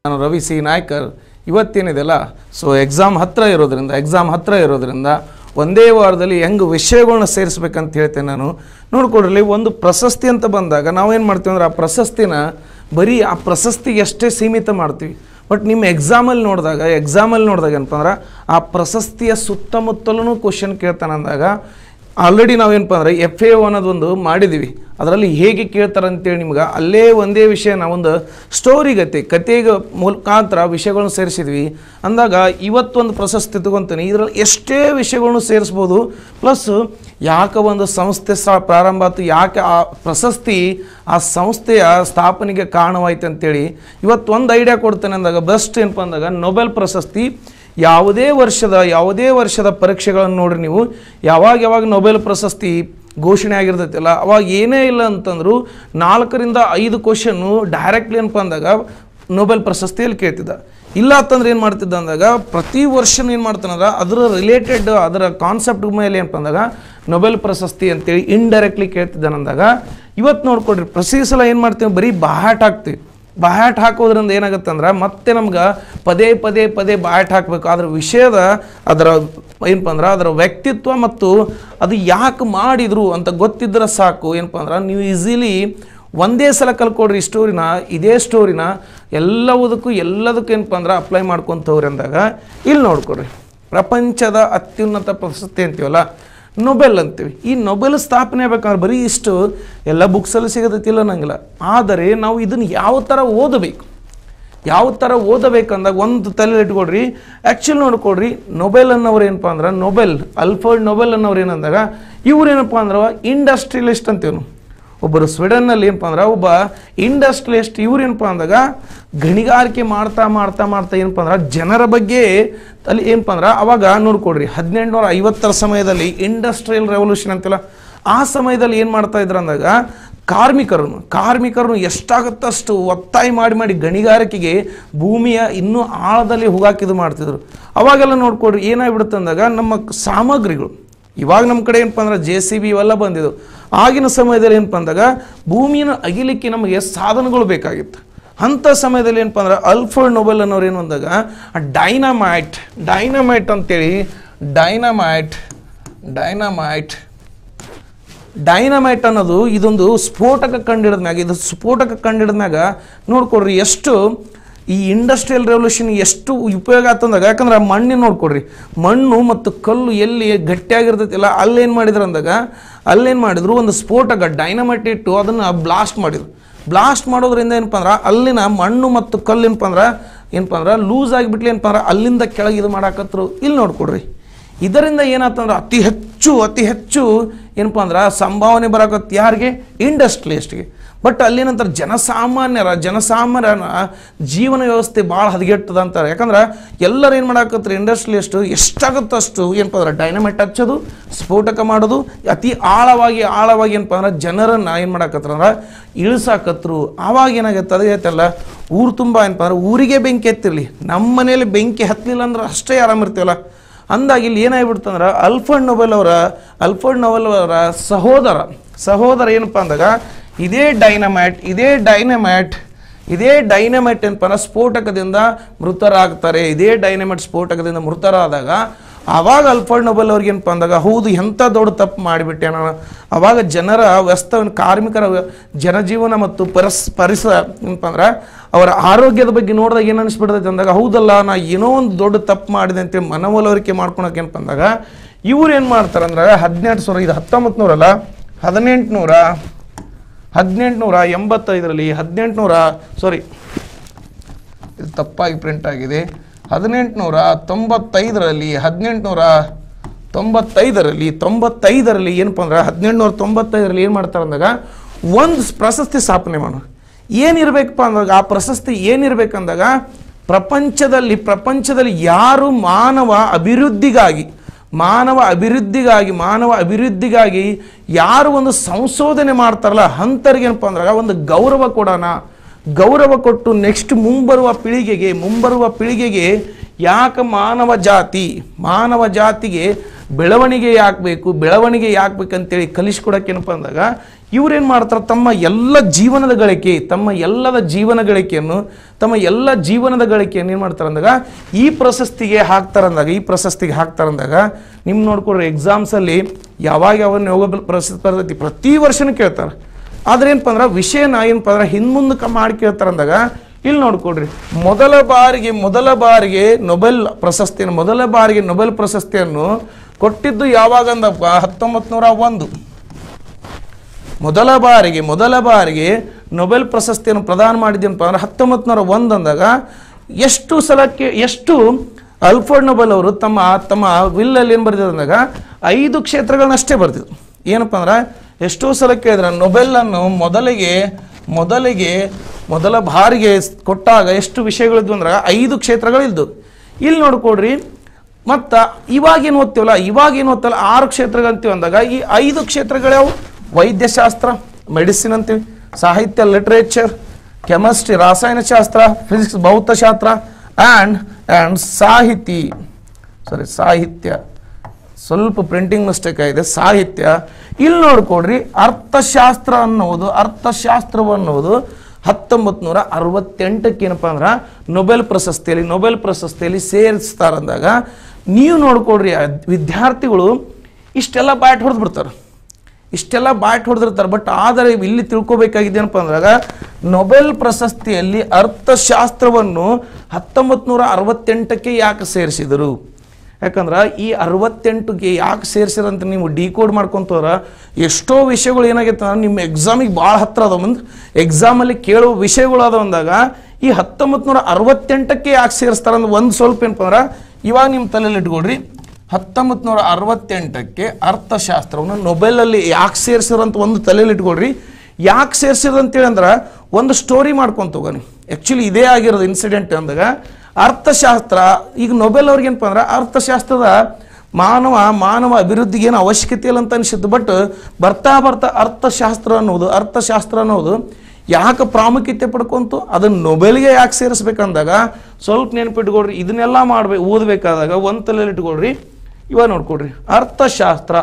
ನಾನು ರವಿ ಸಿ ನಾಯ್ಕರ್ ಇವತ್ತೇನಿದೆಲ್ಲ so exam ಹತ್ತಿರ ಇರೋದ್ರಿಂದ ಎಕ್ಸಾಮ್ ಹತ್ತಿರ ಇರೋದ್ರಿಂದ ಒಂದೇ ವಾರದಲ್ಲಿ ಹೆಂಗೆ ವಿಷಯಗಳನ್ನ ಸೇರಿಸ್ಬೇಕಂತ ಹೇಳ್ತೇನೆ ನಾನು ನೋಡ್ಕೊಡ್ರಿ ಒಂದು ಪ್ರಶಸ್ತಿ ಅಂತ ಬಂದಾಗ ನಾವೇನು ಮಾಡ್ತೀವಿ ಅಂದ್ರೆ ಆ ಪ್ರಶಸ್ತಿನ ಬರೀ ಆ ಪ್ರಶಸ್ತಿಗೆ ಅಷ್ಟೇ ಸೀಮಿತ ಮಾಡ್ತೀವಿ ಬಟ್ ನಿಮ್ಮ ಎಕ್ಸಾಮಲ್ಲಿ ನೋಡಿದಾಗ ಎಕ್ಸಾಮಲ್ಲಿ ನೋಡಿದಾಗ ಏನಪ್ಪ ಅಂದ್ರೆ ಆ ಪ್ರಶಸ್ತಿಯ ಸುತ್ತಮುತ್ತಲೂ ಕ್ವಶನ್ ಕೇಳ್ತಾನೆ ಅಂದಾಗ ಆಲ್ರೆಡಿ ನಾವೇನಪ್ಪ ಅಂದರೆ ಎಫ್ ಎ ಅನ್ನೋದೊಂದು ಮಾಡಿದ್ದೀವಿ ಅದರಲ್ಲಿ ಹೇಗೆ ಕೇಳ್ತಾರೆ ಅಂತೇಳಿ ನಿಮ್ಗೆ ಅಲ್ಲೇ ಒಂದೇ ವಿಷಯ ನಾವೊಂದು ಸ್ಟೋರಿ ಗತಿ ಕತೆಗೆ ಮುಖಾಂತರ ವಿಷಯಗಳನ್ನ ಸೇರಿಸಿದ್ವಿ ಅಂದಾಗ ಇವತ್ತೊಂದು ಪ್ರಶಸ್ತಿ ತಗೊಂತೀನಿ ಇದರಲ್ಲಿ ಎಷ್ಟೇ ವಿಷಯಗಳನ್ನು ಸೇರಿಸ್ಬೋದು ಪ್ಲಸ್ ಯಾಕೆ ಒಂದು ಸಂಸ್ಥೆ ಸಹ ಪ್ರಾರಂಭ ಆಯ್ತು ಯಾಕೆ ಆ ಪ್ರಶಸ್ತಿ ಆ ಸಂಸ್ಥೆಯ ಸ್ಥಾಪನೆಗೆ ಕಾರಣವಾಯ್ತು ಅಂತೇಳಿ ಇವತ್ತು ಒಂದು ಐಡಿಯಾ ಕೊಡ್ತೇನೆ ಅಂದಾಗ ಬೆಸ್ಟ್ ಏನಪ್ಪ ಅಂದಾಗ ನೊಬೆಲ್ ಪ್ರಶಸ್ತಿ ಯಾವುದೇ ವರ್ಷದ ಯಾವುದೇ ವರ್ಷದ ಪರೀಕ್ಷೆಗಳನ್ನು ನೋಡ್ರಿ ನೀವು ಯಾವಾಗ ಯಾವಾಗ ನೊಬೆಲ್ ಪ್ರಶಸ್ತಿ ಘೋಷಣೆ ಆಗಿರ್ತೈತಲ್ಲ ಅವಾಗ ಏನೇ ಇಲ್ಲ ಅಂತಂದ್ರು ನಾಲ್ಕರಿಂದ ಐದು ಕ್ವಶನ್ನು ಡೈರೆಕ್ಟ್ಲಿ ಏನಪ್ಪ ಅಂದಾಗ ನೊಬೆಲ್ ಪ್ರಶಸ್ತಿಯಲ್ಲಿ ಕೇಳ್ತಿದ್ದ ಇಲ್ಲ ಅಂತಂದ್ರೆ ಏನು ಮಾಡ್ತಿದ್ದ ಅಂದಾಗ ಪ್ರತಿ ವರ್ಷನೂ ಏನು ಮಾಡ್ತಾನಂದ್ರೆ ಅದರ ರಿಲೇಟೆಡ್ ಅದರ ಕಾನ್ಸೆಪ್ಟ್ ಮೇಲೆ ಏನಪ್ಪ ಅಂದಾಗ ನೊಬೆಲ್ ಪ್ರಶಸ್ತಿ ಅಂತೇಳಿ ಇಂಡೈರೆಕ್ಟ್ಲಿ ಕೇಳ್ತಿದ್ದಾನಂದಾಗ ಇವತ್ತು ನೋಡ್ಕೊಡ್ರಿ ಪ್ರತಿ ಸಲ ಏನು ಮಾಡ್ತೀವಿ ಬರೀ ಬಾಹಾಟ್ ಹಾಕ್ತೀವಿ ಬಾಯಾಟ್ ಹಾಕೋದ್ರಿಂದ ಏನಾಗುತ್ತೆ ಅಂದ್ರೆ ಮತ್ತೆ ನಮ್ಗೆ ಪದೇ ಪದೇ ಪದೇ ಬಾಯಾಟ್ ಹಾಕಬೇಕು ಅದ್ರ ವಿಷಯದ ಅದರ ಏನಪ್ಪ ಅಂದ್ರೆ ಅದರ ವ್ಯಕ್ತಿತ್ವ ಮತ್ತು ಅದು ಯಾಕೆ ಮಾಡಿದ್ರು ಅಂತ ಗೊತ್ತಿದ್ರೆ ಸಾಕು ಏನಪ್ಪ ಅಂದ್ರೆ ನೀವು ಈಸಿಲಿ ಒಂದೇ ಸಲ ಕಲ್ಕೊಡ್ರಿ ಈ ಸ್ಟೋರಿನ ಇದೇ ಸ್ಟೋರಿನ ಎಲ್ಲವುದಕ್ಕೂ ಎಲ್ಲದಕ್ಕೂ ಏನಪ್ಪ ಅಂದ್ರೆ ಅಪ್ಲೈ ಮಾಡ್ಕೊತವ್ರಿ ಅಂದಾಗ ಇಲ್ಲಿ ನೋಡ್ಕೊಡ್ರಿ ಪ್ರಪಂಚದ ಅತ್ಯುನ್ನತ ಪ್ರಶಸ್ತಿ ಅಂತೀವಲ್ಲ ನೊಬೆಲ್ ಅಂತೀವಿ ಈ ನೊಬೆಲ್ ಸ್ಥಾಪನೆ ಆಗ್ಬೇಕಂದ್ರೆ ಬರೀ ಇಷ್ಟು ಎಲ್ಲ ಬುಕ್ಸಲ್ಲಿ ಸಿಗೋದೈತಿಲ್ಲ ನಂಗಿಲ್ಲ ಆದರೆ ನಾವು ಇದನ್ನು ಯಾವ ಥರ ಓದಬೇಕು ಯಾವ ಥರ ಓದಬೇಕಂದಾಗ ಒಂದು ತಲೆ ಇಟ್ಕೊಡ್ರಿ ಆ್ಯಕ್ಚುಲಿ ನೋಡ್ಕೊಡ್ರಿ ನೊಬೆಲ್ ಅನ್ನೋರು ಏನಪ್ಪ ಅಂದ್ರೆ ನೊಬೆಲ್ ಅಲ್ಫರ್ಡ್ ನೊಬೆಲ್ ಅನ್ನೋರು ಏನಂದಾಗ ಇವ್ರು ಏನಪ್ಪ ಅಂದ್ರೆ ಇಂಡಸ್ಟ್ರಿಯಲಿಸ್ಟ್ ಅಂತೀವಿ ನಾವು ಒಬ್ಬರು ಸ್ವೀಡನ್ನಲ್ಲಿ ಏನಪ್ಪ ಅಂದ್ರೆ ಒಬ್ಬ ಇಂಡಸ್ಟ್ರಿಯಲಿಸ್ಟ್ ಇವ್ರು ಏನಪ್ಪ ಅಂದಾಗ ಗಣಿಗಾರಿಕೆ ಮಾಡ್ತಾ ಮಾಡ್ತಾ ಮಾಡ್ತಾ ಏನಪ್ಪ ಅಂದ್ರೆ ಜನರ ಬಗ್ಗೆ ಅಲ್ಲಿ ಏನಪ್ಪ ಅಂದ್ರೆ ಅವಾಗ ನೋಡ್ಕೊಡ್ರಿ ಹದಿನೆಂಟುನೂರ ಐವತ್ತರ ಸಮಯದಲ್ಲಿ ಇಂಡಸ್ಟ್ರಿಯಲ್ ರೆವಲ್ಯೂಷನ್ ಅಂತಿಲ್ಲ ಆ ಸಮಯದಲ್ಲಿ ಏನು ಮಾಡ್ತಾ ಇದ್ರು ಅಂದಾಗ ಕಾರ್ಮಿಕರನ್ನು ಕಾರ್ಮಿಕರನ್ನು ಎಷ್ಟಾಗುತ್ತಷ್ಟು ಒತ್ತಾಯ ಮಾಡಿ ಮಾಡಿ ಗಣಿಗಾರಿಕೆಗೆ ಭೂಮಿಯ ಇನ್ನೂ ಆಳದಲ್ಲಿ ಹುಗಾಕಿದು ಮಾಡ್ತಿದ್ರು ಅವಾಗೆಲ್ಲ ನೋಡ್ಕೊಡ್ರಿ ಏನಾಗ್ಬಿಡುತ್ತೆ ಅಂದಾಗ ನಮ್ಮ ಸಾಮಗ್ರಿಗಳು ಇವಾಗ ನಮ್ಮ ಕಡೆ ಏನಪ್ಪ ಅಂದ್ರೆ ಜೆ ಸಿ ಬಿ ಇವೆಲ್ಲ ಬಂದಿದ್ದು ಆಗಿನ ಸಮಯದಲ್ಲಿ ಏನಪ್ಪ ಅಂದಾಗ ಭೂಮಿಯನ್ನು ಅಗಿಲಿಕ್ಕೆ ನಮಗೆ ಸಾಧನಗಳು ಬೇಕಾಗಿತ್ತು ಅಂಥ ಸಮಯದಲ್ಲಿ ಏನಪ್ಪ ಅಂದ್ರೆ ಅಲ್ಫರ್ಡ್ ನೊಬೆಲ್ ಅನ್ನೋರು ಏನು ಅಂದಾಗ ಡೈನಮೈಟ್ ಡೈನಮೈಟ್ ಅಂತೇಳಿ ಡೈನಮೈಟ್ ಡೈನಮೈಟ್ ಡೈನಮೈಟ್ ಅನ್ನೋದು ಇದೊಂದು ಸ್ಫೋಟಕ ಕಂಡಿಡಿದ್ಮ್ಯಾಗ ಇದು ಸ್ಫೋಟಕ ಕಂಡಿಡಿದ್ಮ್ಯಾಗ ನೋಡ್ಕೊಡ್ರಿ ಎಷ್ಟು ಈ ಇಂಡಸ್ಟ್ರಿಯಲ್ ರೆವಲ್ಯೂಷನ್ ಎಷ್ಟು ಉಪಯೋಗ ಆತಂದಾಗ ಯಾಕಂದ್ರೆ ಆ ಮಣ್ಣಿನ ನೋಡ್ಕೊಡ್ರಿ ಮಣ್ಣು ಮತ್ತು ಕಲ್ಲು ಎಲ್ಲಿ ಗಟ್ಟಿಯಾಗಿರ್ತೈತಿಲ್ಲ ಅಲ್ಲೇನು ಮಾಡಿದ್ರು ಅಂದಾಗ ಅಲ್ಲೇನು ಮಾಡಿದ್ರು ಒಂದು ಸ್ಫೋಟಕ ಡೈನಮೈಟ್ ಇಟ್ಟು ಅದನ್ನು ಬ್ಲಾಸ್ಟ್ ಮಾಡಿದ್ರು ಬ್ಲಾಸ್ಟ್ ಮಾಡೋದ್ರಿಂದ ಏನಪ್ಪ ಅಂದ್ರೆ ಅಲ್ಲಿನ ಮಣ್ಣು ಮತ್ತು ಕಲ್ಲು ಏನಪ್ಪ ಅಂದ್ರೆ ಏನಪ್ಪ ಅಂದ್ರೆ ಲೂಸ್ ಆಗಿಬಿಟ್ಲಿ ಏನಪ್ಪ ಅಂದ್ರೆ ಅಲ್ಲಿಂದ ಕೆಳಗೆ ಇದು ಮಾಡಾಕತ್ರು ಇಲ್ಲಿ ನೋಡ್ಕೊಡ್ರಿ ಇದರಿಂದ ಏನಾಯ್ತಂದ್ರೆ ಅತಿ ಹೆಚ್ಚು ಅತಿ ಹೆಚ್ಚು ಏನಪ್ಪ ಅಂದ್ರೆ ಸಂಭಾವನೆ ಬರಾಕತ್ತು ಯಾರಿಗೆ ಇಂಡಸ್ಟ್ರಿಯಲಿಸ್ಟ್ಗೆ ಬಟ್ ಅಲ್ಲೇನಂತಾರೆ ಜನಸಾಮಾನ್ಯರ ಜನಸಾಮಾನ್ಯರ ಜೀವನ ವ್ಯವಸ್ಥೆ ಭಾಳ ಹದಗೆಟ್ಟದ ಅಂತಾರೆ ಯಾಕಂದ್ರೆ ಎಲ್ಲರೂ ಏನು ಮಾಡಾಕತ್ರಿ ಇಂಡಸ್ಟ್ರಿಯಲಿಸ್ಟು ಎಷ್ಟಾಗುತ್ತೋ ಅಷ್ಟು ಏನಪ್ಪ ಅಂದ್ರೆ ಡೈನಮೈಟ್ ಹಚ್ಚೋದು ಸ್ಫೋಟಕ ಮಾಡೋದು ಅತಿ ಆಳವಾಗಿ ಆಳವಾಗಿ ಏನಪ್ಪ ಅಂದ್ರೆ ಜನರನ್ನು ಏನು ಮಾಡಾಕತ್ರ ಅಂದ್ರೆ ಇಳಿಸಾಕತ್ರು ಆವಾಗ ಏನಾಗತ್ತೆ ಅದೇ ಹೇಳ್ತಲ್ಲ ಊರು ತುಂಬ ಏನಪ್ಪ ಅಂದ್ರೆ ಊರಿಗೆ ಬೆಂಕಿ ಎತ್ತಿರಲಿ ನಮ್ಮ ಮನೇಲಿ ಬೆಂಕಿ ಹತ್ತಲಿಲ್ಲ ಅಂದ್ರೆ ಅಷ್ಟೇ ಆರಾಮಿರ್ತೀವಲ್ಲ ಅಂದಾಗ ಇಲ್ಲಿ ಏನಾಗ್ಬಿಡ್ತಂದ್ರೆ ಅಲ್ಫರ್ಡ್ ನೊಬೆಲ್ ಅವರ ಅಲ್ಫರ್ಡ್ ನೊಬೆಲ್ ಅವರ ಸಹೋದರ ಸಹೋದರ ಏನಪ್ಪ ಅಂದಾಗ ಇದೇ ಡೈನಮೈಟ್ ಇದೇ ಡೈನಮೈಟ್ ಇದೇ ಡೈನಮೈಟ್ ಏನಪ್ಪ ಅಂದ್ರೆ ಸ್ಫೋಟಕದಿಂದ ಮೃತರಾಗ್ತಾರೆ ಇದೇ ಡೈನಮೈಟ್ ಸ್ಫೋಟಕದಿಂದ ಮೃತರಾದಾಗ ಆವಾಗ ಅಲ್ಫರ್ಡ್ ನೊಬೆಲ್ ಅವ್ರಿಗೆ ಏನಪ್ಪ ಅಂದಾಗ ಹೌದು ಎಂಥ ದೊಡ್ಡ ತಪ್ಪು ಮಾಡಿಬಿಟ್ಟೆ ನಾನು ಅವಾಗ ಜನರ ವ್ಯಸ್ತ ಕಾರ್ಮಿಕರ ವ್ಯ- ಜನಜೀವನ ಮತ್ತು ಪರಸ್ ಪರಿಸರ ಏನಪ್ಪ ಅಂದ್ರೆ ಅವರ ಆರೋಗ್ಯದ ಬಗ್ಗೆ ನೋಡಿದಾಗ ಏನು ಅನಿಸ್ಬಿಡ್ತೈತೆ ಅಂದಾಗ ಹೌದಲ್ಲ ನಾ ಏನೋ ಒಂದು ದೊಡ್ಡ ತಪ್ಪು ಮಾಡಿದೆ ಅಂತೇಳಿ ಮನವೊಲವರಿಕೆ ಮಾಡ್ಕೊಳಕ್ಕೆ ಏನಪ್ಪ ಅಂದಾಗ ಇವ್ರು ಏನು ಮಾಡ್ತಾರೆ ಅಂದ್ರೆ ಹದಿನೆಂಟು ಸಾವಿರ ಇದು ಹತ್ತೊಂಬತ್ತು ನೂರಲ್ಲ ಹದಿನೆಂಟುನೂರ ಹದಿನೆಂಟುನೂರ ಎಂಬತ್ತೈದರಲ್ಲಿ ಹದಿನೆಂಟುನೂರ ಸಾರಿ ಇದು ತಪ್ಪಾಗಿ ಪ್ರಿಂಟ್ ಆಗಿದೆ ಹದಿನೆಂಟುನೂರ ತೊಂಬತ್ತೈದರಲ್ಲಿ ಹದಿನೆಂಟುನೂರ ತೊಂಬತ್ತೈದರಲ್ಲಿ ತೊಂಬತ್ತೈದರಲ್ಲಿ ಏನಪ್ಪ ಅಂದ್ರೆ ಹದಿನೆಂಟುನೂರ ತೊಂಬತ್ತೈದರಲ್ಲಿ ಏನು ಮಾಡ್ತಾರೆ ಅಂದಾಗ ಒಂದು ಪ್ರಶಸ್ತಿ ಸ್ಥಾಪನೆ ಮಾಡೋಣ ಏನಿರ್ಬೇಕಪ್ಪ ಅಂದಾಗ ಆ ಪ್ರಶಸ್ತಿ ಏನಿರ್ಬೇಕಂದಾಗ ಪ್ರಪಂಚದಲ್ಲಿ ಪ್ರಪಂಚದಲ್ಲಿ ಯಾರು ಮಾನವ ಅಭಿವೃದ್ಧಿಗಾಗಿ ಮಾನವ ಅಭಿವೃದ್ಧಿಗಾಗಿ ಮಾನವ ಅಭಿವೃದ್ಧಿಗಾಗಿ ಯಾರು ಒಂದು ಸಂಶೋಧನೆ ಮಾಡ್ತಾರಲ್ಲ ಅಂಥವ್ರಿಗೆ ಏನಪ್ಪ ಅಂದಾಗ ಒಂದು ಗೌರವ ಕೊಡೋಣ ಗೌರವ ಕೊಟ್ಟು ನೆಕ್ಸ್ಟ್ ಮುಂಬರುವ ಪೀಳಿಗೆಗೆ ಮುಂಬರುವ ಪೀಳಿಗೆಗೆ ಯಾಕೆ ಮಾನವ ಜಾತಿ ಮಾನವ ಜಾತಿಗೆ ಬೆಳವಣಿಗೆ ಯಾಕೆ ಬೇಕು ಬೆಳವಣಿಗೆ ಯಾಕೆ ಬೇಕಂತೇಳಿ ಕಲಿಸ್ಕೊಡಕ್ಕೆ ಏನಪ್ಪ ಅಂದಾಗ ಇವ್ರೇನು ಮಾಡ್ತಾರೆ ತಮ್ಮ ಎಲ್ಲ ಜೀವನದ ಗಳಿಕೆ ತಮ್ಮ ಎಲ್ಲದ ಜೀವನ ಗಳಿಕೆಯನ್ನು ತಮ್ಮ ಎಲ್ಲ ಜೀವನದ ಗಳಿಕೆಯನ್ನು ಏನು ಮಾಡ್ತಾರೆ ಅಂದಾಗ ಈ ಪ್ರಶಸ್ತಿಗೆ ಹಾಕ್ತಾರೆ ಅಂದಾಗ ಈ ಪ್ರಶಸ್ತಿಗೆ ಹಾಕ್ತಾರೆ ಅಂದಾಗ ನಿಮ್ಮ ನೋಡ್ಕೊಡ್ರಿ ಎಕ್ಸಾಮ್ಸಲ್ಲಿ ಯಾವಾಗ ಯಾವ ನೋಬೆಲ್ ಪ್ರಶಸ್ತಿ ಬರ್ತೈತಿ ಪ್ರತಿ ವರ್ಷನೂ ಕೇಳ್ತಾರೆ ಆದ್ರೆ ಏನಪ್ಪ ಅಂದ್ರೆ ವಿಷಯನ ಏನಪ್ಪ ಅಂದ್ರೆ ಹಿಂದ್ಮುಂದಕ್ಕೆ ಮಾಡಿ ಕೇಳ್ತಾರೆ ಅಂದಾಗ ಇಲ್ಲಿ ನೋಡ್ಕೊಡ್ರಿ ಮೊದಲ ಬಾರಿಗೆ ಮೊದಲ ಬಾರಿಗೆ ನೊಬೆಲ್ ಪ್ರಶಸ್ತಿಯನ್ನು ಮೊದಲ ಬಾರಿಗೆ ನೊಬೆಲ್ ಪ್ರಶಸ್ತಿಯನ್ನು ಕೊಟ್ಟಿದ್ದು ಯಾವಾಗ ಅಂದಪ್ಪ ಹತ್ತೊಂಬತ್ತು ನೂರ ಒಂದು ಮೊದಲ ಬಾರಿಗೆ ಮೊದಲ ಬಾರಿಗೆ ನೊಬೆಲ್ ಪ್ರಶಸ್ತಿಯನ್ನು ಪ್ರದಾನ ಮಾಡಿದ್ದೇನಪ್ಪ ಅಂದ್ರೆ ಹತ್ತೊಂಬತ್ತು ನೂರ ಒಂದು ಅಂದಾಗ ಎಷ್ಟು ಸಲಕ್ಕೆ ಎಷ್ಟು ಅಲ್ಫರ್ಡ್ ನೊಬೆಲ್ ಅವರು ತಮ್ಮ ತಮ್ಮ ವಿಲ್ಲಲ್ಲಿ ಏನು ಬರೆದಿದ್ರು ಅಂದಾಗ ಐದು ಕ್ಷೇತ್ರಗಳನ್ನಷ್ಟೇ ಬರ್ತಿದ್ರು ಏನಪ್ಪ ಅಂದ್ರೆ ಎಷ್ಟೋ ಸಲ ಕೇಳಿದ್ರೆ ನೊಬೆಲನ್ನು ಮೊದಲಿಗೆ ಮೊದಲಿಗೆ ಮೊದಲ ಬಾರಿಗೆ ಕೊಟ್ಟಾಗ ಎಷ್ಟು ವಿಷಯಗಳಿದ್ವು ಅಂದ್ರೆ ಐದು ಕ್ಷೇತ್ರಗಳಿದ್ದು ಇಲ್ಲಿ ನೋಡ್ಕೊಡ್ರಿ ಮತ್ತು ಇವಾಗೇನು ಓದ್ತೀವಲ್ಲ ಇವಾಗೇನು ಓದ್ತಲ್ಲ ಆರು ಕ್ಷೇತ್ರಗಳಂತೀವಿ ಅಂದಾಗ ಈ ಐದು ಕ್ಷೇತ್ರಗಳ್ಯಾವು ವೈದ್ಯಶಾಸ್ತ್ರ ಮೆಡಿಸಿನ್ ಅಂತೀವಿ ಸಾಹಿತ್ಯ ಲಿಟ್ರೇಚರ್ ಕೆಮಿಸ್ಟ್ರಿ ರಾಸಾಯನಶಾಸ್ತ್ರ ಫಿಸಿಕ್ಸ್ ಭೌತಶಾಸ್ತ್ರ ಆ್ಯಂಡ್ ಆ್ಯಂಡ್ ಸಾಹಿತಿ ಸಾರಿ ಸಾಹಿತ್ಯ ಸ್ವಲ್ಪ ಪ್ರಿಂಟಿಂಗ್ ಮಿಸ್ಟೇಕ್ ಆಗಿದೆ ಸಾಹಿತ್ಯ ಇಲ್ಲಿ ನೋಡ್ಕೊಡ್ರಿ ಅರ್ಥಶಾಸ್ತ್ರ ಅನ್ನೋದು ಅರ್ಥಶಾಸ್ತ್ರವು ಅನ್ನೋದು ಹತ್ತೊಂಬತ್ತು ನೂರ ಅರವತ್ತೆಂಟಕ್ಕೆ ಏನಪ್ಪ ಅಂದ್ರೆ ನೊಬೆಲ್ ಪ್ರಶಸ್ತಿಯಲ್ಲಿ ನೊಬೆಲ್ ಪ್ರಶಸ್ತಿಯಲ್ಲಿ ಸೇರಿಸ್ತಾರಂದಾಗ ನೀವು ನೋಡ್ಕೊಡ್ರಿ ಆ ವಿದ್ಯಾರ್ಥಿಗಳು ಇಷ್ಟೆಲ್ಲ ಬ್ಯಾಟ್ ಹೊಡೆದು ಬಿಡ್ತಾರೆ ಇಷ್ಟೆಲ್ಲ ಬ್ಯಾಟ್ ಹೊಡೆದಿರ್ತಾರೆ ಬಟ್ ಆದರೆ ಇಲ್ಲಿ ತಿಳ್ಕೊಬೇಕಾಗಿದ್ದೇನಪ್ಪ ಅಂದಾಗ ನೊಬೆಲ್ ಪ್ರಶಸ್ತಿಯಲ್ಲಿ ಅರ್ಥಶಾಸ್ತ್ರವನ್ನು ಹತ್ತೊಂಬತ್ತು ನೂರ ಅರವತ್ತೆಂಟಕ್ಕೆ ಯಾಕೆ ಸೇರಿಸಿದರು ಯಾಕಂದ್ರೆ ಈ ಅರವತ್ತೆಂಟಿಗೆ ಯಾಕೆ ಸೇರಿಸಿರಂತ ನೀವು ಡಿಕೋಡ್ ಮಾಡ್ಕೊಂತವ್ರ ಎಷ್ಟೋ ವಿಷಯಗಳು ಏನಾಗೈತೆ ಅಂದ್ರೆ ನಿಮ್ಮ ಎಕ್ಸಾಮಿಗೆ ಭಾಳ ಹತ್ರ ಅದಾವ ಮುಂದೆ ಎಕ್ಸಾಮಲ್ಲಿ ಕೇಳುವ ವಿಷಯಗಳು ಅದಾವ ಅಂದಾಗ ಈ ಹತ್ತೊಂಬತ್ತು ನೂರ ಅರವತ್ತೆಂಟಕ್ಕೆ ಯಾಕೆ ಸೇರಿಸ್ತಾರೆ ಅಂದ್ರೆ ಒಂದು ಸ್ವಲ್ಪ ಏನಪ್ಪ ಅಂದ್ರೆ ಇವಾಗ ನಿಮ್ಮ ತಲೆಯಲ್ಲಿ ಇಟ್ಕೊಳ್ರಿ ಹತ್ತೊಂಬತ್ತು ನೂರ ಅರವತ್ತೆಂಟಕ್ಕೆ ಅರ್ಥಶಾಸ್ತ್ರವನ್ನು ನೊಬೆಲಲ್ಲಿ ಯಾಕೆ ಸೇರಿಸಿರಂತ ಒಂದು ತಲೆಯಲ್ಲಿ ಇಟ್ಕೊಳ್ರಿ ಯಾಕೆ ಸೇರಿಸಿದ್ರು ಅಂತೇಳಿ ಅಂದ್ರೆ ಒಂದು ಸ್ಟೋರಿ ಮಾಡ್ಕೊಂತ ಹೋಗೋಣ ಆ್ಯಕ್ಚುಲಿ ಇದೇ ಆಗಿರೋದು ಇನ್ಸಿಡೆಂಟ್ ಅಂದಾಗ ಅರ್ಥಶಾಸ್ತ್ರ ಈಗ ನೊಬೆಲ್ ಅವ್ರಿಗೆ ಏನಪ್ಪ ಅಂದ್ರೆ ಅರ್ಥಶಾಸ್ತ್ರದ ಮಾನವ ಮಾನವ ಅಭಿವೃದ್ಧಿಗೆ ಏನು ಅವಶ್ಯಕತೆ ಇಲ್ಲ ಅಂತ ಅನಿಸುತ್ತೆ ಬಟ್ ಬರ್ತಾ ಬರ್ತಾ ಅರ್ಥಶಾಸ್ತ್ರ ಅನ್ನೋದು ಅರ್ಥಶಾಸ್ತ್ರ ಅನ್ನೋದು ಯಾಕೆ ಪ್ರಾಮುಖ್ಯತೆ ಪಡ್ಕೊಂತು ಅದನ್ನ ನೊಬೆಲ್ಗೆ ಯಾಕೆ ಸೇರಿಸ್ಬೇಕಂದಾಗ ಸ್ವಲ್ಪ ನೆನಪಿಟ್ಕೊಳ್ರಿ ಇದನ್ನೆಲ್ಲ ಮಾಡ್ಬೇಕು ಓದಬೇಕಾದಾಗ ಒಂದು ತಲೆಯಲ್ಲಿ ಇಟ್ಕೊಳ್ರಿ ಇವಾಗ ನೋಡ್ಕೊಡ್ರಿ ಅರ್ಥಶಾಸ್ತ್ರ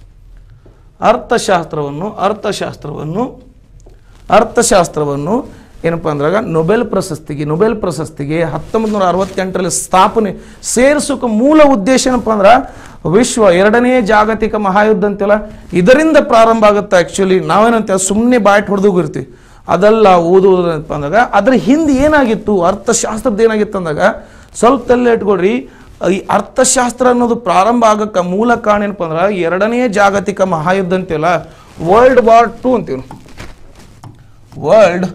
ಅರ್ಥಶಾಸ್ತ್ರವನ್ನು ಅರ್ಥಶಾಸ್ತ್ರವನ್ನು ಅರ್ಥಶಾಸ್ತ್ರವನ್ನು ಏನಪ್ಪ ಅಂದಾಗ ನೊಬೆಲ್ ಪ್ರಶಸ್ತಿಗೆ ನೊಬೆಲ್ ಪ್ರಶಸ್ತಿಗೆ ಹತ್ತೊಂಬತ್ತು ನೂರ ಅರವತ್ತೆಂಟರಲ್ಲಿ ಸ್ಥಾಪನೆ ಸೇರಿಸೋಕೆ ಮೂಲ ಉದ್ದೇಶ ಏನಪ್ಪ ಅಂದ್ರೆ ವಿಶ್ವ ಎರಡನೇ ಜಾಗತಿಕ ಮಹಾಯುದ್ಧ ಅಂತೆಲ್ಲ ಇದರಿಂದ ಪ್ರಾರಂಭ ಆಗುತ್ತೆ ಆ್ಯಕ್ಚುಲಿ ನಾವೇನಂತ ಸುಮ್ಮನೆ ಬಾಯ್ಟ್ ಹೊಡೆದೋಗಿರ್ತೀವಿ ಅದೆಲ್ಲ ಓದುವುದಪ್ಪ ಅಂದಾಗ ಅದ್ರ ಹಿಂದೆ ಏನಾಗಿತ್ತು ಅರ್ಥಶಾಸ್ತ್ರದ ಏನಾಗಿತ್ತು ಅಂದಾಗ ಸ್ವಲ್ಪ ತಲೆ ಇಟ್ಕೊಡ್ರಿ ಈ ಅರ್ಥಶಾಸ್ತ್ರ ಅನ್ನೋದು ಪ್ರಾರಂಭ ಆಗಕ್ಕೆ ಮೂಲ ಕಾರಣ ಏನಪ್ಪ ಅಂದ್ರೆ ಎರಡನೇ ಜಾಗತಿಕ ಮಹಾಯುದ್ಧ ಅಂತೀವಲ್ಲ ವರ್ಲ್ಡ್ ವಾರ್ ಟು ಅಂತೀವಿ ನಾವು. ವರ್ಲ್ಡ್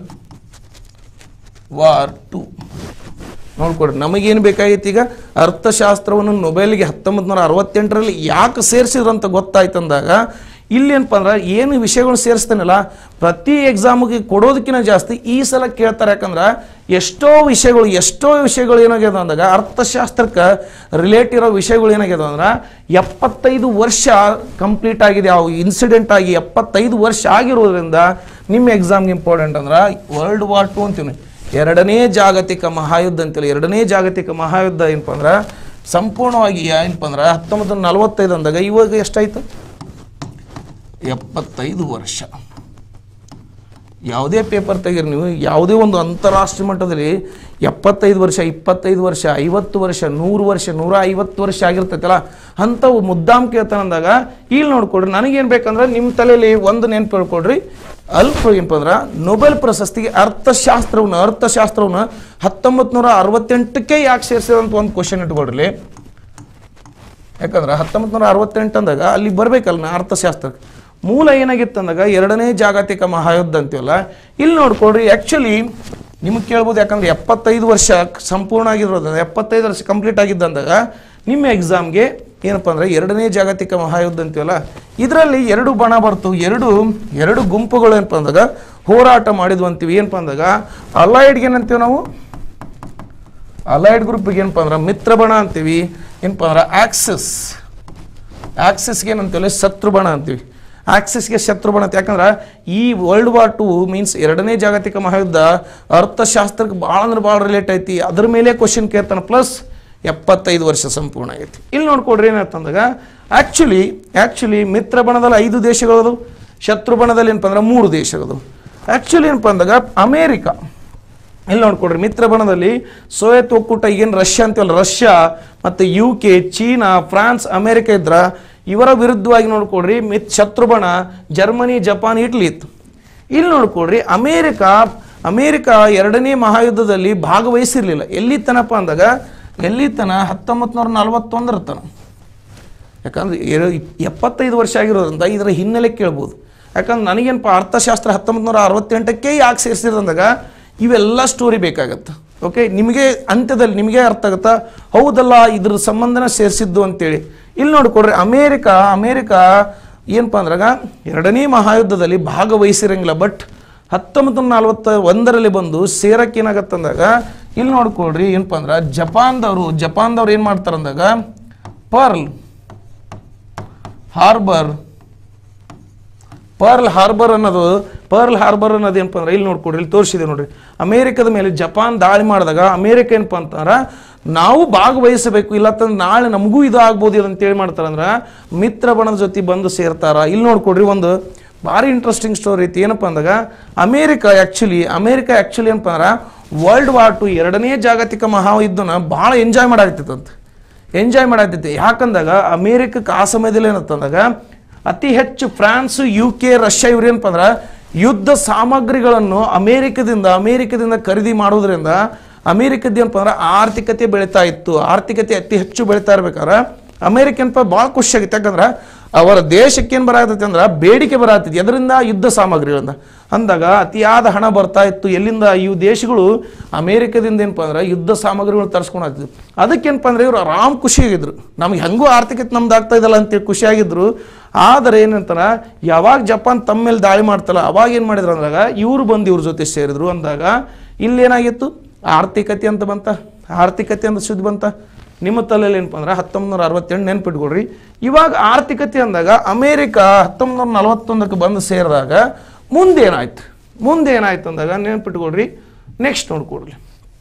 ವಾರ್ ಟು ನೋಡ್ಕೊಡ್ರಿ ನಮಗೇನು ಬೇಕಾಗಿತ್ತು ಈಗ ಅರ್ಥಶಾಸ್ತ್ರವನ್ನು ನೊಬೆಲ್ಗೆ ಹತ್ತೊಂಬತ್ತು ನೂರ ಅರವತ್ತೆಂಟರಲ್ಲಿ ಯಾಕೆ ಸೇರಿಸಿದ್ರು ಅಂತ ಗೊತ್ತಾಯ್ತಂದಾಗ ಇಲ್ಲಿ ಏನಪ್ಪ ಅಂದ್ರೆ ಏನು ವಿಷಯಗಳು ಸೇರಿಸ್ತಾನಲ್ಲ ಪ್ರತಿ ಎಕ್ಸಾಮಿಗೆ ಕೊಡೋದಕ್ಕಿಂತ ಜಾಸ್ತಿ ಈ ಸಲ ಕೇಳ್ತಾರೆ ಯಾಕಂದ್ರೆ ಎಷ್ಟೋ ವಿಷಯಗಳು ಎಷ್ಟೋ ವಿಷಯಗಳು ಏನಾಗ್ಯದ ಅಂದಾಗ ಅರ್ಥಶಾಸ್ತ್ರಕ್ಕೆ ರಿಲೇಟ್ ಇರೋ ವಿಷಯಗಳು ಏನಾಗ್ಯದ ಅಂದ್ರೆ ಎಪ್ಪತ್ತೈದು ವರ್ಷ ಕಂಪ್ಲೀಟ್ ಆಗಿದೆ ಆ ಇನ್ಸಿಡೆಂಟ್ ಆಗಿ ಎಪ್ಪತ್ತೈದು ವರ್ಷ ಆಗಿರೋದ್ರಿಂದ ನಿಮ್ಮ ಎಕ್ಸಾಮ್ಗೆ ಇಂಪಾರ್ಟೆಂಟ್ ಅಂದ್ರೆ ವರ್ಲ್ಡ್ ವಾರ್ ಟು ಅಂತೀವಿ ಎರಡನೇ ಜಾಗತಿಕ ಮಹಾಯುದ್ಧ ಅಂತೇಳಿ ಎರಡನೇ ಜಾಗತಿಕ ಮಹಾಯುದ್ಧ ಏನಪ್ಪ ಅಂದ್ರೆ ಸಂಪೂರ್ಣವಾಗಿ ಏನಪ್ಪ ಅಂದ್ರೆ ಹತ್ತೊಂಬತ್ತು ನೂರ ನಲವತ್ತೈದು ಅಂದಾಗ ಇವಾಗ ಎಷ್ಟಾಯ್ತು ಎಪ್ಪತ್ತೈದು ವರ್ಷ ಯಾವುದೇ ಪೇಪರ್ ತೆಗೀರಿ ನೀವು ಯಾವುದೇ ಒಂದು ಅಂತಾರಾಷ್ಟ್ರೀಯ ಮಟ್ಟದಲ್ಲಿ ಎಪ್ಪತ್ತೈದು ವರ್ಷ ಇಪ್ಪತ್ತೈದು ವರ್ಷ ಐವತ್ತು ವರ್ಷ ನೂರು ವರ್ಷ ನೂರ ಐವತ್ತು ವರ್ಷ ಆಗಿರ್ತೈತಲ್ಲ ಅಂಥವು ಮುದ್ದಾಮ್ ಕೇಳ್ತಾನಂದಾಗ ಇಲ್ಲಿ ನೋಡ್ಕೊಡ್ರಿ ನನಗೇನು ಬೇಕಂದ್ರೆ ನಿಮ್ಮ ತಲೆಯಲ್ಲಿ ಒಂದು ನೆನ್ಪು ಹೇಳ್ಕೊಡ್ರಿ ಅಲ್ಪ ಏನಪ್ಪ ಅಂದ್ರೆ ನೊಬೆಲ್ ಪ್ರಶಸ್ತಿಗೆ ಅರ್ಥಶಾಸ್ತ್ರವನ್ನು ಅರ್ಥಶಾಸ್ತ್ರವನ್ನು ಹತ್ತೊಂಬತ್ತು ನೂರ ಅರವತ್ತೆಂಟಕ್ಕೆ ಯಾಕೆ ಸೇರಿಸಿದಂತ ಒಂದು ಕ್ವಶನ್ ಇಟ್ಕೊಡ್ರಿ ಯಾಕಂದ್ರೆ ಹತ್ತೊಂಬತ್ತು ನೂರ ಅರವತ್ತೆಂಟು ಅಂದಾಗ ಅಲ್ಲಿ ಬರ್ಬೇಕಲ್ಲ ನಾ ಅರ್ಥಶಾಸ್ತ್ರಕ್ಕೆ ಮೂಲ ಏನಾಗಿತ್ತು ಅಂದಾಗ ಎರಡನೇ ಜಾಗತಿಕ ಮಹಾಯುದ್ಧ ಅಂತೀವಲ್ಲ ಇಲ್ಲಿ ನೋಡ್ಕೊಡ್ರಿ ಆ್ಯಕ್ಚುಲಿ ನಿಮಗೆ ಕೇಳ್ಬೋದು ಯಾಕಂದ್ರೆ ಎಪ್ಪತ್ತೈದು ವರ್ಷ ಸಂಪೂರ್ಣ ಆಗಿರೋದು ಎಪ್ಪತ್ತೈದು ವರ್ಷ ಕಂಪ್ಲೀಟ್ ಆಗಿದ್ದಂದಾಗ ನಿಮ್ಮ ಎಕ್ಸಾಮ್ಗೆ ಏನಪ್ಪ ಅಂದ್ರೆ ಎರಡನೇ ಜಾಗತಿಕ ಮಹಾಯುದ್ಧ ಅಂತೀವಲ್ಲ ಇದರಲ್ಲಿ ಎರಡು ಬಣ ಬರ್ತು ಎರಡು ಎರಡು ಗುಂಪುಗಳು ಏನಪ್ಪ ಅಂದಾಗ ಹೋರಾಟ ಮಾಡಿದ್ವು ಅಂತೀವಿ ಏನಪ್ಪ ಅಂದಾಗ ಅಲೈಡ್ಗೆ ಏನಂತೀವಿ ನಾವು ಅಲೈಡ್ ಗ್ರೂಪಿಗೆ ಏನಪ್ಪ ಅಂದ್ರೆ ಮಿತ್ರ ಬಣ ಅಂತೀವಿ ಏನಪ್ಪ ಅಂದ್ರೆ ಆಕ್ಸಿಸ್ ಆಕ್ಸಿಸ್ಗೆ ಏನಂತೀವಿ ಶತ್ರು ಬಣ ಅಂತೀವಿ ಆಕ್ಸಿಸ್ಗೆ ಶತ್ರು ಬಣ ಅಂತ ಯಾಕಂದ್ರೆ ಈ ವರ್ಲ್ಡ್ ವಾರ್ ಟು ಮೀನ್ಸ್ ಎರಡನೇ ಜಾಗತಿಕ ಮಹಾಯುದ್ಧ ಅರ್ಥಶಾಸ್ತ್ರಕ್ಕೆ ಭಾಳ ಅಂದ್ರೆ ಭಾಳ ರಿಲೇಟ್ ಐತಿ ಅದ್ರ ಮೇಲೆ ಕ್ವಶನ್ ಕೇಳ್ತಾನೆ ಪ್ಲಸ್ ಎಪ್ಪತ್ತೈದು ವರ್ಷ ಸಂಪೂರ್ಣ ಆಗೈತಿ ಇಲ್ಲಿ ನೋಡ್ಕೊಡ್ರಿ ಏನಾಯ್ತಂದಾಗ ಆ್ಯಕ್ಚುಲಿ ಆ್ಯಕ್ಚುಲಿ ಮಿತ್ರ ಬಣದಲ್ಲಿ ಐದು ದೇಶಗಳದು ಶತ್ರುಬಣದಲ್ಲಿ ಏನಪ್ಪ ಅಂದ್ರೆ ಮೂರು ದೇಶಗಳು ಆ್ಯಕ್ಚುಲಿ ಏನಪ್ಪ ಅಂದಾಗ ಅಮೇರಿಕಾ ಇಲ್ಲಿ ನೋಡ್ಕೊಡ್ರಿ ಮಿತ್ರ ಬಣದಲ್ಲಿ ಸೋವಿಯತ್ ಒಕ್ಕೂಟ ಈಗೇನು ರಷ್ಯಾ ಅಂತೀವಲ್ಲ ರಷ್ಯಾ ಮತ್ತು ಯು ಕೆ ಚೀನಾ ಫ್ರಾನ್ಸ್ ಅಮೇರಿಕ ಇದ್ರ ಇವರ ವಿರುದ್ಧವಾಗಿ ನೋಡ್ಕೊಡ್ರಿ ಮಿತ್ ಶತ್ರುಬಣ ಜರ್ಮನಿ ಜಪಾನ್ ಇಟ್ಲಿ ಇತ್ತು ಇಲ್ಲಿ ನೋಡ್ಕೊಡ್ರಿ ಅಮೇರಿಕಾ ಅಮೇರಿಕಾ ಎರಡನೇ ಮಹಾಯುದ್ಧದಲ್ಲಿ ಭಾಗವಹಿಸಿರ್ಲಿಲ್ಲ ಎಲ್ಲಿ ತನಪ ಅಂದಾಗ ಎಲ್ಲಿ ತನ ಹತ್ತೊಂಬತ್ತು ನೂರ ನಲವತ್ತೊಂದರ ತನ ಯಾಕಂದ್ರೆ ಎರ- ಎಪ್ಪತ್ತೈದು ವರ್ಷ ಆಗಿರೋದ್ರಿಂದ ಇದರ ಹಿನ್ನೆಲೆ ಕೇಳ್ಬೋದು ಯಾಕಂದ್ರೆ ನನಗೇನಪ್ಪ ಅರ್ಥಶಾಸ್ತ್ರ ಹತ್ತೊಂಬತ್ತು ನೂರ ಅರವತ್ತೆಂಟಕ್ಕೆ ಯಾಕೆ ಸೇರಿಸಿದಂದಾಗ ಇವೆಲ್ಲ ಸ್ಟೋರಿ ಬೇಕಾಗತ್ತೆ ಓಕೆ ನಿಮಗೆ ಅಂತ್ಯದಲ್ಲಿ ನಿಮಗೆ ಅರ್ಥ ಆಗುತ್ತಾ ಹೌದಲ್ಲ ಇದ್ರ ಸಂಬಂಧನ ಸೇರಿಸಿದ್ದು ಅಂತೇಳಿ ಇಲ್ಲಿ ನೋಡಿಕೊಡ್ರಿ ಅಮೇರಿಕಾ ಅಮೇರಿಕಾ ಏನಪ್ಪ ಅಂದ್ರಾಗ ಎರಡನೇ ಮಹಾಯುದ್ಧದಲ್ಲಿ ಭಾಗವಹಿಸಿರಂಗಿಲ್ಲ ಬಟ್ ಹತ್ತೊಂಬತ್ತು ನೂರ ನಲ್ವತ್ತ ಒಂದರಲ್ಲಿ ಬಂದು ಸೇರಕ್ಕೆ ಏನಾಗತ್ತಂದಾಗ ಇಲ್ಲಿ ನೋಡ್ಕೊಳ್ರಿ ಏನಪ್ಪ ಅಂದ್ರೆ ಜಪಾನ್ದವರು ಜಪಾನ್ದವ್ರು ಏನು ಮಾಡ್ತಾರಂದಾಗ ಪರ್ಲ್ ಹಾರ್ಬರ್ ಪರ್ಲ್ ಹಾರ್ಬರ್ ಅನ್ನೋದು ಪರ್ಲ್ ಹಾರ್ಬರ್ ಅನ್ನೋದು ಏನಪ್ಪ ಅಂದ್ರೆ ಇಲ್ಲಿ ನೋಡ್ಕೊಡ್ರಿ ಇಲ್ಲಿ ತೋರಿಸಿದೆ ನೋಡ್ರಿ ಅಮೇರಿಕದ ಮೇಲೆ ಜಪಾನ್ ದಾಳಿ ಮಾಡಿದಾಗ ಅಮೇರಿಕ ಏನಪ್ಪ ಅಂತಾರ ನಾವು ಭಾಗವಹಿಸಬೇಕು ಇಲ್ಲತ್ತಂದ್ರೆ ನಾಳೆ ನಮಗೂ ಇದು ಆಗ್ಬೋದು ಅಂತೇಳಿ ಮಾಡ್ತಾರಂದ್ರೆ ಮಿತ್ರ ಬಣದ ಜೊತೆ ಬಂದು ಸೇರ್ತಾರ ಇಲ್ಲಿ ನೋಡ್ಕೊಡ್ರಿ ಒಂದು ಭಾರಿ ಇಂಟ್ರೆಸ್ಟಿಂಗ್ ಸ್ಟೋರಿ ಐತಿ ಏನಪ್ಪ ಅಂದಾಗ ಅಮೇರಿಕ ಆ್ಯಕ್ಚುಲಿ ಅಮೇರಿಕ ಆ್ಯಕ್ಚುಲಿ ಏನಪ್ಪ ಅಂದ್ರೆ ವರ್ಲ್ಡ್ ವಾರ್ ಟು ಎರಡನೇ ಜಾಗತಿಕ ಮಹಾಯುದ್ಧನ ಭಾಳ ಎಂಜಾಯ್ ಮಾಡಾಕ್ತಿತ್ತಂತೆ ಎಂಜಾಯ್ ಮಾಡಾಕ್ತೈತಿ ಯಾಕಂದಾಗ ಅಮೇರಿಕಕ್ಕೆ ಆ ಸಮಯದಲ್ಲಿ ಏನಂತಂದಾಗ ಅತಿ ಹೆಚ್ಚು ಫ್ರಾನ್ಸ್ ಯು ಕೆ ರಷ್ಯಾ ಇವ್ರು ಏನಪ್ಪ ಅಂದ್ರೆ ಯುದ್ಧ ಸಾಮಗ್ರಿಗಳನ್ನು ಅಮೇರಿಕದಿಂದ ಅಮೇರಿಕದಿಂದ ಖರೀದಿ ಮಾಡೋದ್ರಿಂದ ಅಮೇರಿಕದ ಏನಪ್ಪ ಅಂದ್ರೆ ಆರ್ಥಿಕತೆ ಬೆಳೀತಾ ಇತ್ತು ಆರ್ಥಿಕತೆ ಅತಿ ಹೆಚ್ಚು ಬೆಳೀತಾ ಇರ್ಬೇಕಾದ್ರೆ ಅಮೇರಿಕ ಏನಪ್ಪ ಭಾಳ ಖುಷಿ ಆಗಿತ್ತು ಯಾಕಂದ್ರೆ ಅವರ ದೇಶಕ್ಕೆ ಏನು ಬರಾತೈತಿ ಅಂದ್ರೆ ಬೇಡಿಕೆ ಬರಾತೈತಿ ಅದರಿಂದ ಯುದ್ಧ ಸಾಮಗ್ರಿಗಳಿಂದ ಅಂದಾಗ ಅತಿಯಾದ ಹಣ ಬರ್ತಾ ಇತ್ತು ಎಲ್ಲಿಂದ ಇವು ದೇಶಗಳು ಅಮೇರಿಕದಿಂದ ಏನಪ್ಪ ಅಂದ್ರೆ ಯುದ್ಧ ಸಾಮಗ್ರಿಗಳು ತರಿಸ್ಕೊಂಡು ಆಗ್ತಿದ್ವು ಅದಕ್ಕೇನಪ್ಪ ಅಂದ್ರೆ ಇವರು ಆರಾಮ್ ಖುಷಿಯಾಗಿದ್ರು ನಮ್ಗೆ ಹೆಂಗೂ ಆರ್ಥಿಕತೆ ನಮ್ದು ಆಗ್ತಾ ಇದಲ್ಲ ಅಂತೇಳಿ ಖುಷಿಯಾಗಿದ್ರು ಆದರೆ ಏನಂತಾರ ಯಾವಾಗ ಜಪಾನ್ ತಮ್ಮ ಮೇಲೆ ದಾಳಿ ಮಾಡ್ತಲ್ಲ ಅವಾಗ ಏನು ಮಾಡಿದ್ರು ಅಂದಾಗ ಇವರು ಬಂದು ಇವ್ರ ಜೊತೆ ಸೇರಿದ್ರು ಅಂದಾಗ ಇಲ್ಲೇನಾಗಿತ್ತು ಆರ್ಥಿಕತೆ ಅಂತ ಬಂತ ಆರ್ಥಿಕತೆ ಅಂತ ಸುದ್ದಿ ಬಂತ ನಿಮ್ಮ ತಲೆಯಲ್ಲಿ ಏನಪ್ಪ ಅಂದ್ರೆ ಹತ್ತೊಂಬತ್ತು ನೂರ ಅರವತ್ತೆಂಟು ನೆನ್ಪಿಟ್ಕೊಡ್ರಿ ಇವಾಗ ಆರ್ಥಿಕತೆ ಅಂದಾಗ ಅಮೇರಿಕ ಹತ್ತೊಂಬತ್ತು ನೂರ ನಲವತ್ತೊಂದಕ್ಕೆ ಬಂದು ಸೇರಿದಾಗ ಮುಂದೇನಾಯ್ತು ಮುಂದೆ ಏನಾಯ್ತು ಅಂದಾಗ ನೆನ್ಪಿಟ್ಕೊಡ್ರಿ ನೆಕ್ಸ್ಟ್ ನೋಡ್ಕೊಡ್ರಿ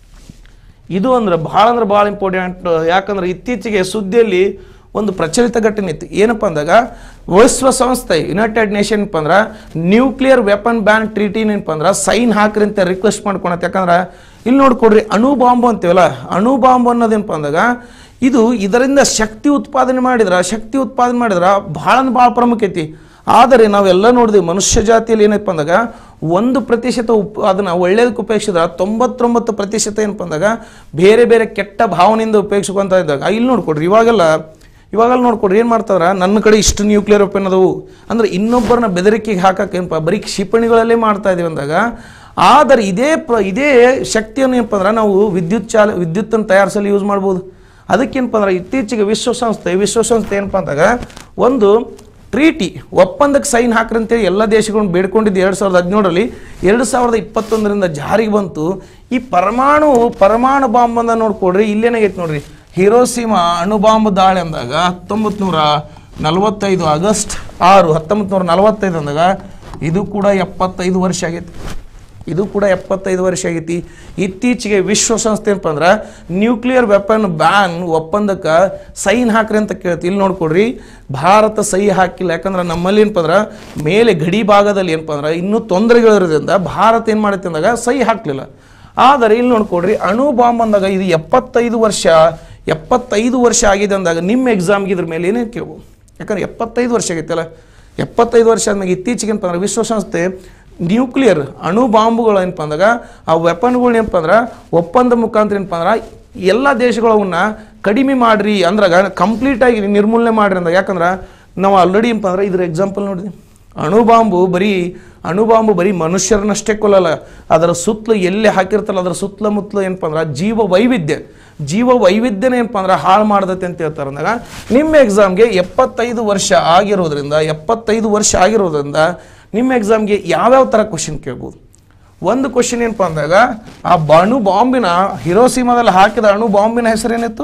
ಇದು ಅಂದ್ರೆ ಭಾಳ ಅಂದ್ರೆ ಭಾಳ ಇಂಪಾರ್ಟೆಂಟ್ ಯಾಕಂದ್ರೆ ಇತ್ತೀಚೆಗೆ ಸುದ್ದಿಯಲ್ಲಿ ಒಂದು ಪ್ರಚಲಿತ ಘಟನೆ ಇತ್ತು ಏನಪ್ಪ ಅಂದಾಗ ವಿಶ್ವಸಂಸ್ಥೆ ಯುನೈಟೆಡ್ ನೇಷನ್ ಏನಪ್ಪ ಅಂದ್ರೆ ನ್ಯೂಕ್ಲಿಯರ್ ವೆಪನ್ ಬ್ಯಾನ್ ಟ್ರೀಟಿ ಏನಪ್ಪ ಅಂದ್ರೆ ಸೈನ್ ಹಾಕ್ರಿ ಅಂತ ರಿಕ್ವೆಸ್ಟ್ ಮಾಡ್ಕೊಳತ್ತೆ ಯಾಕಂದ್ರೆ ಇಲ್ಲಿ ನೋಡ್ಕೊಡ್ರಿ ಅಣು ಬಾಂಬು ಅಂತೀವಲ್ಲ ಅಣು ಬಾಂಬು ಅನ್ನೋದೇನಪ್ಪ ಅಂದಾಗ ಇದು ಇದರಿಂದ ಶಕ್ತಿ ಉತ್ಪಾದನೆ ಮಾಡಿದ್ರ ಶಕ್ತಿ ಉತ್ಪಾದನೆ ಮಾಡಿದ್ರ ಭಾಳ ಅಂದ್ರೆ ಭಾಳ ಪ್ರಾಮುಖ್ಯ ಐತಿ ಆದರೆ ನಾವೆಲ್ಲ ನೋಡಿದ್ವಿ ಮನುಷ್ಯ ಜಾತಿಯಲ್ಲಿ ಏನಪ್ಪ ಅಂದಾಗ ಒಂದು ಪ್ರತಿಶತ ಉಪ್ ಅದನ್ನು ಒಳ್ಳೇದಕ್ಕೆ ಉಪಯೋಗಿಸಿದ್ರೆ ತೊಂಬತ್ತೊಂಬತ್ತು ಪ್ರತಿಶತ ಏನಪ್ಪ ಅಂದಾಗ ಬೇರೆ ಬೇರೆ ಕೆಟ್ಟ ಭಾವನೆಯಿಂದ ಉಪಯೋಗಿಸ್ಕೊಂತ ಇದ್ದಾಗ ಇಲ್ಲಿ ನೋಡ್ಕೊಡ್ರಿ ಇವಾಗೆಲ್ಲ ಇವಾಗೆಲ್ಲ ನೋಡ್ಕೊಡ್ರಿ ಏನು ಮಾಡ್ತಾರ ನನ್ನ ಕಡೆ ಇಷ್ಟು ನ್ಯೂಕ್ಲಿಯರ್ ವೆಪನ್ ಅದಾವು ಅಂದ್ರೆ ಇನ್ನೊಬ್ಬರನ್ನ ಬೆದರಿಕೆಗೆ ಹಾಕಕ್ಕೆ ಏನಪ್ಪ ಬರೀ ಕ್ಷಿಪಣಿಗಳಲ್ಲೇ ಮಾಡ್ತಾ ಇದೀವಿ ಅಂದಾಗ ಆದರೆ ಇದೇ ಪ್ರ ಇದೇ ಶಕ್ತಿಯನ್ನು ಏನಪ್ಪ ಅಂದ್ರೆ ನಾವು ವಿದ್ಯುತ್ ಚಾಲ ವಿದ್ಯುತ್ತನ್ನು ತಯಾರಿಸಲು ಯೂಸ್ ಮಾಡ್ಬೋದು ಅದಕ್ಕೇನಪ್ಪ ಅಂದ್ರೆ ಇತ್ತೀಚೆಗೆ ವಿಶ್ವಸಂಸ್ಥೆ ವಿಶ್ವಸಂಸ್ಥೆ ಏನಪ್ಪ ಅಂದಾಗ ಒಂದು ಟ್ರೀಟಿ ಒಪ್ಪಂದಕ್ಕೆ ಸೈನ್ ಹಾಕ್ರಿ ಅಂತೇಳಿ ಎಲ್ಲ ದೇಶಗಳನ್ನು ಬೇಡ್ಕೊಂಡಿದ್ದು ಎರಡು ಸಾವಿರದ ಹದಿನೇಳರಲ್ಲಿ ಎರಡು ಸಾವಿರದ ಇಪ್ಪತ್ತೊಂದರಿಂದ ಜಾರಿಗೆ ಬಂತು ಈ ಪರಮಾಣು ಪರಮಾಣು ಬಾಂಬನ್ನ ನೋಡ್ಕೊಡ್ರಿ ಇಲ್ಲೇನಾಗೈತೆ ನೋಡ್ರಿ ಹಿರೋಸಿಮಾ ಅಣುಬಾಂಬ್ ದಾಳಿ ಅಂದಾಗ ಹತ್ತೊಂಬತ್ತು ನೂರ ನಲವತ್ತೈದು ಆಗಸ್ಟ್ ಆರು ಹತ್ತೊಂಬತ್ತು ನೂರ ನಲವತ್ತೈದು ಅಂದಾಗ ಇದು ಕೂಡ ಎಪ್ಪತ್ತೈದು ವರ್ಷ ಆಗೈತೆ ಇದು ಕೂಡ ಎಪ್ಪತ್ತೈದು ವರ್ಷ ಆಗೈತಿ ಇತ್ತೀಚೆಗೆ ವಿಶ್ವಸಂಸ್ಥೆ ಏನಪ್ಪ ಅಂದ್ರೆ ನ್ಯೂಕ್ಲಿಯರ್ ವೆಪನ್ ಬ್ಯಾನ್ ಒಪ್ಪಂದಕ್ಕೆ ಸೈನ್ ಹಾಕ್ರಿ ಅಂತ ಕೇಳ್ತಿ ಇಲ್ಲಿ ನೋಡ್ಕೊಡ್ರಿ ಭಾರತ ಸಹಿ ಹಾಕಿಲ್ಲ ಯಾಕಂದ್ರೆ ನಮ್ಮಲ್ಲಿ ಏನಪ್ಪ ಅಂದ್ರೆ ಮೇಲೆ ಗಡಿ ಭಾಗದಲ್ಲಿ ಏನಪ್ಪ ಅಂದ್ರೆ ಇನ್ನೂ ತೊಂದರೆಗಳಿರೋದ್ರಿಂದ ಭಾರತ ಏನು ಮಾಡೈತೆ ಅಂದಾಗ ಸಹಿ ಹಾಕಲಿಲ್ಲ ಆದರೆ ಇಲ್ಲಿ ನೋಡ್ಕೊಡ್ರಿ ಅಣು ಬಾಂಬ್ ಅಂದಾಗ ಇದು ಎಪ್ಪತ್ತೈದು ವರ್ಷ ಎಪ್ಪತ್ತೈದು ವರ್ಷ ಆಗಿದೆ ಅಂದಾಗ ನಿಮ್ಮ ಎಕ್ಸಾಮ್ಗೆ ಇದ್ರ ಮೇಲೆ ಏನೇನು ಕೇಳ್ಬೋದು ಯಾಕಂದ್ರೆ ಎಪ್ಪತ್ತೈದು ವರ್ಷ ಆಗೈತಲ್ಲ ಎಪ್ಪತ್ತೈದು ವರ್ಷ ಆದ್ಮೇಲೆ ಇತ್ತೀಚೆಗೆ ಏನಪ್ಪ ಅಂದ್ರೆ ವಿಶ್ವಸಂಸ್ಥೆ ನ್ಯೂಕ್ಲಿಯರ್ ಅಣು ಬಾಂಬುಗಳು ಏನಪ್ಪ ಅಂದಾಗ ಆ ವೆಪನ್ಗಳು ಏನಪ್ಪ ಅಂದ್ರೆ ಒಪ್ಪಂದ ಮುಖಾಂತರ ಏನಪ್ಪ ಅಂದ್ರೆ ಎಲ್ಲ ದೇಶಗಳು ಅವನ್ನ ಕಡಿಮೆ ಮಾಡ್ರಿ ಅಂದ್ರಾಗ ಕಂಪ್ಲೀಟಾಗಿ ನಿರ್ಮೂಲನೆ ಮಾಡ್ರಿ ಅಂದಾಗ ಯಾಕಂದ್ರೆ ನಾವು ಆಲ್ರೆಡಿ ಏನಪ್ಪ ಅಂದ್ರೆ ಇದ್ರ ಎಕ್ಸಾಂಪಲ್ ನೋಡಿದ್ವಿ ಅಣುಬಾಂಬು ಬರೀ ಅಣುಬಾಂಬು ಬರೀ ಮನುಷ್ಯರನ್ನಷ್ಟೇ ಕೊಲ್ಲಲ್ಲ ಅದರ ಸುತ್ತಲೂ ಎಲ್ಲಿ ಹಾಕಿರ್ತಲ್ಲ ಅದರ ಸುತ್ತಲ ಮುತ್ತಲು ಏನಪ್ಪ ಅಂದ್ರೆ ಜೀವ ವೈವಿಧ್ಯ ಜೀವ ವೈವಿಧ್ಯನೇ ಏನಪ್ಪ ಅಂದ್ರೆ ಹಾಳು ಮಾಡ್ದತೆ ಅಂತ ಹೇಳ್ತಾರೆ ಅಂದಾಗ ನಿಮ್ಮ ಎಕ್ಸಾಮ್ಗೆ ಎಪ್ಪತ್ತೈದು ವರ್ಷ ಆಗಿರೋದ್ರಿಂದ ಎಪ್ಪತ್ತೈದು ವರ್ಷ ಆಗಿರೋದ್ರಿಂದ ನಿಮ್ಮ ಎಕ್ಸಾಮ್ಗೆ ಯಾವ್ಯಾವ ಥರ ಕ್ವಶನ್ ಕೇಳ್ಬೋದು ಒಂದು ಕ್ವಶನ್ ಏನಪ್ಪ ಅಂದಾಗ ಆ ಬ- ಅಣು ಬಾಂಬಿನ ಹಿರೋಸೀಮಾದಲ್ಲಿ ಹಾಕಿದ ಅಣು ಬಾಂಬಿನ ಹೆಸರೇನಿತ್ತು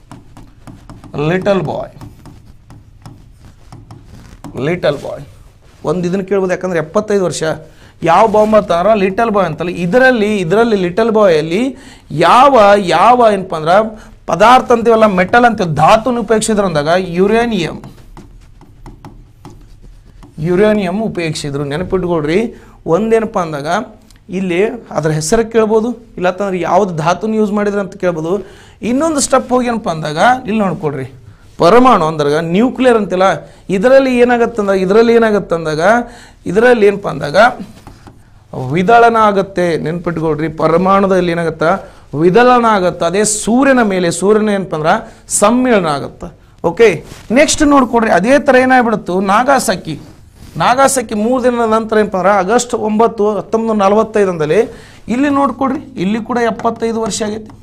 ಲಿಟಲ್ ಬಾಯ್ ಲಿಟಲ್ ಬಾಯ್ ಒಂದು ಇದನ್ನು ಕೇಳ್ಬೋದು ಯಾಕಂದ್ರೆ ಎಪ್ಪತ್ತೈದು ವರ್ಷ ಯಾವ ಬಾಂಬ್ ಅಂತಾರ ಲಿಟಲ್ ಬಾಯ್ ಅಂತಲ್ಲ ಇದರಲ್ಲಿ ಇದರಲ್ಲಿ ಲಿಟಲ್ ಬಾಯಲ್ಲಿ ಯಾವ ಯಾವ ಏನಪ್ಪ ಅಂದ್ರೆ ಪದಾರ್ಥ ಅಂತೀವಲ್ಲ ಮೆಟಲ್ ಅಂತೀವಿ ಧಾತುನ ಉಪಯೋಗಿಸಿದ್ರು ಅಂದಾಗ ಯುರೇನಿಯಂ ಯುರೇನಿಯಂ ಉಪಯೋಗಿಸಿದ್ರು ನೆನಪಿಟ್ಕೊಳ್ರಿ ಒಂದೇನಪ್ಪ ಅಂದಾಗ ಇಲ್ಲಿ ಅದರ ಹೆಸರು ಕೇಳ್ಬೋದು ಇಲ್ಲತ್ತಂದ್ರೆ ಯಾವ್ದು ಧಾತುನ ಯೂಸ್ ಮಾಡಿದ್ರೆ ಅಂತ ಕೇಳ್ಬೋದು ಇನ್ನೊಂದು ಸ್ಟೆಪ್ ಹೋಗಿ ಏನಪ್ಪ ಅಂದಾಗ ಇಲ್ಲಿ ನೋಡ್ಕೊಡ್ರಿ ಪರಮಾಣು ಅಂದಾಗ ನ್ಯೂಕ್ಲಿಯರ್ ಅಂತಿಲ್ಲ ಇದರಲ್ಲಿ ಏನಾಗತ್ತಂದಾಗ ಇದರಲ್ಲಿ ಏನಾಗತ್ತಂದಾಗ ಇದರಲ್ಲಿ ಏನಪ್ಪ ಅಂದಾಗ ವಿದಳನ ಆಗತ್ತೆ ನೆನ್ಪಿಟ್ಕೊಳ್ರಿ ಪರಮಾಣುದಲ್ಲಿ ಏನಾಗತ್ತ ವಿದಳನ ಆಗತ್ತೆ ಅದೇ ಸೂರ್ಯನ ಮೇಲೆ ಸೂರ್ಯನ ಏನಪ್ಪ ಅಂದ್ರೆ ಸಮ್ಮಿಳನ ಆಗತ್ತೆ ಓಕೆ ನೆಕ್ಸ್ಟ್ ನೋಡ್ಕೊಡ್ರಿ ಅದೇ ಥರ ಏನಾಗ್ಬಿಡುತ್ತು ನಾಗಾಸಕ್ಕಿ ನಾಗಾಸಕ್ಕಿ ಮೂರು ದಿನದ ನಂತರ ಏನಪ್ಪ ಅಂದ್ರೆ ಆಗಸ್ಟ್ ಒಂಬತ್ತು ಹತ್ತೊಂಬತ್ತು ನಲವತ್ತೈದರಲ್ಲಿ ಇಲ್ಲಿ ನೋಡ್ಕೊಡ್ರಿ ಇಲ್ಲಿ ಕೂಡ ಎಪ್ಪತ್ತೈದು ವರ್ಷ ಆಗೈತಿ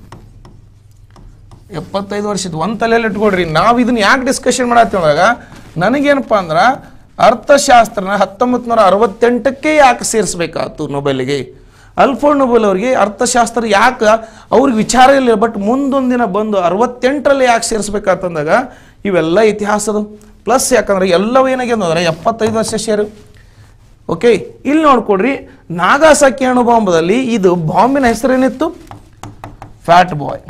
ಎಪ್ಪತ್ತೈದು ವರ್ಷದ ಒಂದು ತಲೆಯಲ್ಲಿ ಇಟ್ಕೊಡ್ರಿ ನಾವು ಇದನ್ನ ಯಾಕೆ ಡಿಸ್ಕಷನ್ ಮಾಡತ್ತೀವಾಗ ನನಗೇನಪ್ಪ ಅಂದ್ರೆ ಅರ್ಥಶಾಸ್ತ್ರನ ಹತ್ತೊಂಬತ್ತು ನೂರ ಅರವತ್ತೆಂಟಕ್ಕೆ ಯಾಕೆ ಸೇರಿಸ್ಬೇಕಾಯ್ತು ನೊಬೆಲ್ಗೆ ಅಲ್ಫೋಡ್ ನೊಬೆಲ್ ಅವರಿಗೆ ಅರ್ಥಶಾಸ್ತ್ರ ಯಾಕೆ ಅವ್ರಿಗೆ ವಿಚಾರ ಇಲ್ಲ ಬಟ್ ಮುಂದೊಂದು ದಿನ ಬಂದು ಅರವತ್ತೆಂಟರಲ್ಲಿ ಯಾಕೆ ಸೇರಿಸ್ಬೇಕಾತಂದಾಗ ಇವೆಲ್ಲ ಇತಿಹಾಸದು ಪ್ಲಸ್ ಯಾಕಂದ್ರೆ ಎಲ್ಲವೂ ಏನಾಗ್ಯದ ಅಂದ್ರೆ ಎಪ್ಪತ್ತೈದು ವರ್ಷ ಶೇರು ಓಕೆ ಇಲ್ಲಿ ನೋಡ್ಕೊಡ್ರಿ ನಾಗಾಸಾಕಿ ಅಣು ಬಾಂಬದಲ್ಲಿ ಇದು ಬಾಂಬಿನ ಹೆಸರೇನಿತ್ತು ಫ್ಯಾಟ್ ಬಾಯ್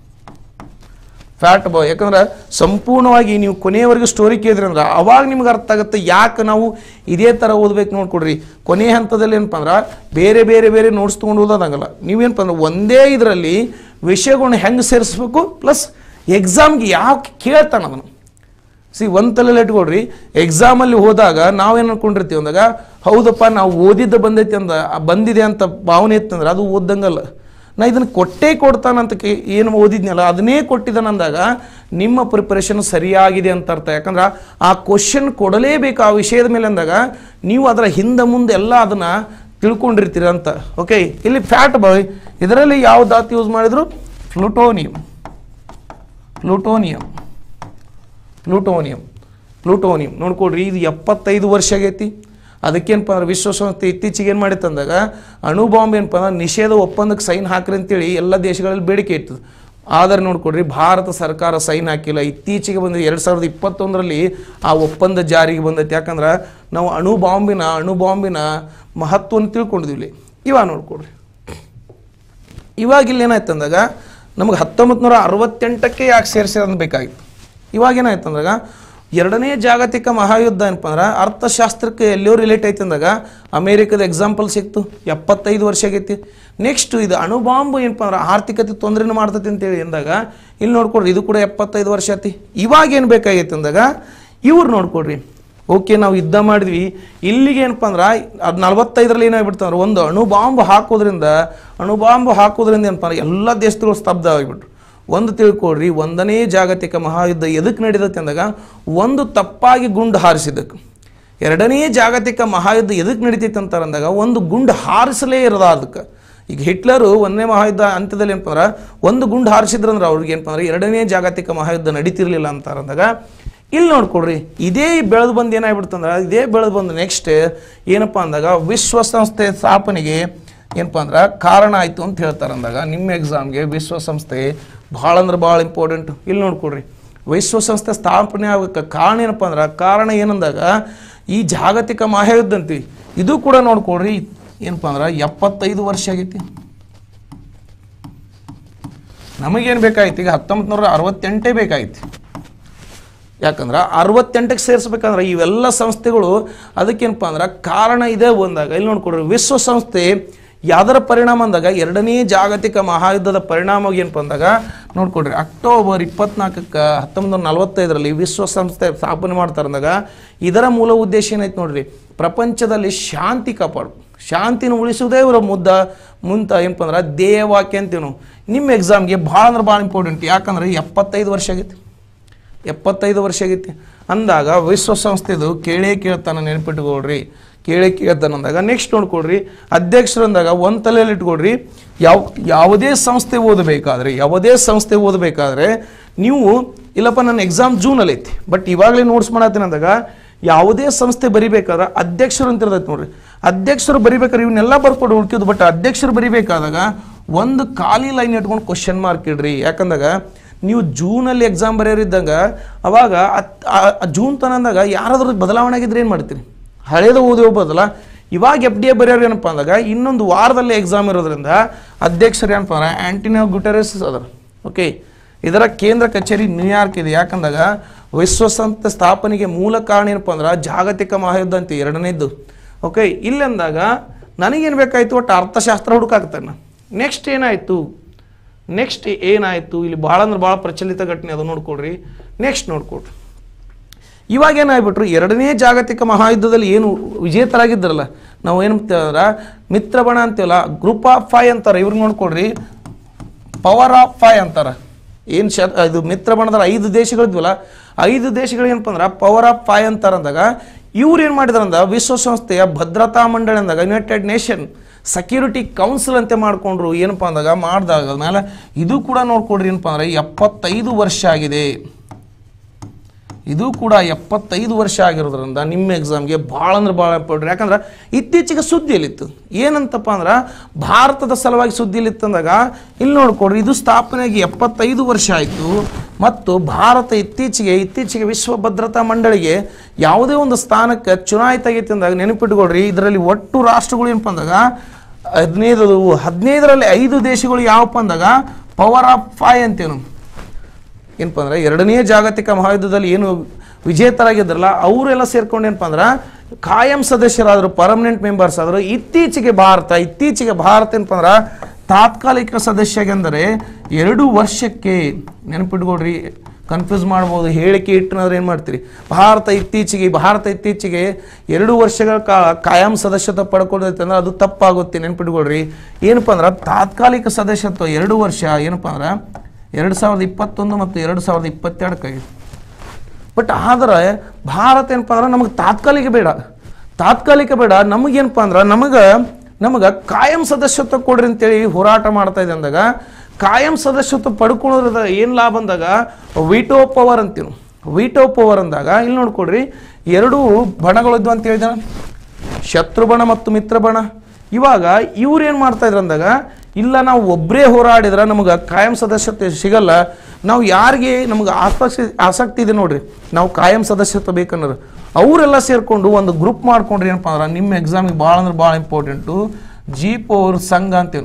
ಫ್ಯಾಟ್ ಬಾಯ್ ಯಾಕಂದ್ರೆ ಸಂಪೂರ್ಣವಾಗಿ ನೀವು ಕೊನೆಯವರೆಗೂ ಸ್ಟೋರಿ ಕೇಳಿದ್ರಿ ಅಂದ್ರೆ ಅವಾಗ ನಿಮ್ಗೆ ಅರ್ಥ ಆಗುತ್ತೆ ಯಾಕೆ ನಾವು ಇದೇ ಥರ ಓದ್ಬೇಕು ನೋಡ್ಕೊಡ್ರಿ ಕೊನೆ ಹಂತದಲ್ಲಿ ಏನಪ್ಪ ಅಂದ್ರೆ ಬೇರೆ ಬೇರೆ ಬೇರೆ ನೋಟ್ಸ್ ತೊಗೊಂಡು ಓದೋದಾಗಲ್ಲ ನೀವೇನಪ್ಪ ಅಂದ್ರೆ ಒಂದೇ ಇದರಲ್ಲಿ ವಿಷಯಗಳನ್ನ ಹೆಂಗೆ ಸೇರಿಸ್ಬೇಕು ಪ್ಲಸ್ ಎಕ್ಸಾಮ್ಗೆ ಯಾಕೆ ಕೇಳ್ತಾನೆ ಅದನ್ನು ಸಿ ಒಂದು ತಲೆಯಲ್ಲಿ ಇಟ್ಕೊಡ್ರಿ ಎಕ್ಸಾಮಲ್ಲಿ ಹೋದಾಗ ನಾವೇನು ಅನ್ಕೊಂಡಿರ್ತೀವಿ ಅಂದಾಗ ಹೌದಪ್ಪ ನಾವು ಓದಿದ್ದು ಬಂದೈತಿ ಅಂದ ಆ ಬಂದಿದೆ ಅಂತ ಭಾವನೆ ಇತ್ತಂದ್ರೆ ಅದು ಓದಂಗಲ್ಲ ನಾ ಇದನ್ನು ಕೊಟ್ಟೇ ಕೊಡ್ತಾನಂತ ಕೇ ಏನು ಓದಿದ್ನಲ್ಲ ಅದನ್ನೇ ಕೊಟ್ಟಿದ್ದಾನೆ ಅಂದಾಗ ನಿಮ್ಮ ಪ್ರಿಪರೇಷನ್ ಸರಿಯಾಗಿದೆ ಅಂತ ಅರ್ಥ ಯಾಕಂದ್ರೆ ಆ ಕ್ವಶನ್ ಕೊಡಲೇಬೇಕು ಆ ವಿಷಯದ ಮೇಲೆ ಅಂದಾಗ ನೀವು ಅದರ ಹಿಂದೆ ಮುಂದೆ ಎಲ್ಲ ಅದನ್ನು ತಿಳ್ಕೊಂಡಿರ್ತೀರ ಅಂತ ಓಕೆ ಇಲ್ಲಿ ಫ್ಯಾಟ್ ಬಾಯ್ ಇದರಲ್ಲಿ ಯಾವ ಧಾತು ಯೂಸ್ ಮಾಡಿದ್ರು ಪ್ಲುಟೋನಿಯಂ ಪ್ಲುಟೋನಿಯಂ ಪ್ಲೂಟೋನಿಯಂ ಪ್ಲೂಟೋನಿಯಂ ನೋಡ್ಕೊಡ್ರಿ ಇದು ಎಪ್ಪತ್ತೈದು ವರ್ಷ ಆಗೈತಿ ಅದಕ್ಕೇನಪ್ಪ ಅಂದ್ರೆ ವಿಶ್ವಸಂಸ್ಥೆ ಇತ್ತೀಚೆಗೆ ಏನು ಮಾಡಿತ್ತು ಅಂದಾಗ ಅಣು ಬಾಂಬ್ ಏನಪ್ಪ ಅಂದ್ರೆ ನಿಷೇಧ ಒಪ್ಪಂದಕ್ಕೆ ಸೈನ್ ಹಾಕ್ರಿ ಅಂತೇಳಿ ಎಲ್ಲ ದೇಶಗಳಲ್ಲಿ ಬೇಡಿಕೆ ಇರ್ತದೆ ಆದರೆ ನೋಡ್ಕೊಡ್ರಿ ಭಾರತ ಸರ್ಕಾರ ಸೈನ್ ಹಾಕಿಲ್ಲ ಇತ್ತೀಚೆಗೆ ಬಂದ ಎರಡು ಸಾವಿರದ ಇಪ್ಪತ್ತೊಂದರಲ್ಲಿ ಆ ಒಪ್ಪಂದ ಜಾರಿಗೆ ಬಂದೈತೆ ಯಾಕಂದ್ರೆ ನಾವು ಅಣು ಬಾಂಬಿನ ಅಣು ಬಾಂಬಿನ ಮಹತ್ವವನ್ನು ತಿಳ್ಕೊಂಡಿದ್ವಿ ಇವಾಗ ನೋಡ್ಕೊಡ್ರಿ ಇವಾಗ ಇಲ್ಲಿ ಏನಾಯ್ತು ಅಂದಾಗ ನಮಗೆ ಹತ್ತೊಂಬತ್ತು ನೂರ ಅರವತ್ತೆಂಟಕ್ಕೆ ಯಾಕೆ ಸೇರಿಸಿ ಬೇಕಾಗಿತ್ತು ಇವಾಗ ಏನಾಯ್ತು ಅಂದಾಗ ಎರಡನೇ ಜಾಗತಿಕ ಮಹಾಯುದ್ಧ ಏನಪ್ಪ ಅಂದ್ರೆ ಅರ್ಥಶಾಸ್ತ್ರಕ್ಕೆ ಎಲ್ಲಿಯೋ ರಿಲೇಟ್ ಐತೆ ಅಂದಾಗ ಅಮೇರಿಕದ ಎಕ್ಸಾಂಪಲ್ ಸಿಕ್ತು ಎಪ್ಪತ್ತೈದು ವರ್ಷ ಆಗೈತಿ ನೆಕ್ಸ್ಟ್ ಇದು ಅಣುಬಾಂಬ್ ಏನಪ್ಪ ಅಂದ್ರೆ ಆರ್ಥಿಕತೆ ತೊಂದರೆನೂ ಮಾಡ್ತೈತಿ ಅಂತೇಳಿ ಅಂದಾಗ ಇಲ್ಲಿ ನೋಡ್ಕೊಡ್ರಿ ಇದು ಕೂಡ ಎಪ್ಪತ್ತೈದು ವರ್ಷ ಐತಿ ಇವಾಗ ಏನು ಬೇಕಾಗೈತೆ ಅಂದಾಗ ಇವ್ರು ನೋಡ್ಕೊಡ್ರಿ ಓಕೆ ನಾವು ಯುದ್ಧ ಮಾಡಿದ್ವಿ ಇಲ್ಲಿಗೆ ಏನಪ್ಪ ಅಂದ್ರೆ ಅದು ನಲವತ್ತೈದರಲ್ಲಿ ಏನಾಗ್ಬಿಡ್ತಂದ್ರೆ ಒಂದು ಅಣು ಬಾಂಬ್ ಹಾಕೋದ್ರಿಂದ ಅಣು ಬಾಂಬ್ ಹಾಕೋದ್ರಿಂದ ಏನಪ್ಪ ಅಂದ್ರೆ ಎಲ್ಲ ದೇಶಗಳು ಸ್ತಬ್ಧ ಆಗಿಬಿಟ್ರು ಒಂದು ತಿಳ್ಕೊಳ್ರಿ ಒಂದನೇ ಜಾಗತಿಕ ಮಹಾಯುದ್ಧ ಎದಕ್ಕೆ ನಡೀತೈತೆ ಅಂದಾಗ ಒಂದು ತಪ್ಪಾಗಿ ಗುಂಡು ಹಾರಿಸಿದ್ದಕ್ಕೆ ಎರಡನೇ ಜಾಗತಿಕ ಮಹಾಯುದ್ಧ ಎದಕ್ಕೆ ನಡೀತೈತೆ ಅಂತಾರೆ ಅಂದಾಗ ಒಂದು ಗುಂಡು ಹಾರಿಸಲೇ ಇರೋದ ಅದಕ್ಕೆ ಈಗ ಹಿಟ್ಲರು ಒಂದನೇ ಮಹಾಯುದ್ಧ ಅಂತ್ಯದಲ್ಲಿ ಏನಪ್ಪ ಅಂದ್ರೆ ಒಂದು ಗುಂಡು ಹಾರಿಸಿದ್ರಂದ್ರೆ ಅವ್ರಿಗೆ ಏನಪ್ಪ ಅಂದ್ರೆ ಎರಡನೇ ಜಾಗತಿಕ ಮಹಾಯುದ್ಧ ನಡೀತಿರ್ಲಿಲ್ಲ ಅಂತಾರೆ ಅಂದಾಗ ಇಲ್ಲಿ ನೋಡ್ಕೊಡ್ರಿ ಇದೇ ಬೆಳೆದು ಬಂದು ಏನಾಗ್ಬಿಡ್ತಂದ್ರೆ ಇದೇ ಬೆಳೆದು ಬಂದು ನೆಕ್ಸ್ಟ್ ಏನಪ್ಪ ಅಂದಾಗ ವಿಶ್ವಸಂಸ್ಥೆ ಸ್ಥಾಪನೆಗೆ ಏನಪ್ಪ ಅಂದ್ರೆ ಕಾರಣ ಆಯಿತು ಅಂತ ಹೇಳ್ತಾರೆ ಅಂದಾಗ ನಿಮ್ಮ ಎಕ್ಸಾಮ್ಗೆ ವಿಶ್ವಸಂಸ್ಥೆ ಭಾಳ ಅಂದ್ರೆ ಭಾಳ ಇಂಪಾರ್ಟೆಂಟ್ ಇಲ್ಲಿ ನೋಡ್ಕೊಡ್ರಿ ವಿಶ್ವಸಂಸ್ಥೆ ಸ್ಥಾಪನೆ ಆಗಕ್ಕೆ ಕಾರಣ ಏನಪ್ಪ ಅಂದ್ರೆ ಕಾರಣ ಏನಂದಾಗ ಈ ಜಾಗತಿಕ ಮಹಾಯುದ್ಧ ಅಂತೀವಿ ಇದು ಕೂಡ ನೋಡ್ಕೊಡ್ರಿ ಏನಪ್ಪ ಅಂದ್ರೆ ಎಪ್ಪತ್ತೈದು ವರ್ಷ ಆಗೈತಿ ನಮಗೇನು ಬೇಕಾಯ್ತು ಈಗ ಹತ್ತೊಂಬತ್ತು ನೂರ ಅರವತ್ತೆಂಟೇ ಬೇಕಾಯ್ತು ಯಾಕಂದ್ರೆ ಅರವತ್ತೆಂಟಕ್ಕೆ ಸೇರಿಸ್ಬೇಕಂದ್ರೆ ಇವೆಲ್ಲ ಸಂಸ್ಥೆಗಳು ಅದಕ್ಕೇನಪ್ಪ ಅಂದ್ರೆ ಕಾರಣ ಇದೆ ಬಂದಾಗ ಇಲ್ಲಿ ನೋಡ್ಕೊಡ್ರಿ ವಿಶ್ವಸಂಸ್ಥೆ ಯಾವ್ದರ ಪರಿಣಾಮ ಅಂದಾಗ ಎರಡನೇ ಜಾಗತಿಕ ಮಹಾಯುದ್ಧದ ಪರಿಣಾಮ ಏನಪ್ಪ ಅಂದಾಗ ನೋಡ್ಕೊಡ್ರಿ ಅಕ್ಟೋಬರ್ ಇಪ್ಪತ್ನಾಲ್ಕಕ್ಕೆ ಹತ್ತೊಂಬತ್ತು ನೂರ ನಲವತ್ತೈದರಲ್ಲಿ ವಿಶ್ವಸಂಸ್ಥೆ ಸ್ಥಾಪನೆ ಮಾಡ್ತಾರೆ ಅಂದಾಗ ಇದರ ಮೂಲ ಉದ್ದೇಶ ಏನೈತೆ ನೋಡ್ರಿ ಪ್ರಪಂಚದಲ್ಲಿ ಶಾಂತಿ ಕಾಪಾಡು ಶಾಂತಿನ ಉಳಿಸುವುದೇ ಇವರ ಮುದ್ದ ಮುಂತ ಏನಪ್ಪ ಅಂದ್ರೆ ಧ್ಯೇಯವಾಕ್ಯ ಅಂತೀವಿ ನಾವು ನಿಮ್ಮ ಎಕ್ಸಾಮ್ಗೆ ಭಾಳ ಅಂದ್ರೆ ಭಾಳ ಇಂಪಾರ್ಟೆಂಟ್ ಯಾಕಂದ್ರೆ ಎಪ್ಪತ್ತೈದು ವರ್ಷ ಆಗೈತಿ ಎಪ್ಪತ್ತೈದು ವರ್ಷ ಆಗೈತಿ ಅಂದಾಗ ವಿಶ್ವಸಂಸ್ಥೆದು ಕೇಳೇ ಕೇಳ್ತಾನೆ ನೆನಪಿಟ್ಕೊಳ್ರಿ ಕೇಳೇ ಕೇಳ್ತಾನೆ ಅಂದಾಗ ನೆಕ್ಸ್ಟ್ ನೋಡ್ಕೊಡ್ರಿ ಅಧ್ಯಕ್ಷರು ಅಂದಾಗ ಒಂದು ತಲೆಯಲ್ಲಿ ಇಟ್ಕೊಡ್ರಿ ಯಾವ ಯಾವುದೇ ಸಂಸ್ಥೆ ಓದಬೇಕಾದ್ರೆ ಯಾವುದೇ ಸಂಸ್ಥೆ ಓದಬೇಕಾದ್ರೆ ನೀವು ಇಲ್ಲಪ್ಪ ನನ್ನ ಎಕ್ಸಾಮ್ ಜೂನಲ್ಲಿ ಐತಿ ಬಟ್ ಇವಾಗಲೇ ನೋಟ್ಸ್ ಮಾಡತ್ತೀನಿ ಅಂದಾಗ ಯಾವುದೇ ಸಂಸ್ಥೆ ಬರಿಬೇಕಾದ್ರೆ ಅಧ್ಯಕ್ಷರು ಅಂತ ಇರ್ತೈತೆ ನೋಡ್ರಿ ಅಧ್ಯಕ್ಷರು ಬರಿಬೇಕಾದ್ರೆ ಇವನ್ನೆಲ್ಲ ಬರ್ಕೊಡು ಉಳ್ಕಿದ್ದು ಬಟ್ ಅಧ್ಯಕ್ಷರು ಬರಿಬೇಕಾದಾಗ ಒಂದು ಖಾಲಿ ಲೈನ್ ಇಟ್ಕೊಂಡು ಕ್ವಶನ್ ಮಾರ್ಕ್ ಇಡ್ರಿ ಯಾಕಂದಾಗ ನೀವು ಜೂನಲ್ಲಿ ಎಕ್ಸಾಮ್ ಬರೆಯೋರಿದ್ದಾಗ ಅವಾಗ ಅತ್- ಆ- ಆ ಜೂನ್ ತನ ಅಂದಾಗ ಯಾರಾದ್ರೂ ಬದಲಾವಣೆ ಆಗಿದ್ರೆ ಏನು ಮಾಡ್ತೀರಿ ಹಳೇದು ಓದಿ ಹೋಗ್ಬೋದಲ್ಲ ಇವಾಗ ಎಫ್ ಡಿ ಎ ಬರೆಯೋರು ಏನಪ್ಪ ಅಂದಾಗ ಇನ್ನೊಂದು ವಾರದಲ್ಲಿ ಎಕ್ಸಾಮ್ ಇರೋದ್ರಿಂದ ಅಧ್ಯಕ್ಷರು ಏನಪ್ಪ ಅಂದ್ರೆ ಆಂಟಿನಿಯೋ ಗುಟೆರೆಸ್ ಅದಾರ ಓಕೆ ಇದರ ಕೇಂದ್ರ ಕಚೇರಿ ನ್ಯೂಯಾರ್ಕ್ ಇದೆ ಯಾಕಂದಾಗ ವಿಶ್ವಸಂಸ್ಥೆ ಸ್ಥಾಪನೆಗೆ ಮೂಲ ಕಾರಣ ಏನಪ್ಪ ಅಂದ್ರೆ ಜಾಗತಿಕ ಮಹಾಯುದ್ಧ ಅಂತ ಎರಡನೇದ್ದು ಓಕೆ ಇಲ್ಲಿ ಅಂದಾಗ ನನಗೇನು ಬೇಕಾಯಿತು ಒಟ್ಟು ಅರ್ಥಶಾಸ್ತ್ರ ಹುಡುಕಾಗ್ತಾನೆ ನೆಕ್ಸ್ಟ್ ಏನಾಯಿತು ನೆಕ್ಸ್ಟ್ ಏನಾಯಿತು ಇಲ್ಲಿ ಭಾಳ ಅಂದ್ರೆ ಭಾಳ ಪ್ರಚಲಿತ ಘಟನೆ ಅದು ನೋಡ್ಕೊಡ್ರಿ ನೆಕ್ಸ್ಟ್ ನೋಡ್ಕೊಡ್ರಿ ಇವಾಗ ಏನಾಗ್ಬಿಟ್ರು ಎರಡನೇ ಜಾಗತಿಕ ಮಹಾಯುದ್ಧದಲ್ಲಿ ಏನು ವಿಜೇತರಾಗಿದ್ರಲ್ಲ ನಾವು ಏನು ಅಂತೀವಲ್ಲ ಮಿತ್ರಬಣ ಅಂತೀವಲ್ಲ ಗ್ರೂಪ್ ಆಫ್ ಫೈ ಅಂತಾರೆ ಇವ್ರಿಗೆ ನೋಡ್ಕೊಡ್ರಿ ಪವರ್ ಆಫ್ ಫೈ ಅಂತಾರೆ ಏನು ಶ ಇದು ಮಿತ್ರಬಣದ ಐದು ದೇಶಗಳಿದ್ವಲ್ಲ ಐದು ದೇಶಗಳು ಏನಪ್ಪ ಅಂದ್ರೆ ಪವರ್ ಆಫ್ ಫೈ ಅಂತಾರೆ ಅಂದಾಗ ಇವ್ರು ಏನು ಮಾಡಿದಾರಂದ ವಿಶ್ವಸಂಸ್ಥೆಯ ಭದ್ರತಾ ಮಂಡಳಿ ಅಂದಾಗ ಯುನೈಟೆಡ್ ನೇಷನ್ ಸೆಕ್ಯೂರಿಟಿ ಕೌನ್ಸಿಲ್ ಅಂತ ಮಾಡ್ಕೊಂಡ್ರು ಏನಪ್ಪ ಅಂದಾಗ ಮಾಡಿದಾಗ ಮೇಲೆ ಇದು ಕೂಡ ನೋಡ್ಕೊಡ್ರಿ ಏನಪ್ಪ ಅಂದ್ರೆ ಎಪ್ಪತ್ತೈದು ವರ್ಷ ಆಗಿದೆ ಇದು ಕೂಡ ಎಪ್ಪತ್ತೈದು ವರ್ಷ ಆಗಿರೋದ್ರಿಂದ ನಿಮ್ಮ ಎಕ್ಸಾಮ್ಗೆ ಭಾಳ ಅಂದ್ರೆ ಭಾಳ ಇಂಪಾರ್ಟೆಂಟ್ ಯಾಕಂದ್ರೆ ಇತ್ತೀಚೆಗೆ ಸುದ್ದಿಯಲ್ಲಿತ್ತು ಏನಂತಪ್ಪ ಅಂದ್ರೆ ಭಾರತದ ಸಲುವಾಗಿ ಸುದ್ದಿಯಲ್ಲಿತ್ತು ಅಂದಾಗ ಇಲ್ಲಿ ನೋಡ್ಕೊಡ್ರಿ ಇದು ಸ್ಥಾಪನೆಯಾಗಿ ಎಪ್ಪತ್ತೈದು ವರ್ಷ ಆಯಿತು ಮತ್ತು ಭಾರತ ಇತ್ತೀಚೆಗೆ ಇತ್ತೀಚೆಗೆ ವಿಶ್ವ ಭದ್ರತಾ ಮಂಡಳಿಗೆ ಯಾವುದೇ ಒಂದು ಸ್ಥಾನಕ್ಕೆ ಚುನಾಯಿತ ಆಗೈತೆ ಅಂದಾಗ ನೆನಪಿಟ್ಕೊಳ್ರಿ ಇದರಲ್ಲಿ ಒಟ್ಟು ರಾಷ್ಟ್ರಗಳು ಏನಪ್ಪ ಅಂದಾಗ ಹದಿನೈದು ಹದಿನೈದರಲ್ಲಿ ಐದು ದೇಶಗಳು ಯಾವಪ್ಪ ಅಂದಾಗ ಪವರ್ ಆಫ್ ಫೈ ಅಂತೇವೆ ನಾವು ಏನಪ್ಪ ಅಂದ್ರೆ ಎರಡನೇ ಜಾಗತಿಕ ಮಹಾಯುದ್ಧದಲ್ಲಿ ಏನು ವಿಜೇತರಾಗಿದ್ರಲ್ಲ ಅವರೆಲ್ಲ ಸೇರ್ಕೊಂಡು ಏನಪ್ಪ ಅಂದ್ರೆ ಕಾಯಂ ಸದಸ್ಯರಾದರು ಪರ್ಮನೆಂಟ್ ಮೆಂಬರ್ಸ್ ಆದರು ಇತ್ತೀಚೆಗೆ ಭಾರತ ಇತ್ತೀಚೆಗೆ ಭಾರತ ಏನಪ್ಪ ಅಂದ್ರೆ ತಾತ್ಕಾಲಿಕ ಸದಸ್ಯಗೆಂದರೆ ಎರಡು ವರ್ಷಕ್ಕೆ ನೆನಪಿಟ್ಕೊಡ್ರಿ ಕನ್ಫ್ಯೂಸ್ ಮಾಡ್ಬೋದು ಹೇಳಿಕೆ ಇಟ್ಟನಾದ್ರೆ ಏನು ಮಾಡ್ತೀರಿ ಭಾರತ ಇತ್ತೀಚೆಗೆ ಭಾರತ ಇತ್ತೀಚೆಗೆ ಎರಡು ವರ್ಷಗಳ ಕಾಲ ಕಾಯಂ ಸದಸ್ಯತ್ವ ಪಡ್ಕೊಳ್ಳುತ್ತೆ ಅಂದ್ರೆ ಅದು ತಪ್ಪಾಗುತ್ತೆ ನೆನ್ಪಿಟ್ಕೊಳ್ರಿ ಏನಪ್ಪ ಅಂದ್ರೆ ತಾತ್ಕಾಲಿಕ ಸದಸ್ಯತ್ವ ಎರಡು ವರ್ಷ ಏನಪ್ಪ ಅಂದ್ರೆ ಎರಡು ಸಾವಿರದ ಇಪ್ಪತ್ತೊಂದು ಮತ್ತು ಎರಡು ಸಾವಿರದ ಇಪ್ಪತ್ತೆರಡಕ್ಕಾಗಿ ಬಟ್ ಆದರೆ ಭಾರತ ಏನಪ್ಪ ಅಂದ್ರೆ ನಮಗೆ ತಾತ್ಕಾಲಿಕ ಬೇಡ ತಾತ್ಕಾಲಿಕ ಬೇಡ ನಮಗೇನಪ್ಪ ಅಂದ್ರೆ ನಮಗೆ ನಮಗೆ ಕಾಯಂ ಸದಸ್ಯತ್ವ ಕೊಡ್ರಿ ಅಂತೇಳಿ ಹೋರಾಟ ಮಾಡ್ತಾ ಇದೆ ಅಂದಾಗ ಕಾಯಂ ಸದಸ್ಯತ್ವ ಪಡ್ಕೊಳ್ಳೋದ್ರದ ಏನು ಲಾಭ ಅಂದಾಗ ವಿಟೋ ಪವರ್ ಅಂತೀವಿ ವಿಟೋ ಪವರ್ ಅಂದಾಗ ಇಲ್ಲಿ ನೋಡ್ಕೊಡ್ರಿ ಎರಡು ಬಣಗಳಿದ್ವು ಅಂತ ಹೇಳಿದ ಶತ್ರು ಬಣ ಮತ್ತು ಮಿತ್ರ ಬಣ ಇವಾಗ ಇವ್ರು ಏನು ಮಾಡ್ತಾ ಇದ್ರು ಅಂದಾಗ ಇಲ್ಲ ನಾವು ಒಬ್ಬರೇ ಹೋರಾಡಿದ್ರೆ ನಮಗೆ ಕಾಯಂ ಸದಸ್ಯತ್ವ ಸಿಗಲ್ಲ ನಾವು ಯಾರಿಗೆ ನಮಗೆ ಆಸಕ್ತಿ ಆಸಕ್ತಿ ಇದೆ ನೋಡ್ರಿ ನಾವು ಕಾಯಂ ಸದಸ್ಯತ್ವ ಬೇಕನ್ನೋರು ಅವರೆಲ್ಲ ಸೇರಿಕೊಂಡು ಒಂದು ಗ್ರೂಪ್ ಮಾಡ್ಕೊಂಡ್ರಿ ಏನಪ್ಪ ಅಂದ್ರೆ ನಿಮ್ಮ ಎಕ್ಸಾಮಿಗೆ ಭಾಳ ಅಂದ್ರೆ ಭಾಳ ಇಂಪಾರ್ಟೆಂಟು ಜಿ ಪೋರ್ ಸಂಘ ಅಂತೇನು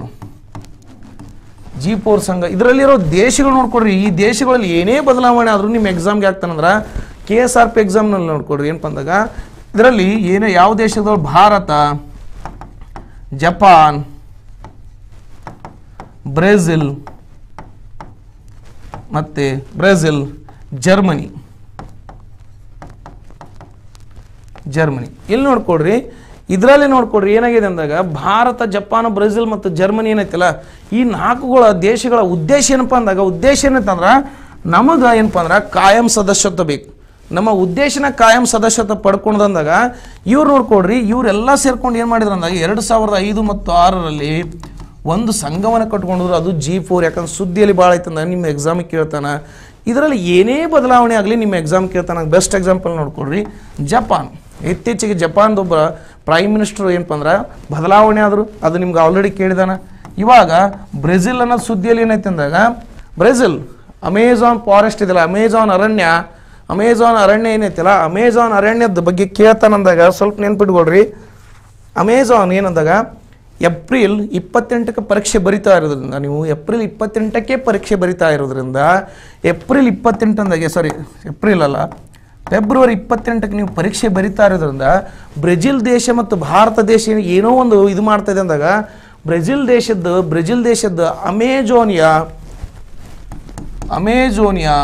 ಜಿ ಪೋರ್ ಸಂಘ ಇದರಲ್ಲಿರೋ ದೇಶಗಳು ನೋಡ್ಕೊಡ್ರಿ ಈ ದೇಶಗಳಲ್ಲಿ ಏನೇ ಬದಲಾವಣೆ ಆದರೂ ನಿಮ್ಮ ಎಕ್ಸಾಮ್ಗೆ ಆಗ್ತಾನಂದ್ರೆ ಕೆ ಎಸ್ ಆರ್ ಪಿ ಎಕ್ಸಾಮ್ನಲ್ಲಿ ನೋಡ್ಕೊಡ್ರಿ ಏನಪ್ಪ ಅಂದಾಗ ಇದರಲ್ಲಿ ಏನೇ ಯಾವ ದೇಶದವ್ರು ಭಾರತ ಜಪಾನ್ ಬ್ರೆಜಿಲ್ ಮತ್ತು ಬ್ರೆಜಿಲ್ ಜರ್ಮನಿ ಜರ್ಮನಿ ಇಲ್ಲಿ ನೋಡ್ಕೊಡ್ರಿ ಇದರಲ್ಲಿ ನೋಡ್ಕೊಡ್ರಿ ಏನಾಗಿದೆ ಅಂದಾಗ ಭಾರತ ಜಪಾನ್ ಬ್ರೆಜಿಲ್ ಮತ್ತು ಜರ್ಮನಿ ಏನೈತಲ್ಲ ಈ ನಾಲ್ಕುಗಳ ದೇಶಗಳ ಉದ್ದೇಶ ಏನಪ್ಪ ಅಂದಾಗ ಉದ್ದೇಶ ಏನಂತಂದ್ರೆ ನಮಗೆ ಏನಪ್ಪ ಅಂದ್ರೆ ಕಾಯಂ ಸದಸ್ಯತ್ವ ಬೇಕು ನಮ್ಮ ಉದ್ದೇಶನ ಕಾಯಂ ಸದಸ್ಯತ್ವ ಪಡ್ಕೊಂಡಂದಾಗ ಇವ್ರು ನೋಡ್ಕೊಡ್ರಿ ಇವರೆಲ್ಲ ಸೇರ್ಕೊಂಡು ಏನು ಮಾಡಿದ್ರು ಅಂದಾಗ ಎರಡು ಸಾವಿರದ ಐದು ಮತ್ತು ಆರರಲ್ಲಿ ಒಂದು ಸಂಘವನ್ನು ಕಟ್ಕೊಂಡ್ರು ಅದು ಜಿ ಫೋರ್ ಯಾಕಂದ್ರೆ ಸುದ್ದಿಯಲ್ಲಿ ಭಾಳ ಐತಂದಾಗ ನಿಮ್ಮ ಎಕ್ಸಾಮಿಗೆ ಕೇಳ್ತಾನೆ ಇದರಲ್ಲಿ ಏನೇ ಬದಲಾವಣೆ ಆಗಲಿ ನಿಮ್ಮ ಎಕ್ಸಾಮ್ ಕೇಳ್ತಾನೆ ಬೆಸ್ಟ್ ಎಕ್ಸಾಂಪಲ್ ನೋಡ್ಕೊಡ್ರಿ ಜಪಾನ್ ಇತ್ತೀಚೆಗೆ ಜಪಾನ್ದೊಬ್ಬ ಪ್ರೈಮ್ ಮಿನಿಸ್ಟರ್ ಏನಪ್ಪ ಅಂದ್ರೆ ಬದಲಾವಣೆ ಆದರು ಅದು ನಿಮ್ಗೆ ಆಲ್ರೆಡಿ ಕೇಳಿದಾನ ಇವಾಗ ಬ್ರೆಜಿಲ್ ಅನ್ನೋದು ಸುದ್ದಿಯಲ್ಲಿ ಏನೈತೆ ಅಂದಾಗ ಬ್ರೆಜಿಲ್ ಅಮೆಜಾನ್ ಫಾರೆಸ್ಟ್ ಇದೆಯಲ್ಲ ಅಮೆಜಾನ್ ಅರಣ್ಯ ಅಮೆಜಾನ್ ಅರಣ್ಯ ಏನೈತಿಲ್ಲ ಅಮೆಜಾನ್ ಅರಣ್ಯದ ಬಗ್ಗೆ ಕೇಳ್ತಾನಂದಾಗ ಸ್ವಲ್ಪ ನೆನ್ಪಿಟ್ಕೊಳ್ರಿ ಅಮೆಜಾನ್ ಏನಂದಾಗ ಏಪ್ರಿಲ್ ಇಪ್ಪತ್ತೆಂಟಕ್ಕೆ ಪರೀಕ್ಷೆ ಬರಿತಾ ಇರೋದ್ರಿಂದ ನೀವು ಏಪ್ರಿಲ್ ಇಪ್ಪತ್ತೆಂಟಕ್ಕೆ ಪರೀಕ್ಷೆ ಬರಿತಾ ಇರೋದ್ರಿಂದ ಏಪ್ರಿಲ್ ಇಪ್ಪತ್ತೆಂಟಂದಾಗೆ ಸಾರಿ ಏಪ್ರಿಲ್ ಅಲ್ಲ ಫೆಬ್ರವರಿ ಇಪ್ಪತ್ತೆಂಟಕ್ಕೆ ನೀವು ಪರೀಕ್ಷೆ ಬರಿತಾ ಇರೋದ್ರಿಂದ ಬ್ರೆಜಿಲ್ ದೇಶ ಮತ್ತು ಭಾರತ ದೇಶ ಏನ್- ಏನೋ ಒಂದು ಇದು ಮಾಡ್ತಾ ಇದೆ ಅಂದಾಗ ಬ್ರೆಜಿಲ್ ದೇಶದ್ದು ಬ್ರೆಜಿಲ್ ದೇಶದ್ದು ಅಮೆಜೋನಿಯಾ ಅಮೆಜೋನಿಯಾ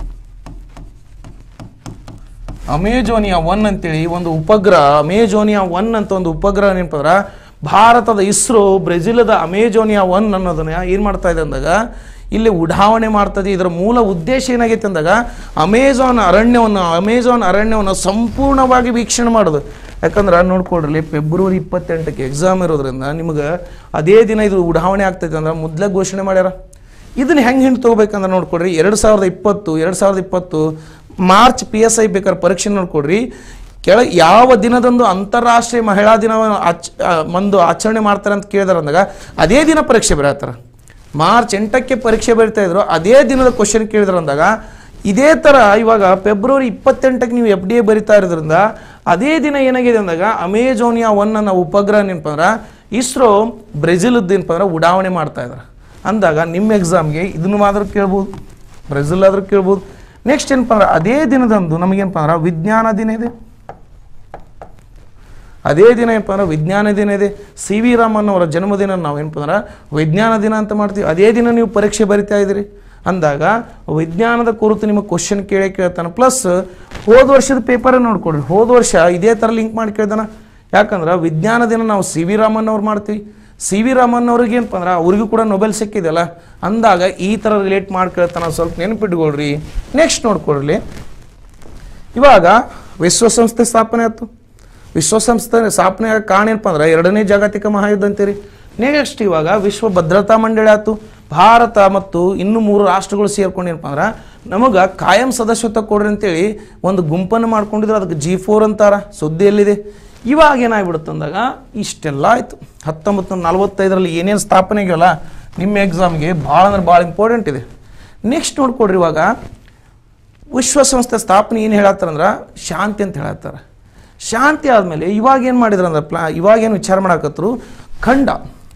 ಅಮೆಜೋನಿಯಾ ಒನ್ ಅಂತೇಳಿ ಒಂದು ಉಪಗ್ರಹ ಅಮೆಜೋನಿಯಾ ಒನ್ ಅಂತ ಒಂದು ಉಪಗ್ರಹ ನೆನಪಂದ್ರೆ ಭಾರತದ ಇಸ್ರೋ ಬ್ರೆಜಿಲದ ಅಮೆಜೋನಿಯಾ ಒನ್ ಅನ್ನೋದನ್ನ ಏನು ಮಾಡ್ತಾ ಇದೆ ಅಂದಾಗ ಇಲ್ಲಿ ಉಡಾವಣೆ ಮಾಡ್ತದೆ ಇದರ ಮೂಲ ಉದ್ದೇಶ ಏನಾಗೈತೆ ಅಂದಾಗ ಅಮೆಜಾನ್ ಅರಣ್ಯವನ್ನು ಅಮೆಜಾನ್ ಅರಣ್ಯವನ್ನು ಸಂಪೂರ್ಣವಾಗಿ ವೀಕ್ಷಣೆ ಮಾಡೋದು ಯಾಕಂದ್ರೆ ನೋಡ್ಕೊಡ್ರಿ ಫೆಬ್ರವರಿ ಇಪ್ಪತ್ತೆಂಟಕ್ಕೆ ಎಕ್ಸಾಮ್ ಇರೋದ್ರಿಂದ ನಿಮ್ಗೆ ಅದೇ ದಿನ ಇದು ಉಡಾವಣೆ ಆಗ್ತೈತೆ ಅಂದ್ರೆ ಮೊದಲೇ ಘೋಷಣೆ ಮಾಡ್ಯಾರ ಇದನ್ನ ಹೆಂಗೆ ಹಿಂಗೆ ತೊಗೋಬೇಕಂದ್ರೆ ನೋಡ್ಕೊಡ್ರಿ ಎರಡು ಸಾವಿರದ ಇಪ್ಪತ್ತು ಎರಡು ಸಾವಿರದ ಇಪ್ಪತ್ತು ಮಾರ್ಚ್ ಪಿ ಎಸ್ ಐ ಬೇಕಾದ್ರೆ ಪರೀಕ್ಷೆ ನೋಡ್ಕೊಡ್ರಿ ಕೆಳ ಯಾವ ದಿನದಂದು ಅಂತಾರಾಷ್ಟ್ರೀಯ ಮಹಿಳಾ ದಿನವನ್ನು ಆಚ ಆ, ಒಂದು ಆಚರಣೆ ಮಾಡ್ತಾರೆ ಅಂತ ಕೇಳಿದಾರೆ ಅಂದಾಗ ಅದೇ ದಿನ ಪರೀಕ್ಷೆ ಬರೀತಾರೆ ಮಾರ್ಚ್ ಎಂಟಕ್ಕೆ ಪರೀಕ್ಷೆ ಬರಿತಾ ಇದ್ರು ಅದೇ ದಿನದ ಕ್ವಶನ್ ಕೇಳಿದ್ರು ಅಂದಾಗ ಇದೇ ಥರ ಇವಾಗ ಫೆಬ್ರವರಿ ಇಪ್ಪತ್ತೆಂಟಕ್ಕೆ ನೀವು ಎಫ್ ಡಿ ಎ ಬರಿತಾ ಇರೋದ್ರಿಂದ ಅದೇ ದಿನ ಏನಾಗಿದೆ ಅಂದಾಗ ಅಮೆಜೋನಿಯಾ ಒನ್ ಅನ್ನೋ ಉಪಗ್ರಹ ಏನಪ್ಪ ಅಂದ್ರೆ ಇಸ್ರೋ ಬ್ರೆಜಿಲ್ದು ಏನಪ್ಪ ಅಂದ್ರೆ ಉಡಾವಣೆ ಮಾಡ್ತಾ ಇದ್ದಾರೆ ಅಂದಾಗ ನಿಮ್ಮ ಎಕ್ಸಾಮ್ಗೆ ಇದನ್ನು ಮಾತ್ರ ಕೇಳ್ಬೋದು ಬ್ರೆಜಿಲ್ ಆದರೂ ಕೇಳ್ಬೋದು ನೆಕ್ಸ್ಟ್ ಏನಪ್ಪ ಅಂದ್ರೆ ಅದೇ ದಿನದಂದು ನಮಗೇನಪ್ಪ ಅಂದ್ರೆ ವಿಜ್ಞಾನ ದಿನ ಇದೆ ಅದೇ ದಿನ ಏನಪ್ಪ ಅಂದ್ರೆ ವಿಜ್ಞಾನ ದಿನ ಇದೆ ಸಿ ವಿ ರಾಮನ್ ಅವರ ಜನ್ಮದಿನ ನಾವು ಏನಪ್ಪ ಅಂದ್ರೆ ವಿಜ್ಞಾನ ದಿನ ಅಂತ ಮಾಡ್ತೀವಿ ಅದೇ ದಿನ ನೀವು ಪರೀಕ್ಷೆ ಬರಿತಾ ಇದ್ದೀರಿ ಅಂದಾಗ ವಿಜ್ಞಾನದ ಕುರಿತು ನಿಮಗೆ ಕ್ವಶನ್ ಕೇಳೇ ಕೇಳ್ತಾನೆ ಪ್ಲಸ್ ಹೋದ ವರ್ಷದ ಪೇಪರೇ ನೋಡ್ಕೊಡ್ರಿ ಹೋದ ವರ್ಷ ಇದೇ ಥರ ಲಿಂಕ್ ಮಾಡಿ ಕೇಳ್ದಾನ ಯಾಕಂದ್ರೆ ವಿಜ್ಞಾನ ದಿನ ನಾವು ಸಿ ವಿ ರಾಮನ್ ಅವ್ರು ಮಾಡ್ತೀವಿ ಸಿ ವಿ ರಾಮನ್ ಅವ್ರಿಗೆ ಏನಪ್ಪ ಅಂದ್ರೆ ಅವ್ರಿಗೂ ಕೂಡ ನೊಬೆಲ್ ಸಿಕ್ಕಿದೆಯಲ್ಲ ಅಂದಾಗ ಈ ಥರ ರಿಲೇಟ್ ಮಾಡಿ ಕೇಳ್ತಾನೆ ಸ್ವಲ್ಪ ನೆನಪಿಟ್ಕೊಳ್ರಿ ನೆಕ್ಸ್ಟ್ ನೋಡ್ಕೊಡ್ರಿ ಇವಾಗ ವಿಶ್ವಸಂಸ್ಥೆ ಸ್ಥಾಪನೆ ಆಯ್ತು ವಿಶ್ವಸಂಸ್ಥೆ ಸ್ಥಾಪನೆ ಆಗ ಕಾರಣ ಏನಪ್ಪ ಅಂದ್ರೆ ಎರಡನೇ ಜಾಗತಿಕ ಮಹಾಯುದ್ಧ ಅಂತೀರಿ ನೆಕ್ಸ್ಟ್ ಇವಾಗ ವಿಶ್ವ ಭದ್ರತಾ ಮಂಡಳಿ ಆಯ್ತು ಭಾರತ ಮತ್ತು ಇನ್ನು ಮೂರು ರಾಷ್ಟ್ರಗಳು ಸೇರ್ಕೊಂಡು ಏನಪ್ಪ ಅಂದ್ರೆ ನಮಗೆ ಕಾಯಂ ಸದಸ್ಯತ್ವ ಕೊಡ್ರಿ ಅಂತೇಳಿ ಒಂದು ಗುಂಪನ್ನು ಮಾಡ್ಕೊಂಡಿದ್ರು ಅದಕ್ಕೆ ಜಿ ಫೋರ್ ಅಂತಾರ ಸುದ್ದಿಯಲ್ಲಿದೆ ಇವಾಗ ಏನಾಗ್ಬಿಡುತ್ತೆ ಅಂದಾಗ ಇಷ್ಟೆಲ್ಲ ಆಯಿತು ಹತ್ತೊಂಬತ್ತು ನೂರ ನಲವತ್ತೈದರಲ್ಲಿ ಏನೇನು ಸ್ಥಾಪನೆ ಆಗ್ಯವಲ್ಲ ನಿಮ್ಮ ಎಕ್ಸಾಮ್ಗೆ ಭಾಳ ಅಂದ್ರೆ ಭಾಳ ಇಂಪಾರ್ಟೆಂಟ್ ಇದೆ ನೆಕ್ಸ್ಟ್ ನೋಡ್ಕೊಡ್ರಿ ಇವಾಗ ವಿಶ್ವಸಂಸ್ಥೆ ಸ್ಥಾಪನೆ ಏನು ಹೇಳತ್ತಾರಂದ್ರೆ ಶಾಂತಿ ಅಂತ ಹೇಳತ್ತಾರ ಶಾಂತಿ ಆದಮೇಲೆ ಇವಾಗ ಏನು ಮಾಡಿದ್ರು ಅಂದ್ರೆ ಪ್ಲಾ ಇವಾಗ ಏನು ವಿಚಾರ ಮಾಡಕತ್ತರು ಖಂಡ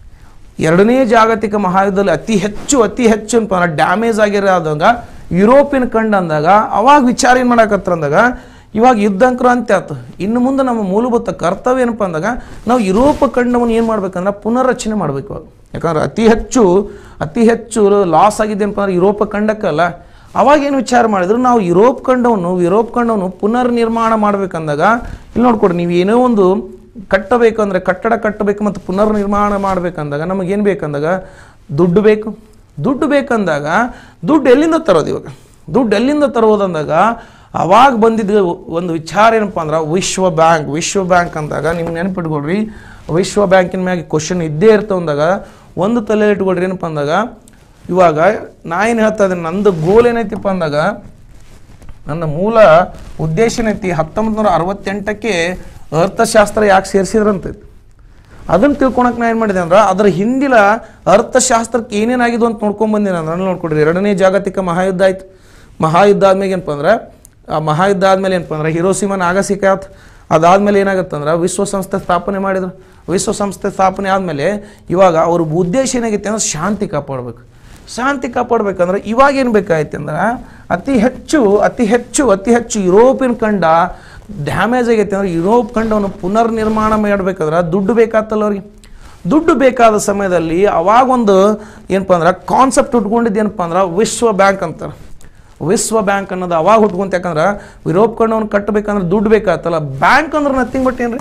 ಎರಡನೇ ಜಾಗತಿಕ ಮಹಾಯುದ್ಧದಲ್ಲಿ ಅತಿ ಹೆಚ್ಚು ಅತಿ ಹೆಚ್ಚು ಏನಪ್ಪ ಅಂದ್ರೆ ಡ್ಯಾಮೇಜ್ ಆಗಿರೋದಾಗ ಯುರೋಪಿಯನ್ ಖಂಡ ಅಂದಾಗ ಅವಾಗ ವಿಚಾರ ಏನು ಮಾಡಕತ್ರ ಅಂದಾಗ ಇವಾಗ ಯುದ್ಧಾಂಕ್ರಾಂತಿ ಆಯ್ತು ಇನ್ನು ಮುಂದೆ ನಮ್ಮ ಮೂಲಭೂತ ಕರ್ತವ್ಯ ಏನಪ್ಪ ಅಂದಾಗ ನಾವು ಯುರೋಪ ಖಂಡವನ್ನು ಏನು ಮಾಡ್ಬೇಕಂದ್ರೆ ಪುನರ್ರಚನೆ ಮಾಡಬೇಕು ಇವಾಗ ಯಾಕಂದ್ರೆ ಅತಿ ಹೆಚ್ಚು ಅತಿ ಹೆಚ್ಚು ಲಾಸ್ ಆಗಿದೆ ಏನಪ್ಪ ಅಂದ್ರೆ ಯುರೋಪ ಖಂಡಕ್ಕಲ್ಲ ಅವಾಗ ಏನು ವಿಚಾರ ಮಾಡಿದ್ರು ನಾವು ಯುರೋಪ್ ಖಂಡವನ್ನು ಯುರೋಪ್ ಖಂಡವನ್ನು ಪುನರ್ ನಿರ್ಮಾಣ ಮಾಡ್ಬೇಕಂದಾಗ ಇಲ್ಲಿ ನೋಡ್ಕೊಡಿ ನೀವು ಏನೋ ಒಂದು ಕಟ್ಟಬೇಕಂದ್ರೆ ಕಟ್ಟಡ ಕಟ್ಟಬೇಕು ಮತ್ತು ಪುನರ್ ನಿರ್ಮಾಣ ಮಾಡ್ಬೇಕಂದಾಗ ನಮಗೇನು ಬೇಕಂದಾಗ ದುಡ್ಡು ಬೇಕು ದುಡ್ಡು ಬೇಕಂದಾಗ ದುಡ್ಡು ಎಲ್ಲಿಂದ ತರೋದು ಇವಾಗ ದುಡ್ಡು ಎಲ್ಲಿಂದ ತರೋದಂದಾಗ ಅವಾಗ ಬಂದಿದ್ದ ಒಂದು ವಿಚಾರ ಏನಪ್ಪ ಅಂದ್ರೆ ವಿಶ್ವ ಬ್ಯಾಂಕ್ ವಿಶ್ವ ಬ್ಯಾಂಕ್ ಅಂದಾಗ ನಿಮ್ಗೆ ನೆನಪಿಟ್ಕೊಳ್ರಿ ವಿಶ್ವ ಬ್ಯಾಂಕಿನ ಮ್ಯಾಗೆ ಕ್ವಶನ್ ಇದ್ದೇ ಇರ್ತವೆ ಅಂದಾಗ ಒಂದು ತಲೆ ಇಟ್ಕೊಳ್ರಿ ಏನಪ್ಪ ಅಂದಾಗ ಇವಾಗ ನಾ ಏನು ಹೇಳ್ತಾ ಇದ್ದೀನಿ ನಂದು ಗೋಲ್ ಏನೈತಿಪ್ಪ ಅಂದಾಗ ನನ್ನ ಮೂಲ ಉದ್ದೇಶ ಏನೈತಿ ಹತ್ತೊಂಬತ್ತು ನೂರ ಅರವತ್ತೆಂಟಕ್ಕೆ ಅರ್ಥಶಾಸ್ತ್ರ ಯಾಕೆ ಸೇರಿಸಿದ್ರಂತೈತಿ ಅದನ್ನು ತಿಳ್ಕೊಳಕ್ಕೆ ನಾ ಏನು ಮಾಡಿದೆ ಅಂದ್ರೆ ಅದ್ರ ಹಿಂದಿನ ಅರ್ಥಶಾಸ್ತ್ರಕ್ಕೆ ಏನೇನಾಗಿದ್ದು ಅಂತ ನೋಡ್ಕೊಂಡ್ ಬಂದಿನಿ ಅಂದ್ರೆ ನೋಡ್ಕೊಡ್ರಿ ಎರಡನೇ ಜಾಗತಿಕ ಮಹಾಯುದ್ಧ ಆಯ್ತು ಮಹಾಯುದ್ಧ ಆದ್ಮೇಲೆ ಏನಪ್ಪ ಅಂದ್ರೆ ಆ ಮಹಾಯುದ್ಧ ಆದ್ಮೇಲೆ ಏನಪ್ಪ ಅಂದ್ರೆ ಹಿರೋಸಿಮಾ ನಾಗಸಿಕ ಆಯ್ತು ಅದಾದ್ಮೇಲೆ ಏನಾಗುತ್ತೆ ವಿಶ್ವಸಂಸ್ಥೆ ಸ್ಥಾಪನೆ ಮಾಡಿದ್ರು ವಿಶ್ವಸಂಸ್ಥೆ ಸ್ಥಾಪನೆ ಆದಮೇಲೆ ಇವಾಗ ಅವ್ರ ಉದ್ದೇಶ ಏನಾಗೈತೆ ಅಂದ್ರೆ ಶಾಂತಿ ಕಾಪಾಡಬೇಕು ಶಾಂತಿ ಕಾಪಾಡ್ಬೇಕಂದ್ರೆ ಇವಾಗ ಏನು ಬೇಕಾಯ್ತು ಅಂದ್ರೆ ಅತಿ ಹೆಚ್ಚು ಅತಿ ಹೆಚ್ಚು ಅತಿ ಹೆಚ್ಚು ಯುರೋಪಿಯನ್ ಖಂಡ ಡ್ಯಾಮೇಜ್ ಆಗೈತೆ ಅಂದ್ರೆ ಯುರೋಪ್ ಖಂಡವನ್ನು ಪುನರ್ ನಿರ್ಮಾಣ ಮಾಡ್ಬೇಕಾದ್ರೆ ದುಡ್ಡು ಬೇಕಾತಲ್ಲ ಅವ್ರಿಗೆ ದುಡ್ಡು ಬೇಕಾದ ಸಮಯದಲ್ಲಿ ಅವಾಗೊಂದು ಏನಪ್ಪ ಅಂದ್ರೆ ಕಾನ್ಸೆಪ್ಟ್ ಉಟ್ಕೊಂಡಿದ್ದು ಏನಪ್ಪ ಅಂದ್ರೆ ವಿಶ್ವ ಬ್ಯಾಂಕ್ ಅಂತಾರೆ ವಿಶ್ವ ಬ್ಯಾಂಕ್ ಅನ್ನೋದು ಅವಾಗ ಹುಟ್ಕೊಂತ ಯಾಕಂದ್ರೆ ಯುರೋಪ್ ಖಂಡವನ್ನು ಕಟ್ಟಬೇಕಂದ್ರೆ ದುಡ್ಡು ಬೇಕಾತಲ್ಲ ಬ್ಯಾಂಕ್ ಅಂದ್ರೆ ನಥಿಂಗ್ ಬಟ್ ಏನ್ರಿ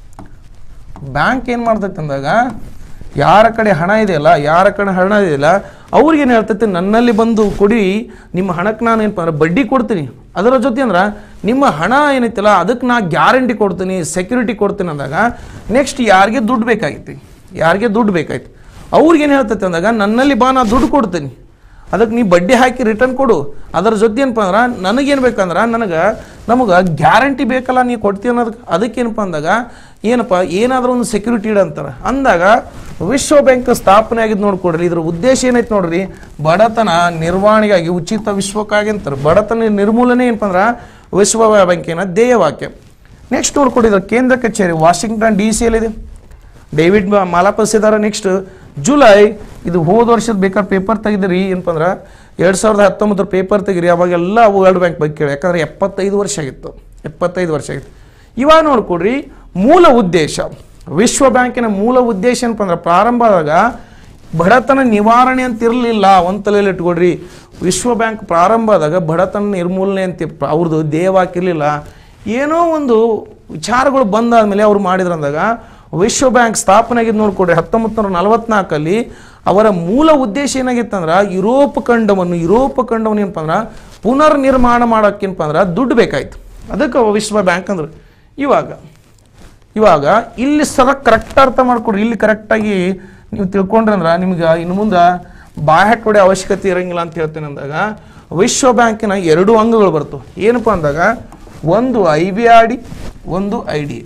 ಬ್ಯಾಂಕ್ ಏನು ಮಾಡ್ತೈತೆ ಅಂದಾಗ ಯಾರ ಕಡೆ ಹಣ ಇದೆಯಲ್ಲ ಯಾರ ಕಡೆ ಹಣ ಇದೆಯಲ್ಲ ಅವ್ರಿಗೇನು ಹೇಳ್ತೈತೆ ನನ್ನಲ್ಲಿ ಬಂದು ಕೊಡಿ ನಿಮ್ಮ ಹಣಕ್ಕೆ ನಾನು ಏನಪ್ಪ ಅಂದ್ರೆ ಬಡ್ಡಿ ಕೊಡ್ತೀನಿ ಅದರ ಜೊತೆ ಅಂದ್ರೆ ನಿಮ್ಮ ಹಣ ಏನೈತಲ್ಲ ಅದಕ್ಕೆ ನಾ ಗ್ಯಾರಂಟಿ ಕೊಡ್ತೀನಿ ಸೆಕ್ಯೂರಿಟಿ ಕೊಡ್ತೀನಿ ಅಂದಾಗ ನೆಕ್ಸ್ಟ್ ಯಾರಿಗೆ ದುಡ್ಡು ಬೇಕಾಗೈತಿ ಯಾರಿಗೆ ದುಡ್ಡು ಬೇಕಾಯ್ತು ಅವ್ರಿಗೇನು ಹೇಳ್ತೈತೆ ಅಂದಾಗ ನನ್ನಲ್ಲಿ ಬಾ ನಾ ದುಡ್ಡು ಕೊಡ್ತೀನಿ ಅದಕ್ಕೆ ನೀ ಬಡ್ಡಿ ಹಾಕಿ ರಿಟರ್ನ್ ಕೊಡು ಅದರ ಜೊತೆ ಏನಪ್ಪ ಅಂದ್ರೆ ನನಗೇನು ಬೇಕಂದ್ರೆ ನನಗೆ ನಮಗೆ ಗ್ಯಾರಂಟಿ ಬೇಕಲ್ಲ ನೀ ಕೊಡ್ತೀವಿ ಅನ್ನೋದಕ್ಕೆ ಅದಕ್ಕೇನಪ್ಪ ಅಂದಾಗ ಏನಪ್ಪ ಏನಾದರೂ ಒಂದು ಸೆಕ್ಯೂರಿಟಿ ಇಡ ಅಂತಾರೆ ಅಂದಾಗ ವಿಶ್ವ ಬ್ಯಾಂಕ್ ಸ್ಥಾಪನೆ ಆಗಿದ್ದು ನೋಡ್ಕೊಡ್ರಿ ಇದ್ರ ಉದ್ದೇಶ ಏನೈತೆ ನೋಡ್ರಿ ಬಡತನ ನಿರ್ವಹಣೆಗಾಗಿ ಉಚಿತ ವಿಶ್ವಕ್ಕಾಗಿ ಅಂತಾರೆ ಬಡತನ ನಿರ್ಮೂಲನೆ ಏನಪ್ಪ ಅಂದ್ರೆ ವಿಶ್ವ ಬ್ಯಾಂಕಿನ ಧ್ಯೇಯವಾಕ್ಯ ನೆಕ್ಸ್ಟ್ ನೋಡ್ಕೊಡಿದ್ರೆ ಕೇಂದ್ರ ಕಚೇರಿ ವಾಷಿಂಗ್ಟನ್ ಡಿ ಸಿ ಎಲ್ಲಿದೆ ಡೇವಿಡ್ ಮ- ಮಾಲಾಪಸ್ ಇದಾರೆ ನೆಕ್ಸ್ಟ್ ಜುಲೈ ಇದು ಹೋದ ವರ್ಷದ ಬೇಕಾದ್ರೆ ಪೇಪರ್ ತೆಗೆದ್ರಿ ಏನಪ್ಪ ಅಂದ್ರೆ ಎರಡು ಸಾವಿರದ ಹತ್ತೊಂಬತ್ತರ ಪೇಪರ್ ತೆಗಿರಿ ಅವಾಗೆಲ್ಲ ವರ್ಲ್ಡ್ ಬ್ಯಾಂಕ್ ಬಗ್ಗೆ ಕೇಳಿ ಯಾಕಂದ್ರೆ ಎಪ್ಪತ್ತೈದು ವರ್ಷ ಆಗಿತ್ತು ಎಪ್ಪತ್ತೈದು ವರ್ಷ ಆಗಿತ್ತು ಇವಾಗ ನೋಡ್ಕೊಡ್ರಿ ಮೂಲ ಉದ್ದೇಶ ವಿಶ್ವ ಬ್ಯಾಂಕಿನ ಮೂಲ ಉದ್ದೇಶ ಏನಪ್ಪ ಅಂದ್ರೆ ಪ್ರಾರಂಭ ಆದಾಗ ಬಡತನ ನಿವಾರಣೆ ಅಂತ ಇರಲಿಲ್ಲ ಒಂದು ತಲೆಯಲ್ಲಿ ಇಟ್ಕೊಡ್ರಿ ವಿಶ್ವ ಬ್ಯಾಂಕ್ ಪ್ರಾರಂಭ ಆದಾಗ ಬಡತನ ನಿರ್ಮೂಲನೆ ಅಂತ ಇರ್- ಅವ್ರದ್ದು ಧ್ಯೇಯವಾಗಿರಲಿಲ್ಲ ಏನೋ ಒಂದು ವಿಚಾರಗಳು ಬಂದಾದ್ಮೇಲೆ ಅವ್ರು ಮಾಡಿದ್ರು ಅಂದಾಗ ವಿಶ್ವ ಬ್ಯಾಂಕ್ ಸ್ಥಾಪನೆ ಆಗಿದ್ದು ನೋಡ್ಕೊಡ್ರಿ ಹತ್ತೊಂಬತ್ತು ನೂರ ನಲವತ್ನಾಲ್ಕಲ್ಲಿ ಅವರ ಮೂಲ ಉದ್ದೇಶ ಏನಾಗಿತ್ತಂದ್ರೆ ಯುರೋಪ್ ಖಂಡವನ್ನು ಯುರೋಪ್ ಖಂಡವನ್ನು ಏನಪ್ಪ ಅಂದ್ರೆ ಪುನರ್ ನಿರ್ಮಾಣ ಮಾಡೋಕ್ಕೇನಪ್ಪ ಅಂದ್ರೆ ದುಡ್ಡು ಬೇಕಾಯ್ತು ಅದಕ್ಕೆ ವಿಶ್ವ ಬ್ಯಾಂಕ್ ಅಂದ್ರೆ ಇವಾಗ ಇವಾಗ ಇಲ್ಲಿ ಸರ ಕರೆಕ್ಟ್ ಅರ್ಥ ಮಾಡ್ಕೊಡ್ರಿ ಇಲ್ಲಿ ಕರೆಕ್ಟಾಗಿ ನೀವು ತಿಳ್ಕೊಂಡ್ರೆ ಅಂದ್ರೆ ನಿಮ್ಗೆ ಇನ್ನು ಮುಂದೆ ಬಾಯಟ್ ಹೊಡೆ ಅವಶ್ಯಕತೆ ಇರಂಗಿಲ್ಲ ಅಂತ ಹೇಳ್ತೇನೆ ಅಂದಾಗ ವಿಶ್ವ ಬ್ಯಾಂಕಿನ ಎರಡು ಅಂಗಗಳು ಬರ್ತವೆ ಏನಪ್ಪ ಅಂದಾಗ ಒಂದು ಐ ಬಿ ಆರ್ ಡಿ ಒಂದು ಐ ಡಿ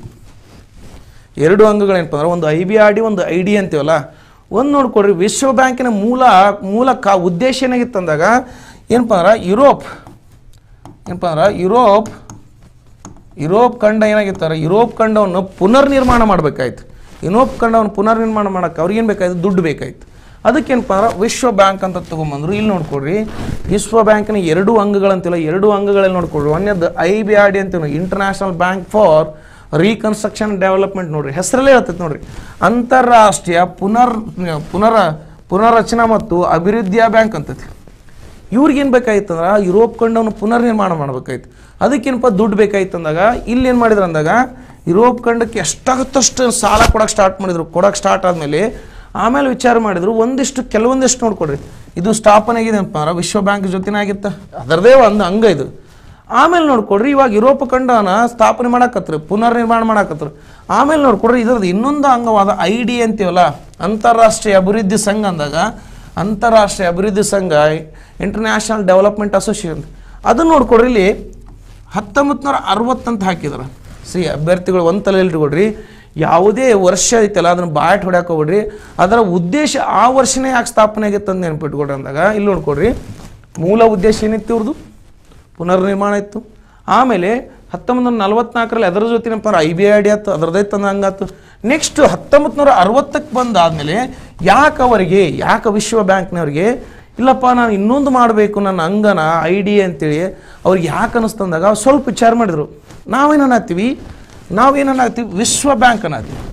ಎರಡು ಅಂಗಗಳೇನಪ್ಪ ಅಂದ್ರೆ ಒಂದು ಐ ಬಿ ಆರ್ ಡಿ ಒಂದು ಐ ಡಿ ಅಂತೀವಲ್ಲ ಒಂದು ನೋಡ್ಕೊಡ್ರಿ ವಿಶ್ವ ಬ್ಯಾಂಕಿನ ಮೂಲ ಮೂಲ ಕಾ ಉದ್ದೇಶ ಏನಾಗಿತ್ತು ಅಂದಾಗ ಏನಪ್ಪ ಅಂದ್ರೆ ಯುರೋಪ್ ಏನಪ್ಪ ಅಂದ್ರೆ ಯುರೋಪ್ ಯುರೋಪ್ ಖಂಡ ಏನಾಗಿತ್ತಾರೆ ಯುರೋಪ್ ಖಂಡವನ್ನು ಪುನರ್ ನಿರ್ಮಾಣ ಮಾಡಬೇಕಾಯ್ತು ಯುರೋಪ್ ಖಂಡವನ್ನು ಪುನರ್ ನಿರ್ಮಾಣ ಮಾಡೋಕ್ಕೆ ಅವ್ರಿಗೇನು ಬೇಕಾಯ್ತು ದುಡ್ಡು ಬೇಕಾಯ್ತು ಅದಕ್ಕೇನಪ್ಪ ಅಂದ್ರೆ ವಿಶ್ವ ಬ್ಯಾಂಕ್ ಅಂತ ತೊಗೊಂಬಂದ್ರು ಇಲ್ಲಿ ನೋಡ್ಕೊಡ್ರಿ ವಿಶ್ವ ಬ್ಯಾಂಕ್ನ ಎರಡು ಅಂಗಗಳಂತಿಲ್ಲ ಎರಡು ಅಂಗಗಳಲ್ಲಿ ನೋಡ್ಕೊಡ್ರಿ ಒಂದೇದು ಐ ಬಿ ಆರ್ ಡಿ ಅಂತೀವಿ international bank for reconstruction development ನೋಡ್ರಿ ಹೆಸರಲ್ಲೇ ಹೇಳ್ತೈತೆ ನೋಡ್ರಿ ಅಂತಾರಾಷ್ಟ್ರೀಯ ಪುನರ್ ಪುನರ ಪುನರ್ರಚನಾ ಮತ್ತು ಅಭಿವೃದ್ಧಿಯ ಬ್ಯಾಂಕ್ ಅಂತೈತಿ ಇವ್ರಿಗೇನು ಬೇಕಾಯ್ತು ಅಂದ್ರೆ ಯುರೋಪ್ ಖಂಡವನ್ನು ಪುನರ್ನಿರ್ಮಾಣ ಮಾಡ್ಬೇಕಾಯ್ತು ಅದಕ್ಕೇನಪ್ಪ ದುಡ್ಡು ಬೇಕಾಯ್ತು ಅಂದಾಗ ಇಲ್ಲಿ ಏನು ಮಾಡಿದ್ರು ಅಂದಾಗ ಯುರೋಪ್ ಖಂಡಕ್ಕೆ ಎಷ್ಟಾಗುತ್ತಷ್ಟು ಸಾಲ ಕೊಡೋಕೆ ಸ್ಟಾರ್ಟ್ ಮಾಡಿದ್ರು ಕೊಡೋಕೆ ಸ್ಟಾರ್ಟ್ ಆದಮೇಲೆ ಆಮೇಲೆ ವಿಚಾರ ಮಾಡಿದ್ರು ಒಂದಿಷ್ಟು ಕೆಲವೊಂದಿಷ್ಟು ನೋಡ್ಕೊಡ್ರಿ ಇದು ಸ್ಥಾಪನೆ ಆಗಿದೆ ಅಂತ ಅಂದ್ರೆ ವಿಶ್ವ ಬ್ಯಾಂಕ್ ಜೊತೆನೇ ಆಗಿತ್ತ ಅದರದೇ ಒಂದು ಅಂಗ ಇದು ಆಮೇಲೆ ನೋಡ್ಕೊಡ್ರಿ ಇವಾಗ ಯುರೋಪ್ ಖಂಡನ ಸ್ಥಾಪನೆ ಮಾಡಕತ್ರಿ ಪುನರ್ನಿರ್ಮಾಣ ಮಾಡಕತ್ರು ಆಮೇಲೆ ನೋಡ್ಕೊಡ್ರಿ ಇದ್ರದ್ದು ಇನ್ನೊಂದು ಅಂಗವಾದ ಐ ಡಿ ಅಂತೀವಲ್ಲ ಅಂತಾರಾಷ್ಟ್ರೀಯ ಅಭಿವೃದ್ಧಿ ಸಂಘ ಅಂದಾಗ ಅಂತಾರಾಷ್ಟ್ರೀಯ ಅಭಿವೃದ್ಧಿ ಸಂಘ ಇಂಟರ್ನ್ಯಾಷನಲ್ ಡೆವಲಪ್ಮೆಂಟ್ ಅಸೋಸಿಯೇಷನ್ ಅದನ್ನ ನೋಡ್ಕೊಡ್ರಿ ಇಲ್ಲಿ ಹತ್ತೊಂಬತ್ತು ನೂರ ಅರವತ್ತಂತ ಹಾಕಿದ್ರು ಸಿ ಅಭ್ಯರ್ಥಿಗಳು ಒಂದು ತಲೆಯಲ್ಲಿ ಇಟ್ಕೊಡ್ರಿ ಯಾವುದೇ ವರ್ಷ ಐತಲ್ಲ ಅದನ್ನು ಬಾಯ್ಟ್ ಹೊಡ್ಯಾಕ ಹೋಗ್ಬಿಡ್ರಿ ಅದರ ಉದ್ದೇಶ ಆ ವರ್ಷನೇ ಯಾಕೆ ಸ್ಥಾಪನೆ ಆಗಿತ್ತು ಅಂತ ನೆನಪಿಟ್ಕೊಡ್ರಿ ಅಂದಾಗ ಇಲ್ಲಿ ನೋಡ್ಕೊಡ್ರಿ ಮೂಲ ಉದ್ದೇಶ ಏನಿತ್ತು ಇವ್ರದ್ದು ಪುನರ್ನಿರ್ಮಾಣ ಇತ್ತು ಆಮೇಲೆ ಹತ್ತೊಂಬತ್ತು ನೂರ ನಲ್ವತ್ನಾಲ್ಕರಲ್ಲಿ ಅದರ ಜೊತೆನಪ್ಪ ಐ ಬಿ ಐ ಡಿ ಆಯ್ತು ಅದರದೇ ತಂದ ಹಂಗಾತು ನೆಕ್ಸ್ಟ್ ಹತ್ತೊಂಬತ್ತು ನೂರ ಅರವತ್ತಕ್ಕೆ ಬಂದಾದಮೇಲೆ ಯಾಕೆ ಅವರಿಗೆ ಯಾಕೆ ವಿಶ್ವ ಬ್ಯಾಂಕ್ನವ್ರಿಗೆ ಇಲ್ಲಪ್ಪ ನಾನು ಇನ್ನೊಂದು ಮಾಡಬೇಕು ನನ್ನ ಅಂಗನ ಐ ಡಿ ಅಂತೇಳಿ ಅವ್ರಿಗೆ ಯಾಕೆ ಅನ್ನಿಸ್ತಂದಾಗ ಸ್ವಲ್ಪ ವಿಚಾರ ಮಾಡಿದರು ನಾವೇನನ್ನಾಗ್ತೀವಿ ನಾವೇನನ್ನಾಗ್ತೀವಿ ವಿಶ್ವ ಬ್ಯಾಂಕ್ ಅನ್ನತ್ತೀವಿ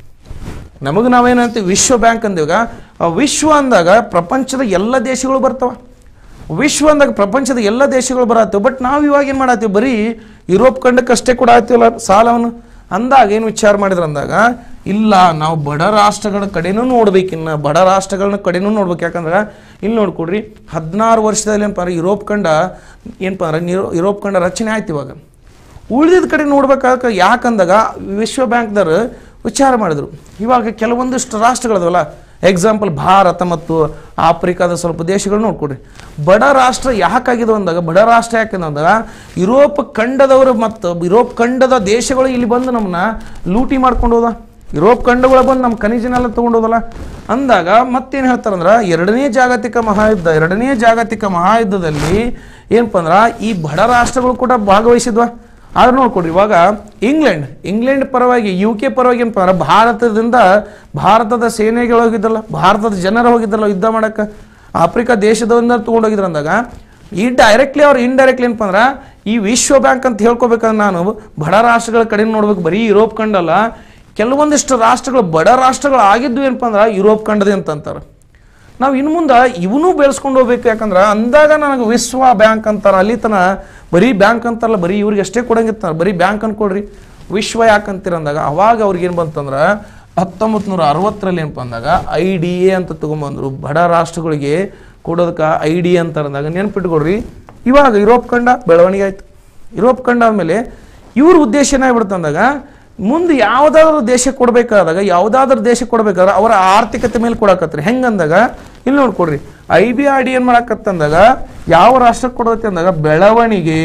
ನಮಗೆ ನಾವೇನಂತೀವಿ ವಿಶ್ವ ಬ್ಯಾಂಕ್ ಅಂದಾಗ ಆ ವಿಶ್ವ ಅಂದಾಗ ಪ್ರಪಂಚದ ಎಲ್ಲ ದೇಶಗಳು ಬರ್ತಾವ ವಿಶ್ವ ಅಂದಾಗ ಪ್ರಪಂಚದ ಎಲ್ಲ ದೇಶಗಳು ಬರತ್ತೇವೆ ಬಟ್ ನಾವು ಇವಾಗ ಏನು ಮಾಡತ್ತೀವಿ ಬರೀ ಯುರೋಪ್ ಖಂಡಕ್ಕೆ ಅಷ್ಟೇ ಕೂಡ ಆಯ್ತೀವಲ್ಲ ಸಾಲವನ್ನು ಅಂದಾಗ ಏನು ವಿಚಾರ ಮಾಡಿದ್ರು ಅಂದಾಗ ಇಲ್ಲ ನಾವು ಬಡ ರಾಷ್ಟ್ರಗಳ ಕಡೆನೂ ನೋಡ್ಬೇಕಿನ್ನ ಬಡ ರಾಷ್ಟ್ರಗಳನ್ನ ಕಡೆನೂ ನೋಡ್ಬೇಕು ಯಾಕಂದ್ರೆ ಇಲ್ಲಿ ನೋಡ್ಕೊಡ್ರಿ ಹದಿನಾರು ವರ್ಷದಲ್ಲಿ ಏನಪ್ಪ ಅಂದ್ರೆ ಯುರೋಪ್ ಖಂಡ ಏನಪ್ಪ ಅಂದ್ರೆ ನಿರೋ- ಯುರೋಪ್ ಖಂಡ ರಚನೆ ಆಯ್ತು ಇವಾಗ ಉಳಿದಿದ ಕಡೆ ನೋಡ್ಬೇಕಾಗ ಯಾಕಂದಾಗ ವಿಶ್ವ ಬ್ಯಾಂಕ್ದವರು ವಿಚಾರ ಮಾಡಿದ್ರು ಇವಾಗ ಕೆಲವೊಂದಿಷ್ಟು ರಾಷ್ಟ್ರಗಳದವಲ್ಲ ಎಕ್ಸಾಂಪಲ್ ಭಾರತ ಮತ್ತು ಆಫ್ರಿಕಾದ ಸ್ವಲ್ಪ ದೇಶಗಳು ನೋಡ್ಕೊಡ್ರಿ ಬಡ ರಾಷ್ಟ್ರ ಯಾಕಾಗಿದೆ ಅಂದಾಗ ಬಡ ರಾಷ್ಟ್ರ ಯಾಕೆ ಅಂದಾಗ ಯುರೋಪ್ ಖಂಡದವರು ಮತ್ತು ಯುರೋಪ್ ಖಂಡದ ದೇಶಗಳು ಇಲ್ಲಿ ಬಂದು ನಮ್ಮನ್ನ ಲೂಟಿ ಮಾಡ್ಕೊಂಡು ಹೋದ ಯುರೋಪ್ ಖಂಡಗಳು ಬಂದು ನಮ್ಮ ಖನಿಜನೆಲ್ಲ ತೊಗೊಂಡೋದಲ್ಲ ಅಂದಾಗ ಮತ್ತೇನು ಹೇಳ್ತಾರಂದ್ರೆ ಎರಡನೇ ಜಾಗತಿಕ ಮಹಾಯುದ್ಧ ಎರಡನೇ ಜಾಗತಿಕ ಮಹಾಯುದ್ಧದಲ್ಲಿ ಏನಪ್ಪ ಅಂದ್ರೆ ಈ ಬಡ ರಾಷ್ಟ್ರಗಳು ಕೂಡ ಭಾಗವಹಿಸಿದ್ವಾ ಆದ್ರೆ ನೋಡ್ಕೊಡ್ರಿ ಇವಾಗ ಇಂಗ್ಲೆಂಡ್ ಇಂಗ್ಲೆಂಡ್ ಪರವಾಗಿ ಯು ಕೆ ಪರವಾಗಿ ಏನಪ್ಪ ಅಂದ್ರೆ ಭಾರತದಿಂದ ಭಾರತದ ಸೇನೆಗಳು ಹೋಗಿದ್ದಲ್ಲ ಭಾರತದ ಜನರು ಹೋಗಿದ್ದಲ್ಲ ಯುದ್ಧ ಮಾಡಕ್ಕೆ ಆಫ್ರಿಕಾ ದೇಶದಿಂದ ತೊಗೊಂಡೋಗಿದ್ರು ಅಂದಾಗ ಈ ಡೈರೆಕ್ಟ್ಲಿ ಅವ್ರು ಇಂಡೈರೆಕ್ಟ್ಲಿ ಏನಪ್ಪ ಅಂದ್ರೆ ಈ ವಿಶ್ವ ಬ್ಯಾಂಕ್ ಅಂತ ಹೇಳ್ಕೊಬೇಕಂದ್ರೆ ನಾನು ಬಡ ರಾಷ್ಟ್ರಗಳ ಕಡೆ ನೋಡ್ಬೇಕು ಬರೀ ಯುರೋಪ್ ಖಂಡಲ್ಲ ಕೆಲವೊಂದಿಷ್ಟು ರಾಷ್ಟ್ರಗಳು ಬಡ ರಾಷ್ಟ್ರಗಳು ಆಗಿದ್ದು ಏನಪ್ಪ ಅಂದ್ರೆ ಯುರೋಪ್ ಖಂಡದೇ ಅಂತಂತಾರೆ ನಾವು ಇನ್ನು ಮುಂದೆ ಇವನು ಬೆಳೆಸ್ಕೊಂಡು ಹೋಗ್ಬೇಕು ಯಾಕಂದ್ರೆ ಅಂದಾಗ ನನಗೆ ವಿಶ್ವ ಬ್ಯಾಂಕ್ ಅಂತಾರೆ ಅಲ್ಲಿ ತನ ಬರೀ ಬ್ಯಾಂಕ್ ಅಂತಾರಲ್ಲ ಬರೀ ಇವ್ರಿಗೆ ಅಷ್ಟೇ ಕೊಡಂಗಿರ್ತಾರೆ ಬರೀ ಬ್ಯಾಂಕ್ ಅನ್ಕೊಡ್ರಿ ವಿಶ್ವ ಯಾಕೆ ಅಂತೀರ ಅಂದಾಗ ಅವಾಗ ಅವ್ರಿಗೆ ಏನು ಬಂತಂದ್ರೆ ಹತ್ತೊಂಬತ್ತು ನೂರ ಅರವತ್ತರಲ್ಲಿ ಏನಪ್ಪ ಅಂದಾಗ ಐ ಡಿ ಎ ಅಂತ ತೊಗೊಂಬಂದ್ರು ಬಡ ರಾಷ್ಟ್ರಗಳಿಗೆ ಕೊಡೋದಕ್ಕೆ ಐ ಡಿ ಅಂತ ಅಂದಾಗ ನೆನ್ಪಿಟ್ಕೊಡ್ರಿ ಇವಾಗ ಯುರೋಪ್ ಖಂಡ ಬೆಳವಣಿಗೆ ಆಯ್ತು ಯುರೋಪ್ ಖಂಡ ಆದಮೇಲೆ ಇವ್ರ ಉದ್ದೇಶ ಏನಾಗ್ಬಿಡುತ್ತೆ ಅಂದಾಗ ಮುಂದೆ ಯಾವುದಾದ್ರೂ ದೇಶಕ್ಕೆ ಕೊಡಬೇಕಾದಾಗ ಯಾವುದಾದ್ರೂ ದೇಶಕ್ಕೆ ಕೊಡಬೇಕಾದ್ರೆ ಅವರ ಆರ್ಥಿಕತೆ ಮೇಲೆ ಕೊಡಕತ್ರಿ ಹೆಂಗಂದಾಗ ಇಲ್ಲಿ ನೋಡ್ಕೊಡ್ರಿ ಐ ಬಿ ಆರ್ ಡಿ ಏನು ಮಾಡಕತ್ತಂದಾಗ ಯಾವ ರಾಷ್ಟ್ರಕ್ಕೆ ಕೊಡತ್ತೆ ಅಂದಾಗ ಬೆಳವಣಿಗೆ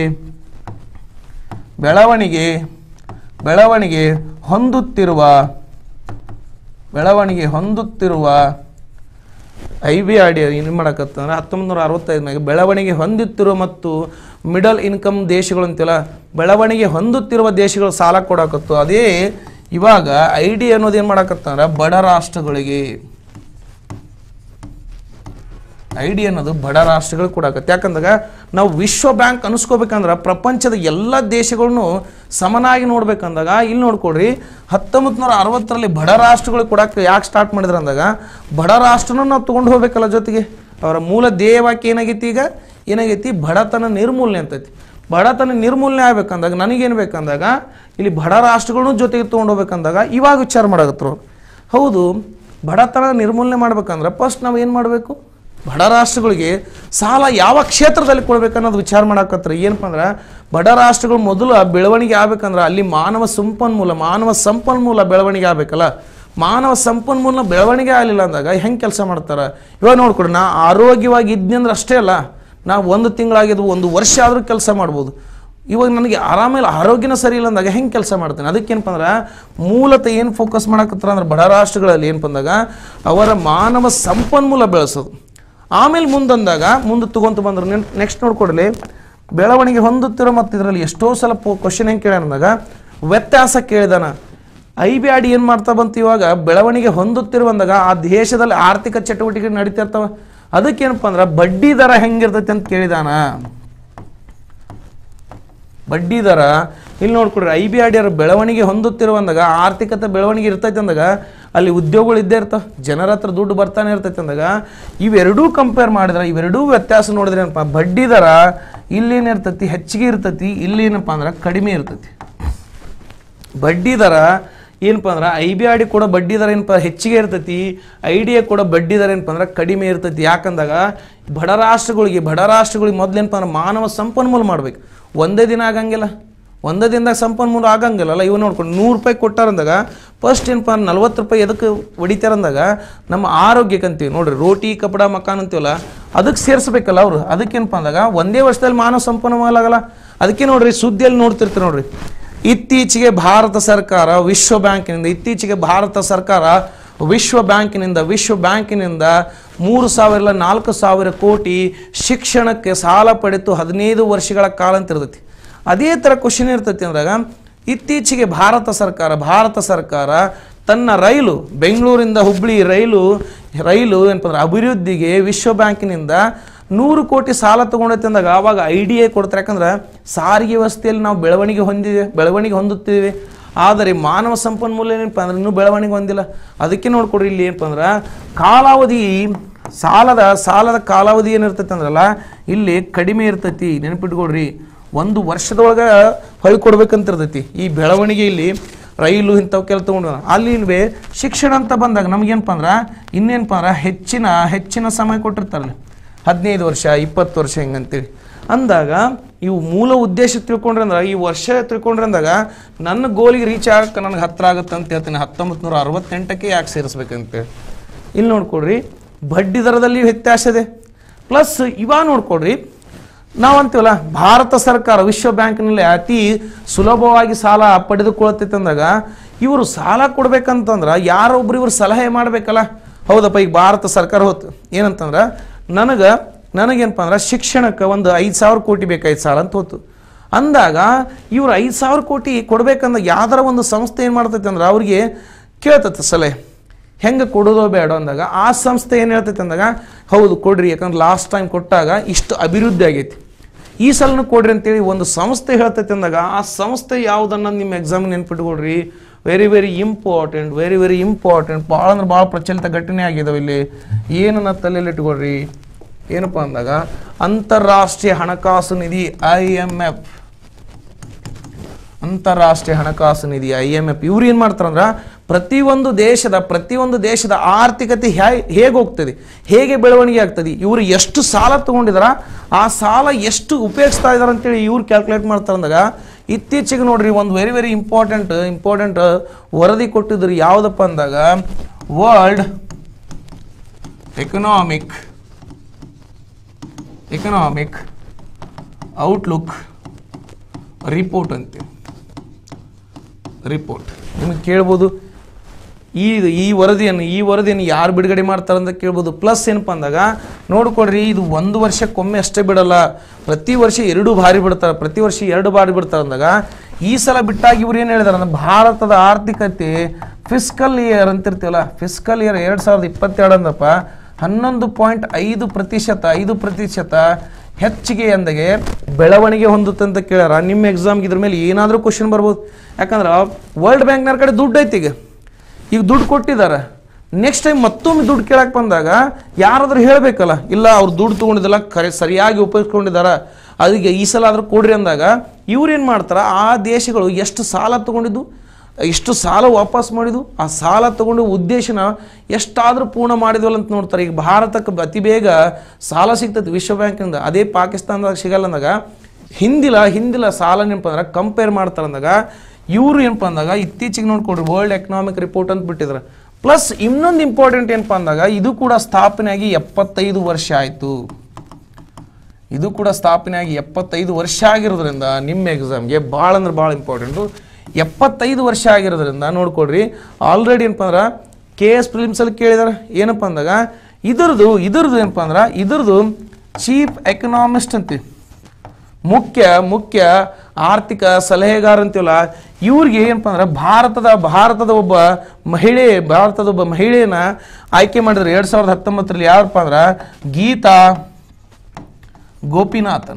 ಬೆಳವಣಿಗೆ ಬೆಳವಣಿಗೆ ಹೊಂದುತ್ತಿರುವ ಬೆಳವಣಿಗೆ ಹೊಂದುತ್ತಿರುವ ಐ ಬಿ ಆರ್ ಡಿ ಏನು ಮಾಡಕತ್ತಂದ್ರೆ ಹತ್ತೊಂಬತ್ತು ನೂರ ಅರವತ್ತೈದನಾಗ ಬೆಳವಣಿಗೆ ಹೊಂದುತ್ತಿರುವ ಮತ್ತು ಮಿಡಲ್ ಇನ್ಕಮ್ ದೇಶಗಳು ಅಂತಿಲ್ಲ ಬೆಳವಣಿಗೆ ಹೊಂದುತ್ತಿರುವ ದೇಶಗಳು ಸಾಲ ಕೊಡಕತ್ತು ಅದೇ ಇವಾಗ ಐ ಡಿ ಅನ್ನೋದು ಏನು ಮಾಡಕತ್ತಂದ್ರೆ ಬಡ ರಾಷ್ಟ್ರಗಳಿಗೆ ಐ ಡಿ ಅನ್ನೋದು ಬಡ ರಾಷ್ಟ್ರಗಳು ಕೊಡಕತ್ತೆ ಯಾಕಂದಾಗ ನಾವು ವಿಶ್ವ ಬ್ಯಾಂಕ್ ಅನಿಸ್ಕೋಬೇಕಂದ್ರೆ ಪ್ರಪಂಚದ ಎಲ್ಲ ದೇಶಗಳನ್ನು ಸಮನಾಗಿ ನೋಡ್ಬೇಕಂದಾಗ ಇಲ್ಲಿ ನೋಡ್ಕೊಡ್ರಿ ಹತ್ತೊಂಬತ್ತು ನೂರ ಅರವತ್ತರಲ್ಲಿ ಬಡ ರಾಷ್ಟ್ರಗಳು ಕೊಡಕ್ಕೆ ಯಾಕೆ ಸ್ಟಾರ್ಟ್ ಮಾಡಿದ್ರು ಅಂದಾಗ ಬಡ ರಾಷ್ಟ್ರನ ನಾವು ತೊಗೊಂಡು ಹೋಗ್ಬೇಕಲ್ಲ ಜೊತೆಗೆ ಅವರ ಮೂಲ ಧ್ಯೇಯ ವಾಕ್ಯ ಏನಾಗೈತಿ ಈಗ ಏನಾಗೈತಿ ಬಡತನ ನಿರ್ಮೂಲನೆ ಅಂತೈತಿ ಬಡತನ ನಿರ್ಮೂಲನೆ ಆಗ್ಬೇಕಂದಾಗ ನನಗೇನು ಬೇಕಂದಾಗ ಇಲ್ಲಿ ಬಡ ರಾಷ್ಟ್ರಗಳನ್ನು ಜೊತೆಗೆ ತೊಗೊಂಡು ಹೋಗ್ಬೇಕಂದಾಗ ಇವಾಗ ವಿಚಾರ ಮಾಡಕತ್ರು ಅವ್ರು. ಹೌದು ಬಡತನ ನಿರ್ಮೂಲನೆ ಮಾಡ್ಬೇಕಂದ್ರೆ ಫಸ್ಟ್ ನಾವು ಏನು ಮಾಡಬೇಕು ಬಡ ರಾಷ್ಟ್ರಗಳಿಗೆ ಸಾಲ ಯಾವ ಕ್ಷೇತ್ರದಲ್ಲಿ ಕೊಡ್ಬೇಕು ಅನ್ನೋದು ವಿಚಾರ ಮಾಡಕತ್ತಾರೆ ಏನಪ್ಪ ಅಂದ್ರೆ ಬಡ ರಾಷ್ಟ್ರಗಳು ಮೊದಲು ಬೆಳವಣಿಗೆ ಆಗ್ಬೇಕಂದ್ರೆ ಅಲ್ಲಿ ಮಾನವ ಸಂಪನ್ಮೂಲ ಮಾನವ ಸಂಪನ್ಮೂಲ ಬೆಳವಣಿಗೆ ಆಗ್ಬೇಕಲ್ಲ ಮಾನವ ಸಂಪನ್ಮೂಲ ಬೆಳವಣಿಗೆ ಆಗಲಿಲ್ಲ ಅಂದಾಗ ಹೆಂಗೆ ಕೆಲಸ ಮಾಡ್ತಾರೆ ಇವಾಗ ನೋಡ್ಕೊಡಿ ನಾ ಆರೋಗ್ಯವಾಗಿ ಇದ್ನಂದ್ರೆ ಅಷ್ಟೇ ಅಲ್ಲ ನಾ ಒಂದು ತಿಂಗಳಾಗಿದ್ದು ಒಂದು ವರ್ಷ ಆದರೂ ಕೆಲಸ ಮಾಡ್ಬೋದು ಇವಾಗ ನನಗೆ ಆರಾಮೇಲೆ ಆರೋಗ್ಯನ ಸರಿ ಇಲ್ಲ ಅಂದಾಗ ಹೆಂಗೆ ಕೆಲಸ ಮಾಡ್ತೇನೆ ಅದಕ್ಕೇನಪ್ಪ ಅಂದ್ರೆ ಮೂಲತಃ ಏನು ಫೋಕಸ್ ಮಾಡಕತ್ತಾರ ಅಂದ್ರೆ ಬಡ ರಾಷ್ಟ್ರಗಳಲ್ಲಿ ಏನಪ್ಪ ಅಂದಾಗ ಅವರ ಮಾನವ ಸಂಪನ್ಮೂಲ ಬೆಳೆಸೋದು ಆಮೇಲೆ ಮುಂದಂದಾಗ ಮುಂದೆ ತಗೊಂತ ಬಂದ್ರು ನೆಕ್ಸ್ಟ್ ನೋಡ್ಕೊಡ್ಲಿ ಬೆಳವಣಿಗೆ ಹೊಂದುತ್ತಿರೋ ಮತ್ತು ಇದರಲ್ಲಿ ಎಷ್ಟೋ ಸಲ ಕ್ವಶನ್ ಹೆಂಗೆ ಕೇಳ್ಯಾನ ಅಂದಾಗ ವ್ಯತ್ಯಾಸ ಕೇಳಿದಾನ ಐ ಬಿ ಆರ್ ಡಿ ಏನು ಮಾಡ್ತಾ ಬಂತು ಇವಾಗ ಬೆಳವಣಿಗೆ ಹೊಂದುತ್ತಿರು ಬಂದಾಗ ಆ ದೇಶದಲ್ಲಿ ಆರ್ಥಿಕ ಚಟುವಟಿಕೆ ನಡೀತಿರ್ತಾವ ಅದಕ್ಕೇನಪ್ಪ ಅಂದ್ರೆ ಬಡ್ಡಿ ದರ ಹೆಂಗಿರ್ತೈತೆ ಅಂತ ಕೇಳಿದಾನ ಬಡ್ಡಿ ದರ ಇಲ್ಲಿ ನೋಡ್ಕೊಡ್ರಿ ಐ ಬಿ ಆರ್ ಡಿ ಬೆಳವಣಿಗೆ ಹೊಂದುತ್ತಿರು ಬಂದಾಗ ಆರ್ಥಿಕತೆ ಬೆಳವಣಿಗೆ ಇರ್ತೈತೆ ಅಂದಾಗ ಅಲ್ಲಿ ಉದ್ಯೋಗಗಳು ಇದ್ದೇ ಇರ್ತಾವೆ ಜನರ ಹತ್ರ ದುಡ್ಡು ಬರ್ತಾನೆ ಇರ್ತೈತೆ ಅಂದಾಗ ಇವೆರಡೂ ಕಂಪೇರ್ ಮಾಡಿದ್ರೆ ಇವೆರಡೂ ವ್ಯತ್ಯಾಸ ನೋಡಿದ್ರೆ ಏನಪ್ಪ ಬಡ್ಡಿ ದರ ಇಲ್ಲೇನಿರ್ತೈತಿ ಹೆಚ್ಚಿಗೆ ಇರ್ತೈತಿ ಇಲ್ಲೇನಪ್ಪ ಅಂದ್ರೆ ಕಡಿಮೆ ಇರ್ತೈತಿ ಬಡ್ಡಿ ದರ ಏನಪ್ಪ ಅಂದ್ರೆ ಐ ಬಿ ಆರ್ ಡಿ ಕೂಡ ಬಡ್ಡಿ ದರ ಏನಪ್ಪ ಹೆಚ್ಚಿಗೆ ಇರ್ತೈತಿ ಐ ಡಿ ಎ ಕೂಡ ಬಡ್ಡಿ ದರ ಏನಪ್ಪ ಅಂದ್ರೆ ಕಡಿಮೆ ಇರ್ತೈತಿ ಯಾಕಂದಾಗ ಬಡ ರಾಷ್ಟ್ರಗಳಿಗೆ ಬಡ ರಾಷ್ಟ್ರಗಳಿಗೆ ಮೊದ್ಲೇನಪ್ಪ ಅಂದ್ರೆ ಮಾನವ ಸಂಪನ್ಮೂಲ ಮಾಡ್ಬೇಕು ಒಂದೇ ದಿನ ಆಗಂಗಿಲ್ಲ ಒಂದೇ ದಿನದಾಗ ಸಂಪನ್ಮೂಲ ಆಗಂಗಿಲ್ಲ ಅಲ್ಲ ಇವು ನೋಡ್ಕೊಂಡು ನೂರು ರೂಪಾಯಿ ಕೊಟ್ಟಾರಂದಾಗ ಫಸ್ಟ್ ಏನಪ್ಪ ಅಂದ್ರೆ ನಲ್ವತ್ತು ರೂಪಾಯಿ ಎದಕ್ಕೆ ಹೊಡಿತಾರಂದಾಗ ನಮ್ಮ ಆರೋಗ್ಯಕ್ಕೆ ಅಂತೀವಿ ನೋಡ್ರಿ ರೋಟಿ ಕಪಡ ಮಕಾನ್ ಅಂತೀವಲ್ಲ ಅದಕ್ಕೆ ಸೇರಿಸ್ಬೇಕಲ್ಲ ಅವರು ಅದಕ್ಕೇನಪ್ಪ ಅಂದಾಗ ಒಂದೇ ವರ್ಷದಲ್ಲಿ ಮಾನವ ಸಂಪನ್ಮೂಲ ಆಗಲ್ಲ ಅದಕ್ಕೆ ನೋಡ್ರಿ ಸುದ್ದಿಯಲ್ಲಿ ನೋಡ್ತಿರ್ತೀರಿ ನೋಡ್ರಿ ಇತ್ತೀಚೆಗೆ ಭಾರತ ಸರ್ಕಾರ ವಿಶ್ವ ಬ್ಯಾಂಕಿನಿಂದ ಇತ್ತೀಚೆಗೆ ಭಾರತ ಸರ್ಕಾರ ವಿಶ್ವ ಬ್ಯಾಂಕಿನಿಂದ ವಿಶ್ವ ಬ್ಯಾಂಕಿನಿಂದ ಮೂರು ಸಾವಿರ ಇಲ್ಲ ನಾಲ್ಕು ಸಾವಿರ ಕೋಟಿ ಶಿಕ್ಷಣಕ್ಕೆ ಸಾಲ ಪಡೆದು ಹದಿನೈದು ವರ್ಷಗಳ ಕಾಲ ಅಂತ ಇರ್ತೈತಿ ಅದೇ ಥರ ಕ್ವಶನ್ ಇರ್ತೈತಿ ಅಂದಾಗ ಇತ್ತೀಚೆಗೆ ಭಾರತ ಸರ್ಕಾರ ಭಾರತ ಸರ್ಕಾರ ತನ್ನ ರೈಲು ಬೆಂಗಳೂರಿಂದ ಹುಬ್ಳಿ ರೈಲು ರೈಲು ಏನಪ್ಪ ಅಂದ್ರೆ ಅಭಿವೃದ್ಧಿಗೆ ವಿಶ್ವ ಬ್ಯಾಂಕಿನಿಂದ ನೂರು ಕೋಟಿ ಸಾಲ ತಗೊಂಡೈತೆ ಅಂದಾಗ ಆವಾಗ ಐ ಡಿ ಎ ಕೊಡ್ತಾರೆ ಯಾಕಂದ್ರೆ ಸಾರಿಗೆ ವ್ಯವಸ್ಥೆಯಲ್ಲಿ ನಾವು ಬೆಳವಣಿಗೆ ಹೊಂದಿದೆ ಬೆಳವಣಿಗೆ ಹೊಂದುತ್ತೀವಿ ಆದರೆ ಮಾನವ ಸಂಪನ್ಮೂಲ ಏನಪ್ಪ ಅಂದ್ರೆ ಇನ್ನೂ ಬೆಳವಣಿಗೆ ಹೊಂದಿಲ್ಲ ಅದಕ್ಕೆ ನೋಡ್ಕೊಡ್ರಿ ಇಲ್ಲಿ ಏನಪ್ಪ ಅಂದ್ರೆ ಕಾಲಾವಧಿ ಸಾಲದ ಸಾಲದ ಕಾಲಾವಧಿ ಏನಿರ್ತೈತೆ ಅಂದ್ರಲ್ಲ ಇಲ್ಲಿ ಕಡಿಮೆ ಇರ್ತೈತಿ ನೆನಪಿಟ್ಕೊಡ್ರಿ ಒಂದು ವರ್ಷದೊಳಗೆ ಹೊಳ್ ಕೊಡ್ಬೇಕಂತ ಇರ್ತೈತಿ ಈ ಬೆಳವಣಿಗೆ ಇಲ್ಲಿ ರೈಲು ಇಂಥವಕ್ಕೆಲ್ಲ ತೊಗೊಂಡು ಅಲ್ಲಿ ಶಿಕ್ಷಣ ಅಂತ ಬಂದಾಗ ನಮಗೇನಪ್ಪ ಅಂದ್ರೆ ಇನ್ನೇನಪ್ಪ ಅಂದ್ರೆ ಹೆಚ್ಚಿನ ಹೆಚ್ಚಿನ ಸಮಯ ಕೊಟ್ಟಿರ್ತಾರಲ್ಲ ಹದಿನೈದು ವರ್ಷ ಇಪ್ಪತ್ತು ವರ್ಷ ಹಿಂಗಂತೇಳಿ ಅಂದಾಗ ಇವು ಮೂಲ ಉದ್ದೇಶ ತಿಳ್ಕೊಂಡ್ರೆ ಅಂದ್ರೆ ಈ ವರ್ಷ ತಿಳ್ಕೊಂಡ್ರೆ ಅಂದಾಗ ನನ್ನ ಗೋಲಿಗೆ ರೀಚ್ ಆಗಕ್ಕೆ ನನಗೆ ಹತ್ರ ಆಗುತ್ತೆ ಅಂತ ಹೇಳ್ತೀನಿ ಹತ್ತೊಂಬತ್ತು ನೂರ ಅರವತ್ತೆಂಟಕ್ಕೆ ಯಾಕೆ ಸೇರಿಸ್ಬೇಕಂತೇಳಿ ಇಲ್ಲಿ ನೋಡ್ಕೊಡ್ರಿ ಬಡ್ಡಿ ದರದಲ್ಲಿ ವ್ಯತ್ಯಾಸ ಇದೆ ಪ್ಲಸ್ ಇವ ನೋಡ್ಕೊಡ್ರಿ ನಾವಂತೀವಲ್ಲ ಭಾರತ ಸರ್ಕಾರ ವಿಶ್ವ ಬ್ಯಾಂಕ್ನಲ್ಲಿ ಅತಿ ಸುಲಭವಾಗಿ ಸಾಲ ಪಡೆದುಕೊಳ್ತೈತೆ ಅಂದಾಗ ಇವರು ಸಾಲ ಕೊಡ್ಬೇಕಂತಂದ್ರೆ ಯಾರೊಬ್ರು ಇವ್ರು ಸಲಹೆ ಮಾಡಬೇಕಲ್ಲ ಹೌದಪ್ಪ ಈಗ ಭಾರತ ಸರ್ಕಾರ ಹೋತು ಏನಂತಂದ್ರೆ ನನಗೆ ನನಗೇನಪ್ಪ ಅಂದ್ರೆ ಶಿಕ್ಷಣಕ್ಕೆ ಒಂದು ಐದು ಸಾವಿರ ಕೋಟಿ ಬೇಕಾಯ್ತು ಸಾಲ ಅಂತ ಹೋತು ಅಂದಾಗ ಇವ್ರು ಐದು ಸಾವಿರ ಕೋಟಿ ಕೊಡ್ಬೇಕಂದ ಯಾವ್ದಾರ ಒಂದು ಸಂಸ್ಥೆ ಏನು ಮಾಡ್ತೈತೆ ಅಂದ್ರೆ ಅವ್ರಿಗೆ ಕೇಳ್ತೈತೆ ಸಲಹೆ ಹೆಂಗೆ ಕೊಡೋದೋ ಬೇಡ ಅಂದಾಗ ಆ ಸಂಸ್ಥೆ ಏನು ಹೇಳ್ತೈತೆ ಅಂದಾಗ ಹೌದು ಕೊಡ್ರಿ ಯಾಕಂದ್ರೆ ಲಾಸ್ಟ್ ಟೈಮ್ ಕೊಟ್ಟಾಗ ಇಷ್ಟು ಅಭಿವೃದ್ಧಿ ಆಗೈತಿ ಈ ಸಲನೂ ಕೊಡ್ರಿ ಅಂತೇಳಿ ಒಂದು ಸಂಸ್ಥೆ ಹೇಳ್ತೈತೆ ಅಂದಾಗ ಆ ಸಂಸ್ಥೆ ಯಾವುದನ್ನ ನಿಮ್ಮ ಎಕ್ಸಾಮ್ ನೆನ್ಪಿಟ್ಕೊಡ್ರಿ very very important very very important ಭಾಳ ಅಂದ್ರೆ ಭಾಳ ಪ್ರಚಲಿತ ಘಟನೆ ಆಗಿದಾವೆ ಇಲ್ಲಿ ಏನನ್ನ ತಲೆಯಲ್ಲಿ ಇಟ್ಕೊಡ್ರಿ ಏನಪ್ಪ ಅಂದಾಗ ಅಂತಾರಾಷ್ಟ್ರೀಯ ಹಣಕಾಸು ನಿಧಿ ಐ ಎಮ್ ಎಫ್ ಅಂತಾರಾಷ್ಟ್ರೀಯ ಹಣಕಾಸು ನಿಧಿ ಐ ಎಮ್ ಎಫ್ ಇವ್ರು ಏನು ಮಾಡ್ತಾರಂದ್ರೆ ಪ್ರತಿಯೊಂದು ದೇಶದ ಪ್ರತಿಯೊಂದು ದೇಶದ ಆರ್ಥಿಕತೆ ಹೇ ಹೇಗೆ ಹೋಗ್ತದೆ ಹೇಗೆ ಬೆಳವಣಿಗೆ ಆಗ್ತದೆ ಇವರು ಎಷ್ಟು ಸಾಲ ತಗೊಂಡಿದಾರ ಆ ಸಾಲ ಎಷ್ಟು ಉಪಯೋಗಿಸ್ತಾ ಇದಾರೆ ಅಂತೇಳಿ ಇವ್ರು ಕ್ಯಾಲ್ಕುಲೇಟ್ ಮಾಡ್ತಾರೆ ಅಂದಾಗ ಇತ್ತೀಚೆಗೆ ನೋಡ್ರಿ ಒಂದು ವೆರಿ ವೆರಿ ಇಂಪಾರ್ಟೆಂಟ್ ಇಂಪಾರ್ಟೆಂಟ್ ವರದಿ ಕೊಟ್ಟಿದ್ರು ಯಾವುದಪ್ಪ ಅಂದಾಗ world economic economic outlook report ಅಂತೀವಿ ರಿಪೋರ್ಟ್ ನಿಮಗೆ ಕೇಳ್ಬೋದು ಈ ಈ ವರದಿಯನ್ನು ಈ ವರದಿಯನ್ನು ಯಾರು ಬಿಡುಗಡೆ ಮಾಡ್ತಾರೆ ಅಂತ ಕೇಳ್ಬೋದು ಪ್ಲಸ್ ಏನಪ್ಪ ಅಂದಾಗ ನೋಡ್ಕೊಡ್ರಿ ಇದು ಒಂದು ವರ್ಷಕ್ಕೊಮ್ಮೆ ಅಷ್ಟೇ ಬಿಡಲ್ಲ ಪ್ರತಿ ವರ್ಷ ಎರಡು ಬಾರಿ ಬಿಡ್ತಾರೆ ಪ್ರತಿ ವರ್ಷ ಎರಡು ಬಾರಿ ಬಿಡ್ತಾರೆ ಅಂದಾಗ ಈ ಸಲ ಬಿಟ್ಟಾಗ ಇವ್ರು ಏನು ಹೇಳಿದಾರೆ ಅಂದ್ರೆ ಭಾರತದ ಆರ್ಥಿಕತೆ ಫಿಸ್ಕಲ್ ಇಯರ್ ಅಂತಿರ್ತೀವಲ್ಲ ಫಿಸ್ಕಲ್ ಇಯರ್ ಎರಡು ಸಾವಿರದ ಇಪ್ಪತ್ತೆರಡು ಅಂದಪ್ಪ ಹನ್ನೊಂದು ಪಾಯಿಂಟ್ ಐದು ಪ್ರತಿಶತ ಐದು ಪ್ರತಿಶತ ಹೆಚ್ಚಿಗೆ ಅಂದಾಗೆ ಬೆಳವಣಿಗೆ ಹೊಂದುತ್ತೆ ಅಂತ ಕೇಳ್ಯಾರ ನಿಮ್ಮ ಎಕ್ಸಾಮ್ಗೆ ಇದ್ರ ಮೇಲೆ ಏನಾದರೂ ಕ್ವಶನ್ ಬರ್ಬೋದು ಯಾಕಂದ್ರೆ ವರ್ಲ್ಡ್ ಬ್ಯಾಂಕ್ನವ್ರ ಕಡೆ ದುಡ್ಡು ಐತಿ ಈಗ ಈಗ ದುಡ್ಡು ಕೊಟ್ಟಿದ್ದಾರೆ ನೆಕ್ಸ್ಟ್ ಟೈಮ್ ಮತ್ತೊಮ್ಮೆ ದುಡ್ಡು ಕೇಳಕ್ಕೆ ಬಂದಾಗ ಯಾರಾದ್ರೂ ಹೇಳಬೇಕಲ್ಲ ಇಲ್ಲ ಅವ್ರು ದುಡ್ಡು ತೊಗೊಂಡಿದ್ದಲ್ಲ ಕರೆ ಸರಿಯಾಗಿ ಉಪಯೋಗಿಸ್ಕೊಂಡಿದ್ದಾರ ಅದಕ್ಕೆ ಈ ಸಲ ಆದ್ರೂ ಕೊಡ್ರಿ ಅಂದಾಗ ಇವ್ರು ಏನು ಮಾಡ್ತಾರೆ ಆ ದೇಶಗಳು ಎಷ್ಟು ಸಾಲ ತಗೊಂಡಿದ್ದು ಎಷ್ಟು ಸಾಲ ವಾಪಸ್ ಮಾಡಿದ್ದು ಆ ಸಾಲ ತಗೊಂಡು ಉದ್ದೇಶನ ಎಷ್ಟಾದರೂ ಪೂರ್ಣ ಮಾಡಿದ್ವಲ್ಲ ಅಂತ ನೋಡ್ತಾರೆ ಈಗ ಭಾರತಕ್ಕೆ ಅತಿ ಬೇಗ ಸಾಲ ಸಿಗ್ತೈತೆ ವಿಶ್ವ ಬ್ಯಾಂಕಿಂದ ಅದೇ ಪಾಕಿಸ್ತಾನದಾಗ ಸಿಗಲ್ಲ ಅಂದಾಗ ಹಿಂದಿಲ ಹಿಂದಿಲ ಸಾಲ ಏನಪ್ಪ ಅಂದ್ರೆ ಕಂಪೇರ್ ಮಾಡ್ತಾರೆ ಅಂದಾಗ ಇವರು ಏನಪ್ಪ ಅಂದಾಗ ಇತ್ತೀಚೆಗೆ ನೋಡ್ಕೊಡ್ರಿ ವರ್ಲ್ಡ್ ಎಕನಾಮಿಕ್ ರಿಪೋರ್ಟ್ ಅಂತ ಬಿಟ್ಟಿದ್ದಾರೆ ಪ್ಲಸ್ ಇನ್ನೊಂದು ಇಂಪಾರ್ಟೆಂಟ್ ಏನಪ್ಪ ಅಂದಾಗ ಇದು ಕೂಡ ಸ್ಥಾಪನೆಯಾಗಿ ಎಪ್ಪತ್ತೈದು ವರ್ಷ ಆಯಿತು ಇದು ಕೂಡ ಸ್ಥಾಪನೆಯಾಗಿ ಎಪ್ಪತ್ತೈದು ವರ್ಷ ಆಗಿರೋದ್ರಿಂದ ನಿಮ್ಮ ಎಕ್ಸಾಮ್ಗೆ ಭಾಳ ಅಂದ್ರೆ ಭಾಳ ಇಂಪಾರ್ಟೆಂಟು ಎಪ್ಪತ್ತೈದು ವರ್ಷ ಆಗಿರೋದ್ರಿಂದ ನೋಡ್ಕೊಡ್ರಿ ಆಲ್ರೆಡಿ ಏನಪ್ಪ ಅಂದ್ರೆ ಕೆ ಎಸ್ ಪ್ರಿಲಿಮ್ಸಲ್ಲಿ ಕೇಳಿದಾರೆ ಏನಪ್ಪ ಅಂದಾಗ ಇದ್ರದ್ದು ಇದ್ರದ್ದು ಏನಪ್ಪ ಅಂದ್ರೆ ಇದ್ರದ್ದು ಚೀಫ್ ಎಕನಾಮಿಸ್ಟ್ ಅಂತೀವಿ ಮುಖ್ಯ ಮುಖ್ಯ ಆರ್ಥಿಕ ಸಲಹೆಗಾರ ಅಂತೀವಲ್ಲ ಇವ್ರಿಗೆ ಏನಪ್ಪ ಅಂದ್ರೆ ಭಾರತದ ಭಾರತದ ಒಬ್ಬ ಮಹಿಳೆ ಭಾರತದ ಒಬ್ಬ ಮಹಿಳೆಯನ್ನ ಆಯ್ಕೆ ಮಾಡಿದ್ರು ಎರಡು ಸಾವಿರದ ಹತ್ತೊಂಬತ್ತರಲ್ಲಿ ಯಾರಪ್ಪ ಅಂದ್ರೆ ಗೀತಾ ಗೋಪಿನಾಥನ್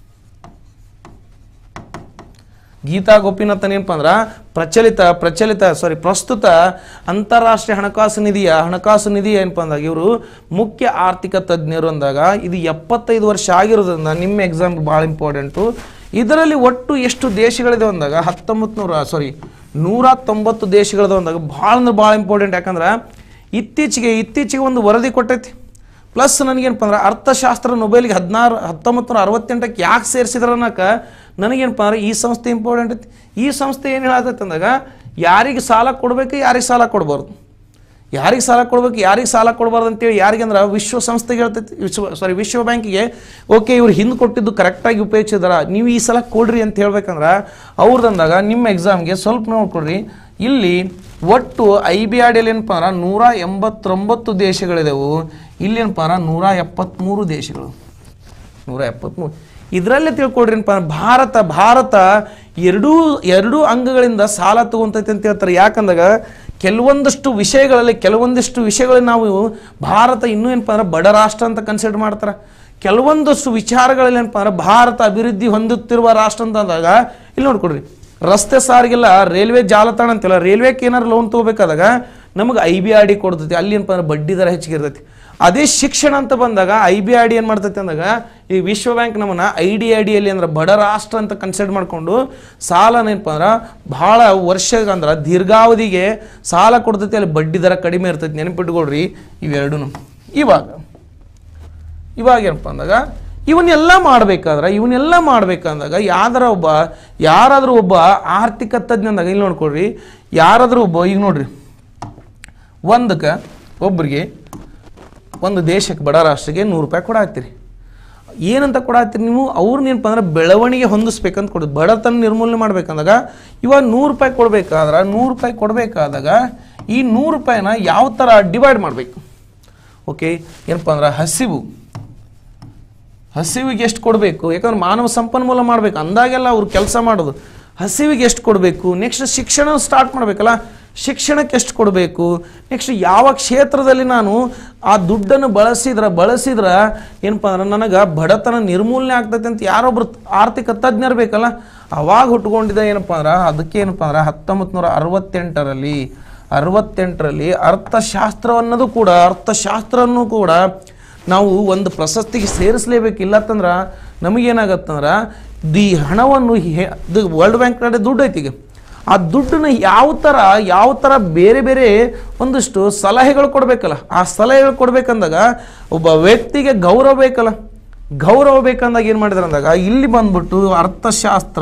ಗೀತಾ ಗೋಪಿನಾಥನ್ ಏನಪ್ಪ ಅಂದ್ರೆ ಪ್ರಚಲಿತ ಪ್ರಚಲಿತ ಸಾರಿ ಪ್ರಸ್ತುತ ಅಂತಾರಾಷ್ಟ್ರೀಯ ಹಣಕಾಸು ನಿಧಿಯ ಹಣಕಾಸು ನಿಧಿ ಏನಪ್ಪ ಅಂದಾಗ ಇವರು ಮುಖ್ಯ ಆರ್ಥಿಕ ತಜ್ಞರು ಅಂದಾಗ ಇದು ಎಪ್ಪತ್ತೈದು ವರ್ಷ ಆಗಿರೋದ್ರಿಂದ ನಿಮ್ಮ ಎಕ್ಸಾಮ್ ಭಾಳ ಇಂಪಾರ್ಟೆಂಟು ಇದರಲ್ಲಿ ಒಟ್ಟು ಎಷ್ಟು ದೇಶಗಳಿದೆ ಅಂದಾಗ ಹತ್ತೊಂಬತ್ತು ನೂರ ಸಾರಿ ನೂರ ತೊಂಬತ್ತು ದೇಶಗಳಿದೆ ಅಂದಾಗ ಭಾಳ ಅಂದ್ರೆ ಭಾಳ ಇಂಪಾರ್ಟೆಂಟ್ ಯಾಕಂದ್ರೆ ಇತ್ತೀಚೆಗೆ ಇತ್ತೀಚೆಗೆ ಒಂದು ವರದಿ ಕೊಟ್ಟೈತಿ ಪ್ಲಸ್ ನನಗೇನಪ್ಪ ಅಂದ್ರೆ ಅರ್ಥಶಾಸ್ತ್ರ ನೊಬೆಲ್ಗೆ ಹದಿನಾರು ಹತ್ತೊಂಬತ್ತು ನೂರ ಅರವತ್ತೆಂಟಕ್ಕೆ ಯಾಕೆ ಸೇರಿಸಿದ್ರ ಅನ್ನಕ ನನಗೇನಪ್ಪ ಅಂದ್ರೆ ಈ ಸಂಸ್ಥೆ ಇಂಪಾರ್ಟೆಂಟ್ ಐತಿ ಈ ಸಂಸ್ಥೆ ಏನು ಹೇಳತೈತೆ ಅಂದಾಗ ಯಾರಿಗೆ ಸಾಲ ಕೊಡಬೇಕು ಯಾರಿಗೆ ಸಾಲ ಕೊಡಬಾರ್ದು ಯಾರಿಗೆ ಸಾಲ ಕೊಡ್ಬೇಕು ಯಾರಿಗೆ ಸಾಲ ಕೊಡಬಾರ್ದು ಅಂತೇಳಿ ಯಾರಿಗೆ ಅಂದ್ರೆ ವಿಶ್ವಸಂಸ್ಥೆಗೆ ಹೇಳ್ತೈತಿ ವಿಶ್ವ ಸಾರಿ ವಿಶ್ವ ಬ್ಯಾಂಕಿಗೆ ಓಕೆ ಇವ್ರು ಹಿಂದೆ ಕೊಟ್ಟಿದ್ದು ಕರೆಕ್ಟಾಗಿ ಉಪಯೋಗಿಸಿದಾರ ನೀವು ಈ ಸಲ ಕೊಡ್ರಿ ಅಂತ ಹೇಳ್ಬೇಕಂದ್ರೆ ಅವ್ರದಂದಾಗ ನಿಮ್ಮ ಎಕ್ಸಾಮ್ಗೆ ಸ್ವಲ್ಪ ನೋಡ್ಕೊಡ್ರಿ ಇಲ್ಲಿ ಒಟ್ಟು ಐ ಬಿ ಆರ್ ಡಿಯಲ್ಲಿ ಏನಪ್ಪ ಅಂದ್ರೆ ನೂರ ಎಂಬತ್ತೊಂಬತ್ತು ದೇಶಗಳಿದೆವು ಇಲ್ಲಿ ಏನಪ್ಪ ಅಂದ್ರೆ ನೂರ ಎಪ್ಪತ್ತ್ಮೂರು ದೇಶಗಳು ನೂರ ಎಪ್ಪತ್ತ್ಮೂರು ಇದರಲ್ಲೇ ತಿಳ್ಕೊಡ್ರಿ ಏನಪ್ಪ ಅಂದ್ರೆ ಭಾರತ ಭಾರತ ಎರಡೂ ಎರಡೂ ಅಂಗಗಳಿಂದ ಸಾಲ ತಗೊಂತೈತೆ ಅಂತ ಹೇಳ್ತಾರೆ ಯಾಕಂದಾಗ ಕೆಲವೊಂದಷ್ಟು ವಿಷಯಗಳಲ್ಲಿ ಕೆಲವೊಂದಿಷ್ಟು ವಿಷಯಗಳಲ್ಲಿ ನಾವು ಭಾರತ ಇನ್ನೂ ಏನಪ್ಪ ಅಂದ್ರೆ ಬಡ ರಾಷ್ಟ್ರ ಅಂತ ಕನ್ಸಿಡರ್ ಮಾಡ್ತಾರೆ ಕೆಲವೊಂದಷ್ಟು ವಿಚಾರಗಳಲ್ಲಿ ಏನಪ್ಪ ಅಂದ್ರೆ ಭಾರತ ಅಭಿವೃದ್ಧಿ ಹೊಂದುತ್ತಿರುವ ರಾಷ್ಟ್ರ ಅಂತ ಅಂದಾಗ ಇಲ್ಲಿ ನೋಡ್ಕೊಡ್ರಿ ರಸ್ತೆ ಸಾರಿಗೆಲ್ಲ ರೈಲ್ವೆ ಜಾಲತಾಣ ಅಂತಿಲ್ಲ ರೈಲ್ವೆಗೆ ಏನಾರು ಲೋನ್ ತೊಗೋಬೇಕಾದಾಗ ನಮಗೆ ಐ ಬಿ ಆರ್ ಡಿ ಕೊಡ್ತೈತಿ ಅಲ್ಲಿ ಏನಪ್ಪ ಅಂದ್ರೆ ಬಡ್ಡಿ ದರ ಹೆಚ್ಚಿಗೆ ಇರ್ತೈತಿ ಅದೇ ಶಿಕ್ಷಣ ಅಂತ ಬಂದಾಗ ಐ ಬಿ ಆರ್ ಡಿ ಏನು ಮಾಡ್ತೈತಿ ಅಂದಾಗ ಈ ವಿಶ್ವ ಬ್ಯಾಂಕ್ ನಮ್ಮನ್ನ ಐ ಡಿ ಐ ಡಿಯಲ್ಲಿ ಅಂದ್ರೆ ಬಡ ರಾಷ್ಟ್ರ ಅಂತ ಕನ್ಸಿಡರ್ ಮಾಡ್ಕೊಂಡು ಸಾಲ ಏನಪ್ಪ ಅಂದ್ರೆ ಭಾಳ ವರ್ಷ ಅಂದ್ರೆ ದೀರ್ಘಾವಧಿಗೆ ಸಾಲ ಕೊಡ್ತೈತಿ ಅಲ್ಲಿ ಬಡ್ಡಿ ದರ ಕಡಿಮೆ ಇರ್ತೈತಿ ನೆನಪಿಟ್ಕೊಳ್ರಿ ಇವೆರಡೂ ಇವಾಗ ಇವಾಗ ಏನಪ್ಪ ಅಂದಾಗ ಇವನ್ನೆಲ್ಲ ಮಾಡಬೇಕಾದ್ರೆ ಇವನ್ನೆಲ್ಲ ಮಾಡಬೇಕಂದಾಗ ಯಾವ್ದಾರ ಒಬ್ಬ ಯಾರಾದರೂ ಒಬ್ಬ ಆರ್ಥಿಕ ತಜ್ಞ ಅಂದಾಗ ಇಲ್ಲಿ ನೋಡ್ಕೊಳ್ರಿ ಯಾರಾದರೂ ಒಬ್ಬ ಈಗ ನೋಡ್ರಿ ಒಂದಕ್ಕೆ ಒಬ್ರಿಗೆ ಒಂದು ದೇಶಕ್ಕೆ ಬಡ ರಾಷ್ಟ್ರಕ್ಕೆ ನೂರು ರೂಪಾಯಿ ಕೊಡಾತ್ತೀರಿ ಏನಂತ ಕೊಡಾತ್ತೀರಿ ನೀವು ಅವ್ರನ್ನೇನಪ್ಪ ಅಂದ್ರೆ ಬೆಳವಣಿಗೆ ಹೊಂದಿಸ್ಬೇಕಂತ ಕೊಡೋದು ಬಡತನ ನಿರ್ಮೂಲನೆ ಮಾಡ್ಬೇಕಂದಾಗ ಇವಾಗ ನೂರು ರೂಪಾಯಿ ಕೊಡಬೇಕಾದ್ರೆ ನೂರು ರೂಪಾಯಿ ಕೊಡಬೇಕಾದಾಗ ಈ ನೂರು ರೂಪಾಯಿನ ಯಾವ ಥರ ಡಿವೈಡ್ ಮಾಡಬೇಕು ಓಕೆ ಏನಪ್ಪ ಅಂದ್ರೆ ಹಸಿವು ಹಸಿವಿಗೆ ಎಷ್ಟು ಕೊಡಬೇಕು ಯಾಕಂದ್ರೆ ಮಾನವ ಸಂಪನ್ಮೂಲ ಮಾಡಬೇಕು ಅಂದಾಗೆಲ್ಲ ಅವ್ರು ಕೆಲಸ ಮಾಡೋದು ಹಸಿವಿಗೆ ಎಷ್ಟು ಕೊಡಬೇಕು ನೆಕ್ಸ್ಟ್ ಶಿಕ್ಷಣ ಸ್ಟಾರ್ಟ್ ಮಾಡಬೇಕಲ್ಲ ಶಿಕ್ಷಣಕ್ಕೆ ಎಷ್ಟು ಕೊಡಬೇಕು ನೆಕ್ಸ್ಟ್ ಯಾವ ಕ್ಷೇತ್ರದಲ್ಲಿ ನಾನು ಆ ದುಡ್ಡನ್ನು ಬಳಸಿದ್ರ ಬಳಸಿದ್ರ ಏನಪ್ಪ ಅಂದ್ರೆ ನನಗೆ ಬಡತನ ನಿರ್ಮೂಲನೆ ಆಗ್ತೈತೆ ಅಂತ ಯಾರೊಬ್ರು ಆರ್ಥಿಕ ತಜ್ಞರು ಬೇಕಲ್ಲ ಅವಾಗ ಹುಟ್ಕೊಂಡಿದ್ದ ಏನಪ್ಪ ಅಂದ್ರೆ ಅದಕ್ಕೆ ಏನಪ್ಪ ಅಂದ್ರೆ ಹತ್ತೊಂಬತ್ತು ನೂರ ಅರವತ್ತೆಂಟರಲ್ಲಿ ಅರವತ್ತೆಂಟರಲ್ಲಿ ಅರ್ಥಶಾಸ್ತ್ರವನ್ನದು ಕೂಡ ಅರ್ಥಶಾಸ್ತ್ರವನ್ನು ಕೂಡ ನಾವು ಒಂದು ಪ್ರಶಸ್ತಿಗೆ ಸೇರಿಸಲೇಬೇಕು ಇಲ್ಲತ್ತಂದ್ರೆ ನಮಗೇನಾಗತ್ತಂದ್ರೆ ದಿ ಹಣವನ್ನು ಹೆ- ಇದು ವರ್ಲ್ಡ್ ಬ್ಯಾಂಕ್ ಕಡೆ ದುಡ್ಡು ಐತಿ ಈಗ ಆ ದುಡ್ಡನ್ನ ಯಾವ ಥರ ಯಾವ ಥರ ಬೇರೆ ಬೇರೆ ಒಂದಿಷ್ಟು ಸಲಹೆಗಳು ಕೊಡಬೇಕಲ್ಲ ಆ ಸಲಹೆಗಳು ಕೊಡ್ಬೇಕಂದಾಗ ಒಬ್ಬ ವ್ಯಕ್ತಿಗೆ ಗೌರವ ಬೇಕಲ್ಲ ಗೌರವ ಬೇಕಂದಾಗ ಏನು ಮಾಡಿದಾರೆ ಅಂದಾಗ ಇಲ್ಲಿ ಬಂದ್ಬಿಟ್ಟು ಅರ್ಥಶಾಸ್ತ್ರ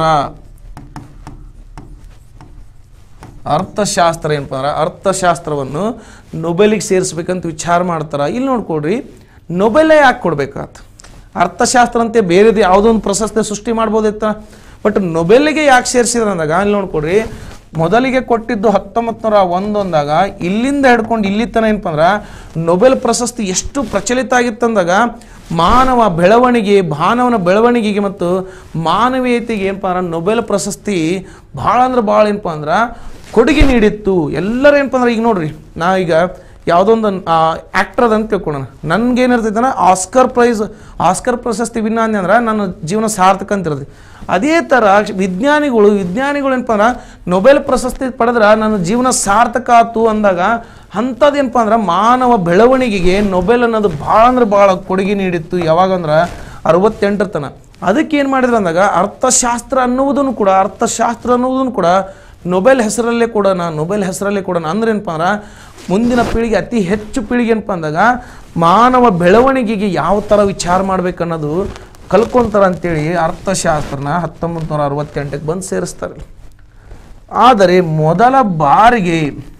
ಅರ್ಥಶಾಸ್ತ್ರ ಏನಪ್ಪ ಅಂದ್ರೆ ಅರ್ಥಶಾಸ್ತ್ರವನ್ನು ನೊಬೆಲಿಗೆ ಸೇರಿಸ್ಬೇಕಂತ ವಿಚಾರ ಮಾಡ್ತಾರೆ ಇಲ್ಲಿ ನೋಡ್ಕೊಡ್ರಿ ನೊಬೆಲೇ ಯಾಕೆ ಕೊಡ್ಬೇಕಾತ್ ಅರ್ಥಶಾಸ್ತ್ರ ಅಂತೆ ಬೇರೆದು ಯಾವುದೋ ಒಂದು ಪ್ರಶಸ್ತಿ ಸೃಷ್ಟಿ ಮಾಡ್ಬೋದಿತ್ತ ಬಟ್ ನೊಬೆಲ್ಗೆ ಯಾಕೆ ಸೇರಿಸಿದ್ರು ಅಂದಾಗ ಇಲ್ಲಿ ನೋಡ್ಕೊಡ್ರಿ ಮೊದಲಿಗೆ ಕೊಟ್ಟಿದ್ದು ಹತ್ತೊಂಬತ್ತು ನೂರ ಒಂದೊಂದಾಗ ಇಲ್ಲಿಂದ ಹಿಡ್ಕೊಂಡು ಇಲ್ಲಿ ತನಕ ಏನಪ್ಪ ಅಂದ್ರೆ ನೊಬೆಲ್ ಪ್ರಶಸ್ತಿ ಎಷ್ಟು ಪ್ರಚಲಿತ ಆಗಿತ್ತಂದಾಗ ಮಾನವ ಬೆಳವಣಿಗೆ ಮಾನವನ ಬೆಳವಣಿಗೆಗೆ ಮತ್ತು ಮಾನವೀಯತೆಗೆ ಏನಪ್ಪ ಅಂದ್ರೆ ನೊಬೆಲ್ ಪ್ರಶಸ್ತಿ ಭಾಳ ಅಂದ್ರೆ ಭಾಳ ಏನಪ್ಪ ಅಂದ್ರೆ ಕೊಡುಗೆ ನೀಡಿತ್ತು ಎಲ್ಲರೂ ಏನಪ್ಪ ಅಂದ್ರೆ ಈಗ ನೋಡ್ರಿ ನಾ ಈಗ ಯಾವುದೊಂದು ಆ್ಯಕ್ಟರ್ ಅಂತ ತಿಳ್ಕೊಳ್ಳೋಣ ನನ್ಗೇನಿರ್ತೈತೆ ಅಂದ್ರೆ ಆಸ್ಕರ್ ಪ್ರೈಸ್ ಆಸ್ಕರ್ ಪ್ರಶಸ್ತಿ ವಿನ್ನ ಅಂದ್ರೆ ನನ್ನ ಜೀವನ ಸಾರ್ಥಕ ಅಂತ ಇರ್ತೈತಿ ಅದೇ ಥರ ವಿಜ್ಞಾನಿಗಳು ವಿಜ್ಞಾನಿಗಳು ಏನಪ್ಪ ಅಂದ್ರೆ ನೊಬೆಲ್ ಪ್ರಶಸ್ತಿ ಪಡೆದ್ರೆ ನನ್ನ ಜೀವನ ಸಾರ್ಥಕ ಆತು ಅಂದಾಗ ಅಂಥದ್ದು ಏನಪ್ಪ ಅಂದ್ರೆ ಮಾನವ ಬೆಳವಣಿಗೆಗೆ ನೊಬೆಲ್ ಅನ್ನೋದು ಭಾಳ ಅಂದ್ರೆ ಭಾಳ ಕೊಡುಗೆ ನೀಡಿತ್ತು ಯಾವಾಗಂದ್ರೆ ಅರವತ್ತೆಂಟರ ತನ ಅದಕ್ಕೆ ಏನು ಮಾಡಿದ್ರು ಅಂದಾಗ ಅರ್ಥಶಾಸ್ತ್ರ ಅನ್ನುವುದನ್ನು ಕೂಡ ಅರ್ಥಶಾಸ್ತ್ರ ಅನ್ನುವುದನ್ನು ಕೂಡ ನೊಬೆಲ್ ಹೆಸರಲ್ಲೇ ಕೊಡೋಣ ನೊಬೆಲ್ ಹೆಸರಲ್ಲೇ ಕೊಡೋಣ ಅಂದ್ರೆ ಏನಪ್ಪ ಅಂದ್ರೆ ಮುಂದಿನ ಪೀಳಿಗೆ ಅತಿ ಹೆಚ್ಚು ಪೀಳಿಗೆ ಏನಪ್ಪ ಅಂದಾಗ ಮಾನವ ಬೆಳವಣಿಗೆಗೆ ಯಾವ ಥರ ವಿಚಾರ ಮಾಡ್ಬೇಕನ್ನೋದು ಕಲ್ಕೊಂತಾರ ಅಂತೇಳಿ ಅರ್ಥಶಾಸ್ತ್ರನ ಹತ್ತೊಂಬತ್ತು ನೂರ ಅರವತ್ತೆಂಟಕ್ಕೆ ಬಂದು ಸೇರಿಸ್ತಾರೆ ಆದರೆ ಮೊದಲ ಬಾರಿಗೆ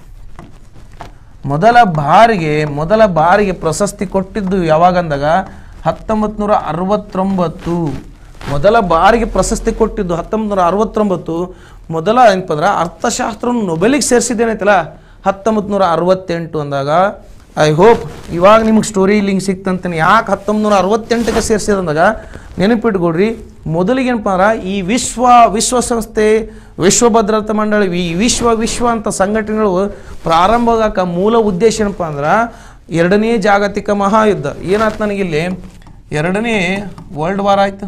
ಮೊದಲ ಬಾರಿಗೆ ಮೊದಲ ಬಾರಿಗೆ ಪ್ರಶಸ್ತಿ ಕೊಟ್ಟಿದ್ದು ಯಾವಾಗಂದಾಗ ಹತ್ತೊಂಬತ್ತು ನೂರ ಅರವತ್ತೊಂಬತ್ತು ಮೊದಲ ಬಾರಿಗೆ ಪ್ರಶಸ್ತಿ ಕೊಟ್ಟಿದ್ದು ಹತ್ತೊಂಬತ್ತು ನೂರ ಅರವತ್ತೊಂಬತ್ತು ಮೊದಲ ಏನಪ್ಪ ಅಂದ್ರೆ ಅರ್ಥಶಾಸ್ತ್ರವನ್ನು ನೊಬೆಲಿಗೆ ಸೇರಿಸಿದ್ದೇನೈತಲ್ಲ ಹತ್ತೊಂಬತ್ತು ನೂರ ಅರವತ್ತೆಂಟು ಅಂದಾಗ ಐ ಹೋಪ್ ಇವಾಗ ನಿಮ್ಗೆ ಸ್ಟೋರಿ ಲಿಂಕ್ ಸಿಕ್ತಂತಾನೆ ಯಾಕೆ ಹತ್ತೊಂಬತ್ತು ನೂರ ಅರವತ್ತೆಂಟಕ್ಕೆ ಸೇರಿಸಿದಂದಾಗ ನೆನಪಿಟ್ಕೊಡ್ರಿ ಮೊದಲಿಗೆ ಏನಪ್ಪ ಅಂದ್ರೆ ಈ ವಿಶ್ವ ವಿಶ್ವಸಂಸ್ಥೆ ವಿಶ್ವ ಭದ್ರತಾ ಮಂಡಳಿ ಈ ವಿಶ್ವ ವಿಶ್ವ ಅಂತ ಸಂಘಟನೆಗಳು ಪ್ರಾರಂಭ ಆಗಕ್ಕೆ ಮೂಲ ಉದ್ದೇಶ ಏನಪ್ಪ ಅಂದ್ರೆ ಎರಡನೇ ಜಾಗತಿಕ ಮಹಾಯುದ್ಧ ಏನಾಯ್ತು ನನಗಿಲ್ಲಿ ಎರಡನೇ ವರ್ಲ್ಡ್ ವಾರ್ ಆಯ್ತು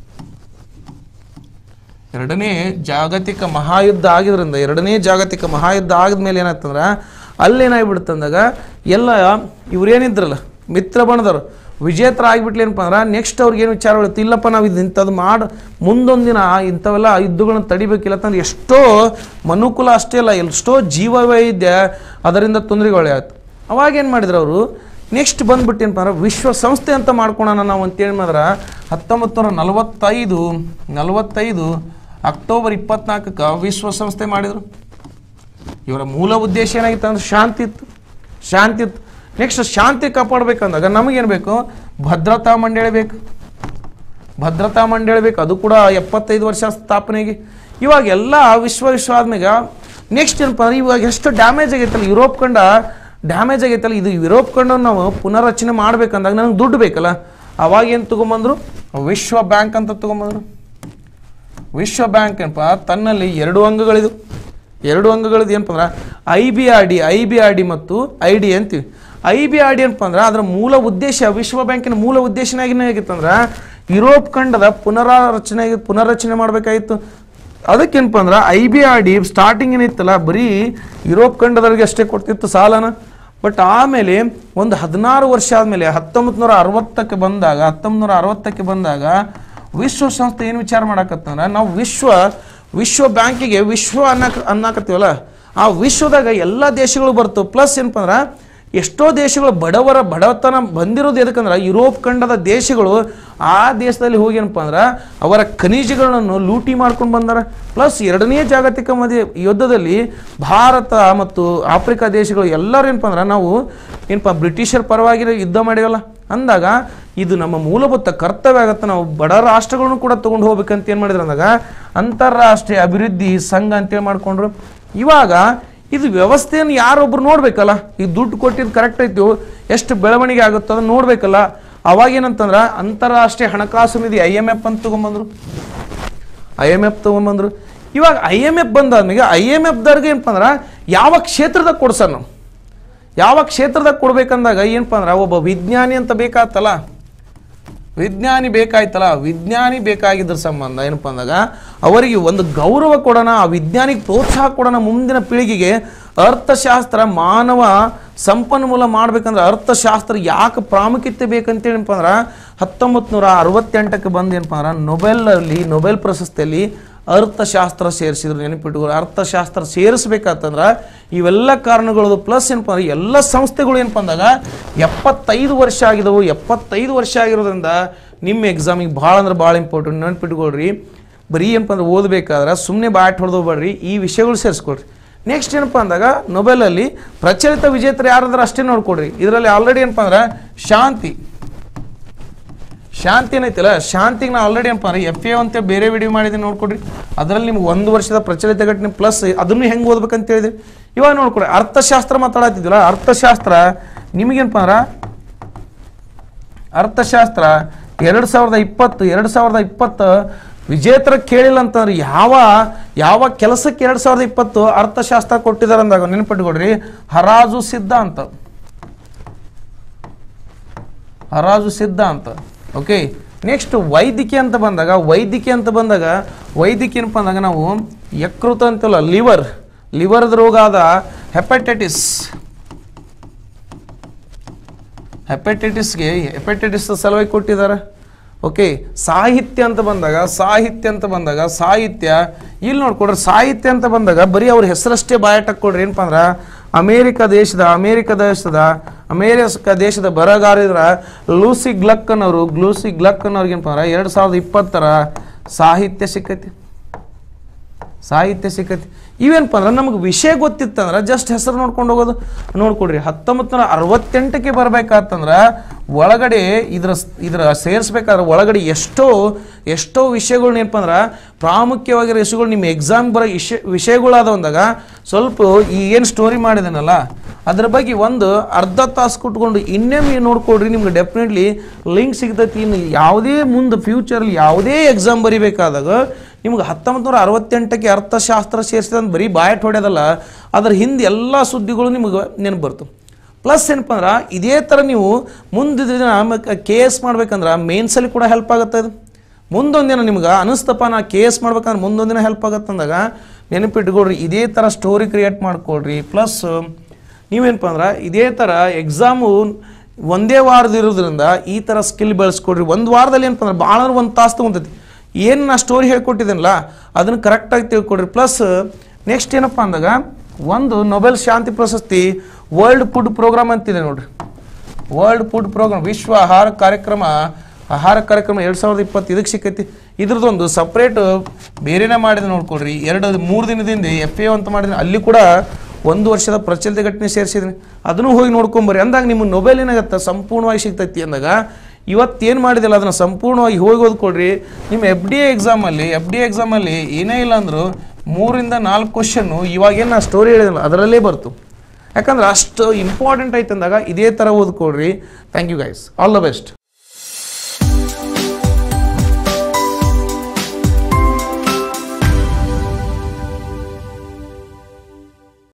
ಎರಡನೇ ಜಾಗತಿಕ ಮಹಾಯುದ್ಧ ಆಗಿದ್ರಿಂದ ಎರಡನೇ ಜಾಗತಿಕ ಮಹಾಯುದ್ಧ ಆಗಿದ್ಮೇಲೆ ಏನಾಯ್ತಂದ್ರೆ ಅಲ್ಲೇನಾಗ್ಬಿಡ್ತಂದಾಗ ಎಲ್ಲ ಇವ್ರೇನಿದ್ರಲ್ಲ ಮಿತ್ರ ಬಣದವ್ರು ವಿಜೇತರ ಆಗಿಬಿಟ್ಲೇನಪ್ಪ ಅಂದ್ರೆ ನೆಕ್ಸ್ಟ್ ಅವ್ರಿಗೆ ಏನು ವಿಚಾರ ಬೀಳುತ್ತೆ ಇಲ್ಲಪ್ಪ ನಾವು ಇದು ಇಂಥದ್ದು ಮಾಡಿ ಮುಂದೊಂದಿನ ಇಂಥವೆಲ್ಲ ಯುದ್ಧಗಳನ್ನ ತಡಿಬೇಕಿಲ್ಲ ಅಂತಂದ್ರೆ ಎಷ್ಟೋ ಮನುಕುಲ ಅಷ್ಟೇ ಅಲ್ಲ ಎಷ್ಟೋ ಜೀವ ವೈದ್ಯ ಅದರಿಂದ ತೊಂದರೆಗಳೇ ಆಯ್ತು ಅವಾಗ ಏನು ಮಾಡಿದ್ರು ಅವರು ನೆಕ್ಸ್ಟ್ ಬಂದ್ಬಿಟ್ಟು ಏನಪ್ಪ ಅಂದ್ರೆ ವಿಶ್ವಸಂಸ್ಥೆ ಅಂತ ಮಾಡ್ಕೊಳೋಣ ನಾವು ಅಂತೇಳಿ ಮಾಡಿದ್ರೆ ಹತ್ತೊಂಬತ್ತು ನೂರ ನಲವತ್ತೈದು ನಲವತ್ತೈದು ಅಕ್ಟೋಬರ್ ಇಪ್ಪತ್ನಾಲ್ಕಕ್ಕೆ ವಿಶ್ವಸಂಸ್ಥೆ ಮಾಡಿದರು ಇವರ ಮೂಲ ಉದ್ದೇಶ ಏನಾಗಿತ್ತು ಅಂದ್ರೆ ಶಾಂತಿ ಇತ್ತು ಶಾಂತಿ ಇತ್ತು ನೆಕ್ಸ್ಟ್ ಶಾಂತಿ ಕಾಪಾಡಬೇಕಂದಾಗ ನಮಗೇನು ಬೇಕು ಭದ್ರತಾ ಮಂಡಳಿ ಬೇಕು ಭದ್ರತಾ ಮಂಡಳಿ ಬೇಕು ಅದು ಕೂಡ ಎಪ್ಪತ್ತೈದು ವರ್ಷ ಸ್ಥಾಪನೆಗೆ ಇವಾಗ ಎಲ್ಲ ವಿಶ್ವ ವಿಶ್ವ ಆದ್ಮೇಲೆ ನೆಕ್ಸ್ಟ್ ಏನಪ್ಪ ಅಂದ್ರೆ ಇವಾಗ ಎಷ್ಟು ಡ್ಯಾಮೇಜ್ ಆಗೈತಲ್ಲ ಯುರೋಪ್ ಕಂಡ ಡ್ಯಾಮೇಜ್ ಆಗೈತಲ್ಲ ಇದು ಯುರೋಪ್ ಕಂಡು ನಾವು ಪುನರ್ರಚನೆ ಮಾಡ್ಬೇಕಂದಾಗ ನನಗೆ ದುಡ್ಡು ಬೇಕಲ್ಲ ಅವಾಗ ಏನು ತೊಗೊಂಬಂದ್ರು ವಿಶ್ವ ಬ್ಯಾಂಕ್ ಅಂತ ತೊಗೊಂಬಂದ್ರು ವಿಶ್ವ ಬ್ಯಾಂಕ್ ಏನಪ್ಪ ತನ್ನಲ್ಲಿ ಎರಡು ಅಂಗಗಳಿದು ಎರಡು ಅಂಗಗಳಿದು ಏನಪ್ಪ ಅಂದ್ರೆ I B R D I B R D ಮತ್ತು ಐ ಡಿ ಅಂತೀವಿ ಐ ಬಿ ಆರ್ ಡಿ ಏನಪ್ಪ ಅಂದ್ರೆ ಅದರ ಮೂಲ ಉದ್ದೇಶ ವಿಶ್ವ ಬ್ಯಾಂಕಿನ ಮೂಲ ಉದ್ದೇಶನಾಗಿ ಏನಾಗಿತ್ತಂದ್ರೆ ಯುರೋಪ್ ಖಂಡದ ಪುನರಾರಚನೆ ಪುನರ್ರಚನೆ ಮಾಡಬೇಕಾಗಿತ್ತು ಅದಕ್ಕೇನಪ್ಪ ಅಂದ್ರೆ I B R D starting ಏನಿತ್ತಲ್ಲ ಬರೀ ಯುರೋಪ್ ಖಂಡದವರಿಗೆ ಅಷ್ಟೇ ಕೊಡ್ತಿತ್ತು ಸಾಲನ ಬಟ್ ಆಮೇಲೆ ಒಂದು ಹದಿನಾರು ವರ್ಷ ಆದಮೇಲೆ ಹತ್ತೊಂಬತ್ತು ನೂರ ಅರವತ್ತಕ್ಕೆ ಬಂದಾಗ ಹತ್ತೊಂಬತ್ತು ನೂರ ಅರವತ್ತಕ್ಕೆ ಬಂದಾಗ ವಿಶ್ವಸಂಸ್ಥೆ ಏನು ವಿಚಾರ ಮಾಡಕತ್ತಂದ್ರೆ ನಾವು ವಿಶ್ವ ವಿಶ್ವ ಬ್ಯಾಂಕಿಗೆ ವಿಶ್ವ ಅನ್ನಕ ಅನ್ನಕತ್ತೀವಲ್ಲ ಆ ವಿಶ್ವದಾಗ ಎಲ್ಲ ದೇಶಗಳು ಬರ್ತವೆ ಪ್ಲಸ್ ಏನಪ್ಪ ಅಂದ್ರೆ ಎಷ್ಟೋ ದೇಶಗಳು ಬಡವರ ಬಡತನ ಬಂದಿರೋದು ಎದಕ್ಕಂದ್ರೆ ಯುರೋಪ್ ಖಂಡದ ದೇಶಗಳು ಆ ದೇಶದಲ್ಲಿ ಹೋಗಿ ಏನಪ್ಪ ಅಂದ್ರೆ ಅವರ ಖನಿಜಗಳನ್ನು ಲೂಟಿ ಮಾಡ್ಕೊಂಡು ಬಂದಾರ ಪ್ಲಸ್ ಎರಡನೇ ಜಾಗತಿಕ ಮದಿ ಯುದ್ಧದಲ್ಲಿ ಭಾರತ ಮತ್ತು ಆಫ್ರಿಕಾ ದೇಶಗಳು ಎಲ್ಲರೂ ಏನಪ್ಪ ಅಂದ್ರೆ ನಾವು ಏನಪ್ಪ ಬ್ರಿಟಿಷರ ಪರವಾಗಿ ಯುದ್ಧ ಮಾಡಿವಲ್ಲ ಅಂದಾಗ ಇದು ನಮ್ಮ ಮೂಲಭೂತ ಕರ್ತವ್ಯ ಆಗತ್ತೆ ನಾವು ಬಡ ರಾಷ್ಟ್ರಗಳನ್ನು ಕೂಡ ತೊಗೊಂಡು ಹೋಗ್ಬೇಕಂತ ಏನು ಮಾಡಿದ್ರು ಅಂದಾಗ ಅಂತಾರಾಷ್ಟ್ರೀಯ ಅಭಿವೃದ್ಧಿ ಸಂಘ ಅಂತೇಳಿ ಮಾಡ್ಕೊಂಡ್ರು ಇವಾಗ ಇದು ವ್ಯವಸ್ಥೆಯನ್ನು ಯಾರೊಬ್ರು ನೋಡ್ಬೇಕಲ್ಲ ಈ ದುಡ್ಡು ಕೊಟ್ಟಿದ್ದು ಕರೆಕ್ಟ್ ಐತಿ ಎಷ್ಟು ಬೆಳವಣಿಗೆ ಆಗುತ್ತೋ ಅದನ್ನ ನೋಡ್ಬೇಕಲ್ಲ ಅವಾಗ ಏನಂತಂದ್ರೆ ಅಂತಾರಾಷ್ಟ್ರೀಯ ಹಣಕಾಸು ನಿಧಿ ಐ ಎಮ್ ಎಫ್ ಅಂತ ತೊಗೊಂಬಂದ್ರು ಐ ಎಮ್ ಎಫ್ ತೊಗೊಂಬಂದ್ರು ಇವಾಗ ಐ ಎಮ್ ಎಫ್ ಬಂದಾದ್ಮೇಲೆ ಐ ಎಮ್ ಎಫ್ದವ್ರಿಗೆ ಏನಪ್ಪ ಅಂದ್ರೆ ಯಾವ ಕ್ಷೇತ್ರದಾಗ ಕೊಡ್ಸೋಣ ನಾವು ಯಾವ ಕ್ಷೇತ್ರದಾಗ ಕೊಡ್ಬೇಕಂದಾಗ ಏನಪ್ಪ ಅಂದ್ರೆ ಒಬ್ಬ ವಿಜ್ಞಾನಿ ಅಂತ ಬೇಕಾತಲ್ಲ ವಿಜ್ಞಾನಿ ಬೇಕಾಯ್ತಲ್ಲ ವಿಜ್ಞಾನಿ ಬೇಕಾಗಿದ್ರ ಸಂಬಂಧ ಏನಪ್ಪ ಅಂದಾಗ ಅವರಿಗೆ ಒಂದು ಗೌರವ ಕೊಡೋಣ ಆ ವಿಜ್ಞಾನಿಗೆ ಪ್ರೋತ್ಸಾಹ ಕೊಡೋಣ ಮುಂದಿನ ಪೀಳಿಗೆಗೆ ಅರ್ಥಶಾಸ್ತ್ರ ಮಾನವ ಸಂಪನ್ಮೂಲ ಮಾಡ್ಬೇಕಂದ್ರೆ ಅರ್ಥಶಾಸ್ತ್ರ ಯಾಕೆ ಪ್ರಾಮುಖ್ಯತೆ ಬೇಕಂತೇಳಿ ಏನಪ್ಪ ಅಂದ್ರೆ ಹತ್ತೊಂಬತ್ತು ನೂರ ಅರವತ್ತೆಂಟಕ್ಕೆ ಬಂದು ಏನಪ್ಪ ಅಂದ್ರೆ ನೊಬೆಲಲ್ಲಿ ನೊಬೆಲ್ ಪ್ರಶಸ್ತಿಯಲ್ಲಿ ಅರ್ಥಶಾಸ್ತ್ರ ಸೇರಿಸಿದ್ರು ನೆನಪಿಟ್ಕೊಳ್ಳಿ ಅರ್ಥಶಾಸ್ತ್ರ ಸೇರಿಸ್ಬೇಕಾತಂದ್ರೆ ಇವೆಲ್ಲ ಕಾರಣಗಳು ಪ್ಲಸ್ ಏನಪ್ಪ ಅಂದ್ರೆ ಎಲ್ಲ ಸಂಸ್ಥೆಗಳು ಏನಪ್ಪ ಅಂದಾಗ ಎಪ್ಪತ್ತೈದು ವರ್ಷ ಆಗಿದವು ಎಪ್ಪತ್ತೈದು ವರ್ಷ ಆಗಿರೋದ್ರಿಂದ ನಿಮ್ಮ ಎಕ್ಸಾಮಿಗೆ ಭಾಳ ಅಂದ್ರೆ ಭಾಳ ಇಂಪಾರ್ಟೆಂಟ್ ನೆನಪಿಟ್ಕೊಳ್ರಿ ಬರೀ ಏನಪ್ಪ ಅಂದ್ರೆ ಓದಬೇಕಾದ್ರೆ ಸುಮ್ಮನೆ ಬ್ಯಾಟ್ ಹೊಡೆದೋಗ್ಬೇಡ್ರಿ ಈ ವಿಷಯಗಳು ಸೇರಿಸ್ಕೊಳ್ರಿ ನೆಕ್ಸ್ಟ್ ಏನಪ್ಪ ಅಂದಾಗ ನೊಬೆಲಲ್ಲಿ ಪ್ರಚಲಿತ ವಿಜೇತರು ಯಾರಾದ್ರೆ ಅಷ್ಟೇ ನೋಡ್ಕೊಡ್ರಿ ಇದರಲ್ಲಿ ಆಲ್ರೆಡಿ ಏನಪ್ಪ ಅಂದ್ರೆ ಶಾಂತಿ ಶಾಂತಿ ಏನೈತಿಲ್ಲ ಶಾಂತಿಗೆ ನಾ ಆಲ್ರೆಡಿ ಏನಪ್ಪ ಅಂದ್ರೆ ಎಫ್ ಎ ಅಂತ ಬೇರೆ ವಿಡಿಯೋ ಮಾಡಿದ್ದೀನಿ ನೋಡ್ಕೊಡ್ರಿ ಅದರಲ್ಲಿ ನಿಮ್ಗೆ ಒಂದು ವರ್ಷದ ಪ್ರಚಲಿತ ಘಟನೆ ಪ್ಲಸ್ ಅದನ್ನು ಹೆಂಗೆ ಓದ್ಬೇಕಂತ ಹೇಳಿದ್ರಿ ಇವಾಗ ನೋಡ್ಕೊಡ್ರಿ ಅರ್ಥಶಾಸ್ತ್ರ ಮಾತಾಡತ್ತಿದ್ವಲ್ಲ ಅರ್ಥಶಾಸ್ತ್ರ ನಿಮಗೇನಪ್ಪ ಅಂದ್ರೆ ಅರ್ಥಶಾಸ್ತ್ರ ಎರಡು ಸಾವಿರದ ಇಪ್ಪತ್ತು ಎರಡು ಸಾವಿರದ ಇಪ್ಪತ್ತು ವಿಜೇತರ ಕೇಳಿಲ್ಲ ಅಂತಂದ್ರೆ ಯಾವ ಯಾವ ಕೆಲಸಕ್ಕೆ ಎರಡು ಸಾವಿರದ ಇಪ್ಪತ್ತು ಅರ್ಥಶಾಸ್ತ್ರ ಕೊಟ್ಟಿದ್ದಾರೆ ಅಂದಾಗ ನೆನಪಿಟ್ಕೊಡ್ರಿ ಹರಾಜು ಸಿದ್ಧಾಂತ ಹರಾಜು ಸಿದ್ಧಾಂತ ಓಕೆ ನೆಕ್ಸ್ಟ್ ವೈದ್ಯಕೀಯ ಅಂತ ಬಂದಾಗ ವೈದ್ಯಕೀಯ ಅಂತ ಬಂದಾಗ ವೈದ್ಯಕೀಯ ಏನಪ್ಪ ಅಂದಾಗ ನಾವು ಯಕೃತ ಅಂತಲ್ಲ ಲಿವರ್ ಲಿವರ್ದ ರೋಗ ಆದ ಹೆಪಟೈಟಿಸ್ ಹೆಪಟೈಟಿಸ್ಗೆ ಹೆಪಟೈಟಿಸ್ ಸಲುವಾಗಿ ಕೊಟ್ಟಿದ್ದಾರೆ ಓಕೆ ಸಾಹಿತ್ಯ ಅಂತ ಬಂದಾಗ ಸಾಹಿತ್ಯ ಅಂತ ಬಂದಾಗ ಸಾಹಿತ್ಯ ಇಲ್ಲಿ ನೋಡ್ಕೊಡ್ರಿ ಸಾಹಿತ್ಯ ಅಂತ ಬಂದಾಗ ಬರೀ ಅವ್ರ ಹೆಸರಷ್ಟೇ ಬಾಯಟಕ್ ಕೊಡ್ರಿ ಏನಪ್ಪ ಅಂದ್ರೆ ಅಮೇರಿಕ ದೇಶದ ಅಮೇರಿಕ ದೇಶದ ಅಮೇರಿಕ ದೇಶದ ಬರಗಾರಿದ್ರ ಲೂಸಿ ಗ್ಲಕ್ ಅನ್ನೋರು ಗ್ಲೂಸಿ ಗ್ಲಕ್ ಅನ್ನೋರ್ಗೆ ಏನಪ್ಪ ಅಂದ್ರೆ ಎರಡು ಸಾವಿರದ ಇಪ್ಪತ್ತರ ಸಾಹಿತ್ಯ ಸಿಕ್ಕೈತಿ ಸಾಹಿತ್ಯ ಸಿಕ್ಕೈತಿ ಇವೇನಪ್ಪ ಅಂದ್ರೆ ನಮಗೆ ವಿಷಯ ಗೊತ್ತಿತ್ತಂದ್ರೆ ಜಸ್ಟ್ ಹೆಸರು ನೋಡ್ಕೊಂಡು ಹೋಗೋದು ನೋಡ್ಕೊಡ್ರಿ ಹತ್ತೊಂಬತ್ತು ನೂರ ಅರವತ್ತೆಂಟಕ್ಕೆ ಬರ್ಬೇಕಾತಂದ್ರೆ ಒಳಗಡೆ ಇದ್ರ ಇದ್ರ ಸೇರಿಸ್ಬೇಕಾದ್ರೆ ಒಳಗಡೆ ಎಷ್ಟೋ ಎಷ್ಟೋ ವಿಷಯಗಳ್ನ ಏನಪ್ಪ ಅಂದ್ರೆ ಪ್ರಾಮುಖ್ಯವಾಗಿರೋ ವಿಷಯಗಳು ನಿಮ್ಮ ಎಕ್ಸಾಮ್ ಬರೋ ವಿಷಯ ವಿಷಯಗಳಾದ ಅಂದಾಗ ಸ್ವಲ್ಪ ಈ ಏನು ಸ್ಟೋರಿ ಮಾಡಿದನಲ್ಲ ಅದ್ರ ಬಗ್ಗೆ ಒಂದು ಅರ್ಧ ತಾಸು ಕುಟ್ಕೊಂಡು ಇನ್ನೊಮ್ಮೆ ನೋಡ್ಕೊಡ್ರಿ ನಿಮ್ಗೆ ಡೆಫಿನೆಟ್ಲಿ ಲಿಂಕ್ ಸಿಗ್ತೈತಿ ಇನ್ನು ಯಾವುದೇ ಮುಂದೆ ಫ್ಯೂಚರಲ್ಲಿ ಯಾವುದೇ ಎಕ್ಸಾಮ್ ಬರಿಬೇಕಾದಾಗ ನಿಮ್ಗೆ ಹತ್ತೊಂಬತ್ತು ನೂರ ಅರವತ್ತೆಂಟಕ್ಕೆ ಅರ್ಥಶಾಸ್ತ್ರ ಸೇರಿಸಿದ ಅಂತ ಬರೀ ಬಾಯಟ್ ಹೊಡೆಯೋದಲ್ಲ ಅದ್ರ ಹಿಂದೆ ಎಲ್ಲ ಸುದ್ದಿಗಳು ನಿಮ್ಗೆ ನೆನಪು ಬರ್ತು ಪ್ಲಸ್ ಏನಪ್ಪ ಅಂದ್ರೆ ಇದೇ ಥರ ನೀವು ಮುಂದಿನ ದಿನ ಕೆ ಎಸ್ ಮಾಡ್ಬೇಕಂದ್ರೆ ಮೇನ್ಸಲ್ಲಿ ಕೂಡ ಹೆಲ್ಪ್ ಆಗುತ್ತೆ ಇದು ಮುಂದೊಂದಿನ ನಿಮ್ಗೆ ಅನಿಸ್ತಪ್ಪ ನಾ ಕೆ ಎಸ್ ಮಾಡ್ಬೇಕಂದ್ರೆ ಮುಂದೊಂದಿನ ಹೆಲ್ಪ್ ಆಗತ್ತೆ ಅಂದಾಗ ನೆನಪಿಟ್ಕೊಳ್ರಿ ಇದೇ ಥರ ಸ್ಟೋರಿ ಕ್ರಿಯೇಟ್ ಮಾಡ್ಕೊಳ್ರಿ ಪ್ಲಸ್ ನೀವೇನಪ್ಪ ಅಂದ್ರೆ ಇದೇ ಥರ ಎಕ್ಸಾಮು ಒಂದೇ ವಾರದ ಇರೋದ್ರಿಂದ ಈ ಥರ ಸ್ಕಿಲ್ ಬೆಳೆಸ್ಕೊಡ್ರಿ ಒಂದು ವಾರದಲ್ಲಿ ಏನಪ್ಪ ಅಂದ್ರೆ ಭಾಳ ಒಂದು ತಾಸು ತೊಗೊಂತೈತಿ ಏನು ನಾ ಸ್ಟೋರಿ ಹೇಳ್ಕೊಟ್ಟಿದ್ದೀನಲ್ಲ ಅದನ್ನು ಕರೆಕ್ಟಾಗಿ ತಿಳ್ಕೊಡ್ರಿ ಪ್ಲಸ್ ನೆಕ್ಸ್ಟ್ ಏನಪ್ಪ ಅಂದಾಗ ಒಂದು ನೊಬೆಲ್ ಶಾಂತಿ ಪ್ರಶಸ್ತಿ ವರ್ಲ್ಡ್ ಫುಡ್ ಪ್ರೋಗ್ರಾಮ್ ಅಂತಿದೆ ನೋಡ್ರಿ ವರ್ಲ್ಡ್ ಫುಡ್ ಪ್ರೋಗ್ರಾಮ್ ವಿಶ್ವ ಆಹಾರ ಕಾರ್ಯಕ್ರಮ ಆಹಾರ ಕಾರ್ಯಕ್ರಮ ಎರಡು ಸಾವಿರದ ಇಪ್ಪತ್ತು ಇದಕ್ಕೆ ಸಿಕ್ಕೈತಿ ಇದ್ರದ್ದೊಂದು ಸಪ್ರೇಟ್ ಬೇರೆನೇ ಮಾಡಿದೆ ನೋಡ್ಕೊಳ್ರಿ ಎರಡು ಮೂರು ದಿನದಿಂದ ಎಫ್ ಎ ಅಂತ ಮಾಡಿದ್ರೆ ಅಲ್ಲಿ ಕೂಡ ಒಂದು ವರ್ಷದ ಪ್ರಚಲಿತ ಘಟನೆ ಸೇರಿಸಿದ್ದೀನಿ ಅದನ್ನು ಹೋಗಿ ನೋಡ್ಕೊಂಬರ್ರಿ ಅಂದಾಗ ನಿಮ್ಮ ನೊಬೆಲ್ ಏನಾಗತ್ತೆ ಸಂಪೂರ್ಣವಾಗಿ ಸಿಗ್ತೈತಿ ಅಂದಾಗ ಇವತ್ತೇನು ಮಾಡಿದಿಲ್ಲ ಅದನ್ನು ಸಂಪೂರ್ಣವಾಗಿ ಹೋಗಿ ಓದ್ಕೊಳ್ರಿ ನಿಮ್ಮ ಎಫ್ ಡಿ ಎ ಎಕ್ಸಾಮಲ್ಲಿ ಎಫ್ ಡಿ ಎ ಎಕ್ಸಾಮಲ್ಲಿ ಏನೇ ಇಲ್ಲ ಅಂದರೂ ಮೂರಿಂದ ನಾಲ್ಕು ಕ್ವಶನ್ನು ಇವಾಗೇನು ನಾ ಸ್ಟೋರಿ ಹೇಳಿದಿಲ್ಲ ಅದರಲ್ಲೇ ಬರ್ತು ಯಾಕಂದ್ರೆ ಅಷ್ಟು ಇಂಪಾರ್ಟೆಂಟ್ ಐತೆ ಅಂದಾಗ ಇದೇ ಥರ ಓದ್ಕೊಳ್ರಿ thank you guys all the best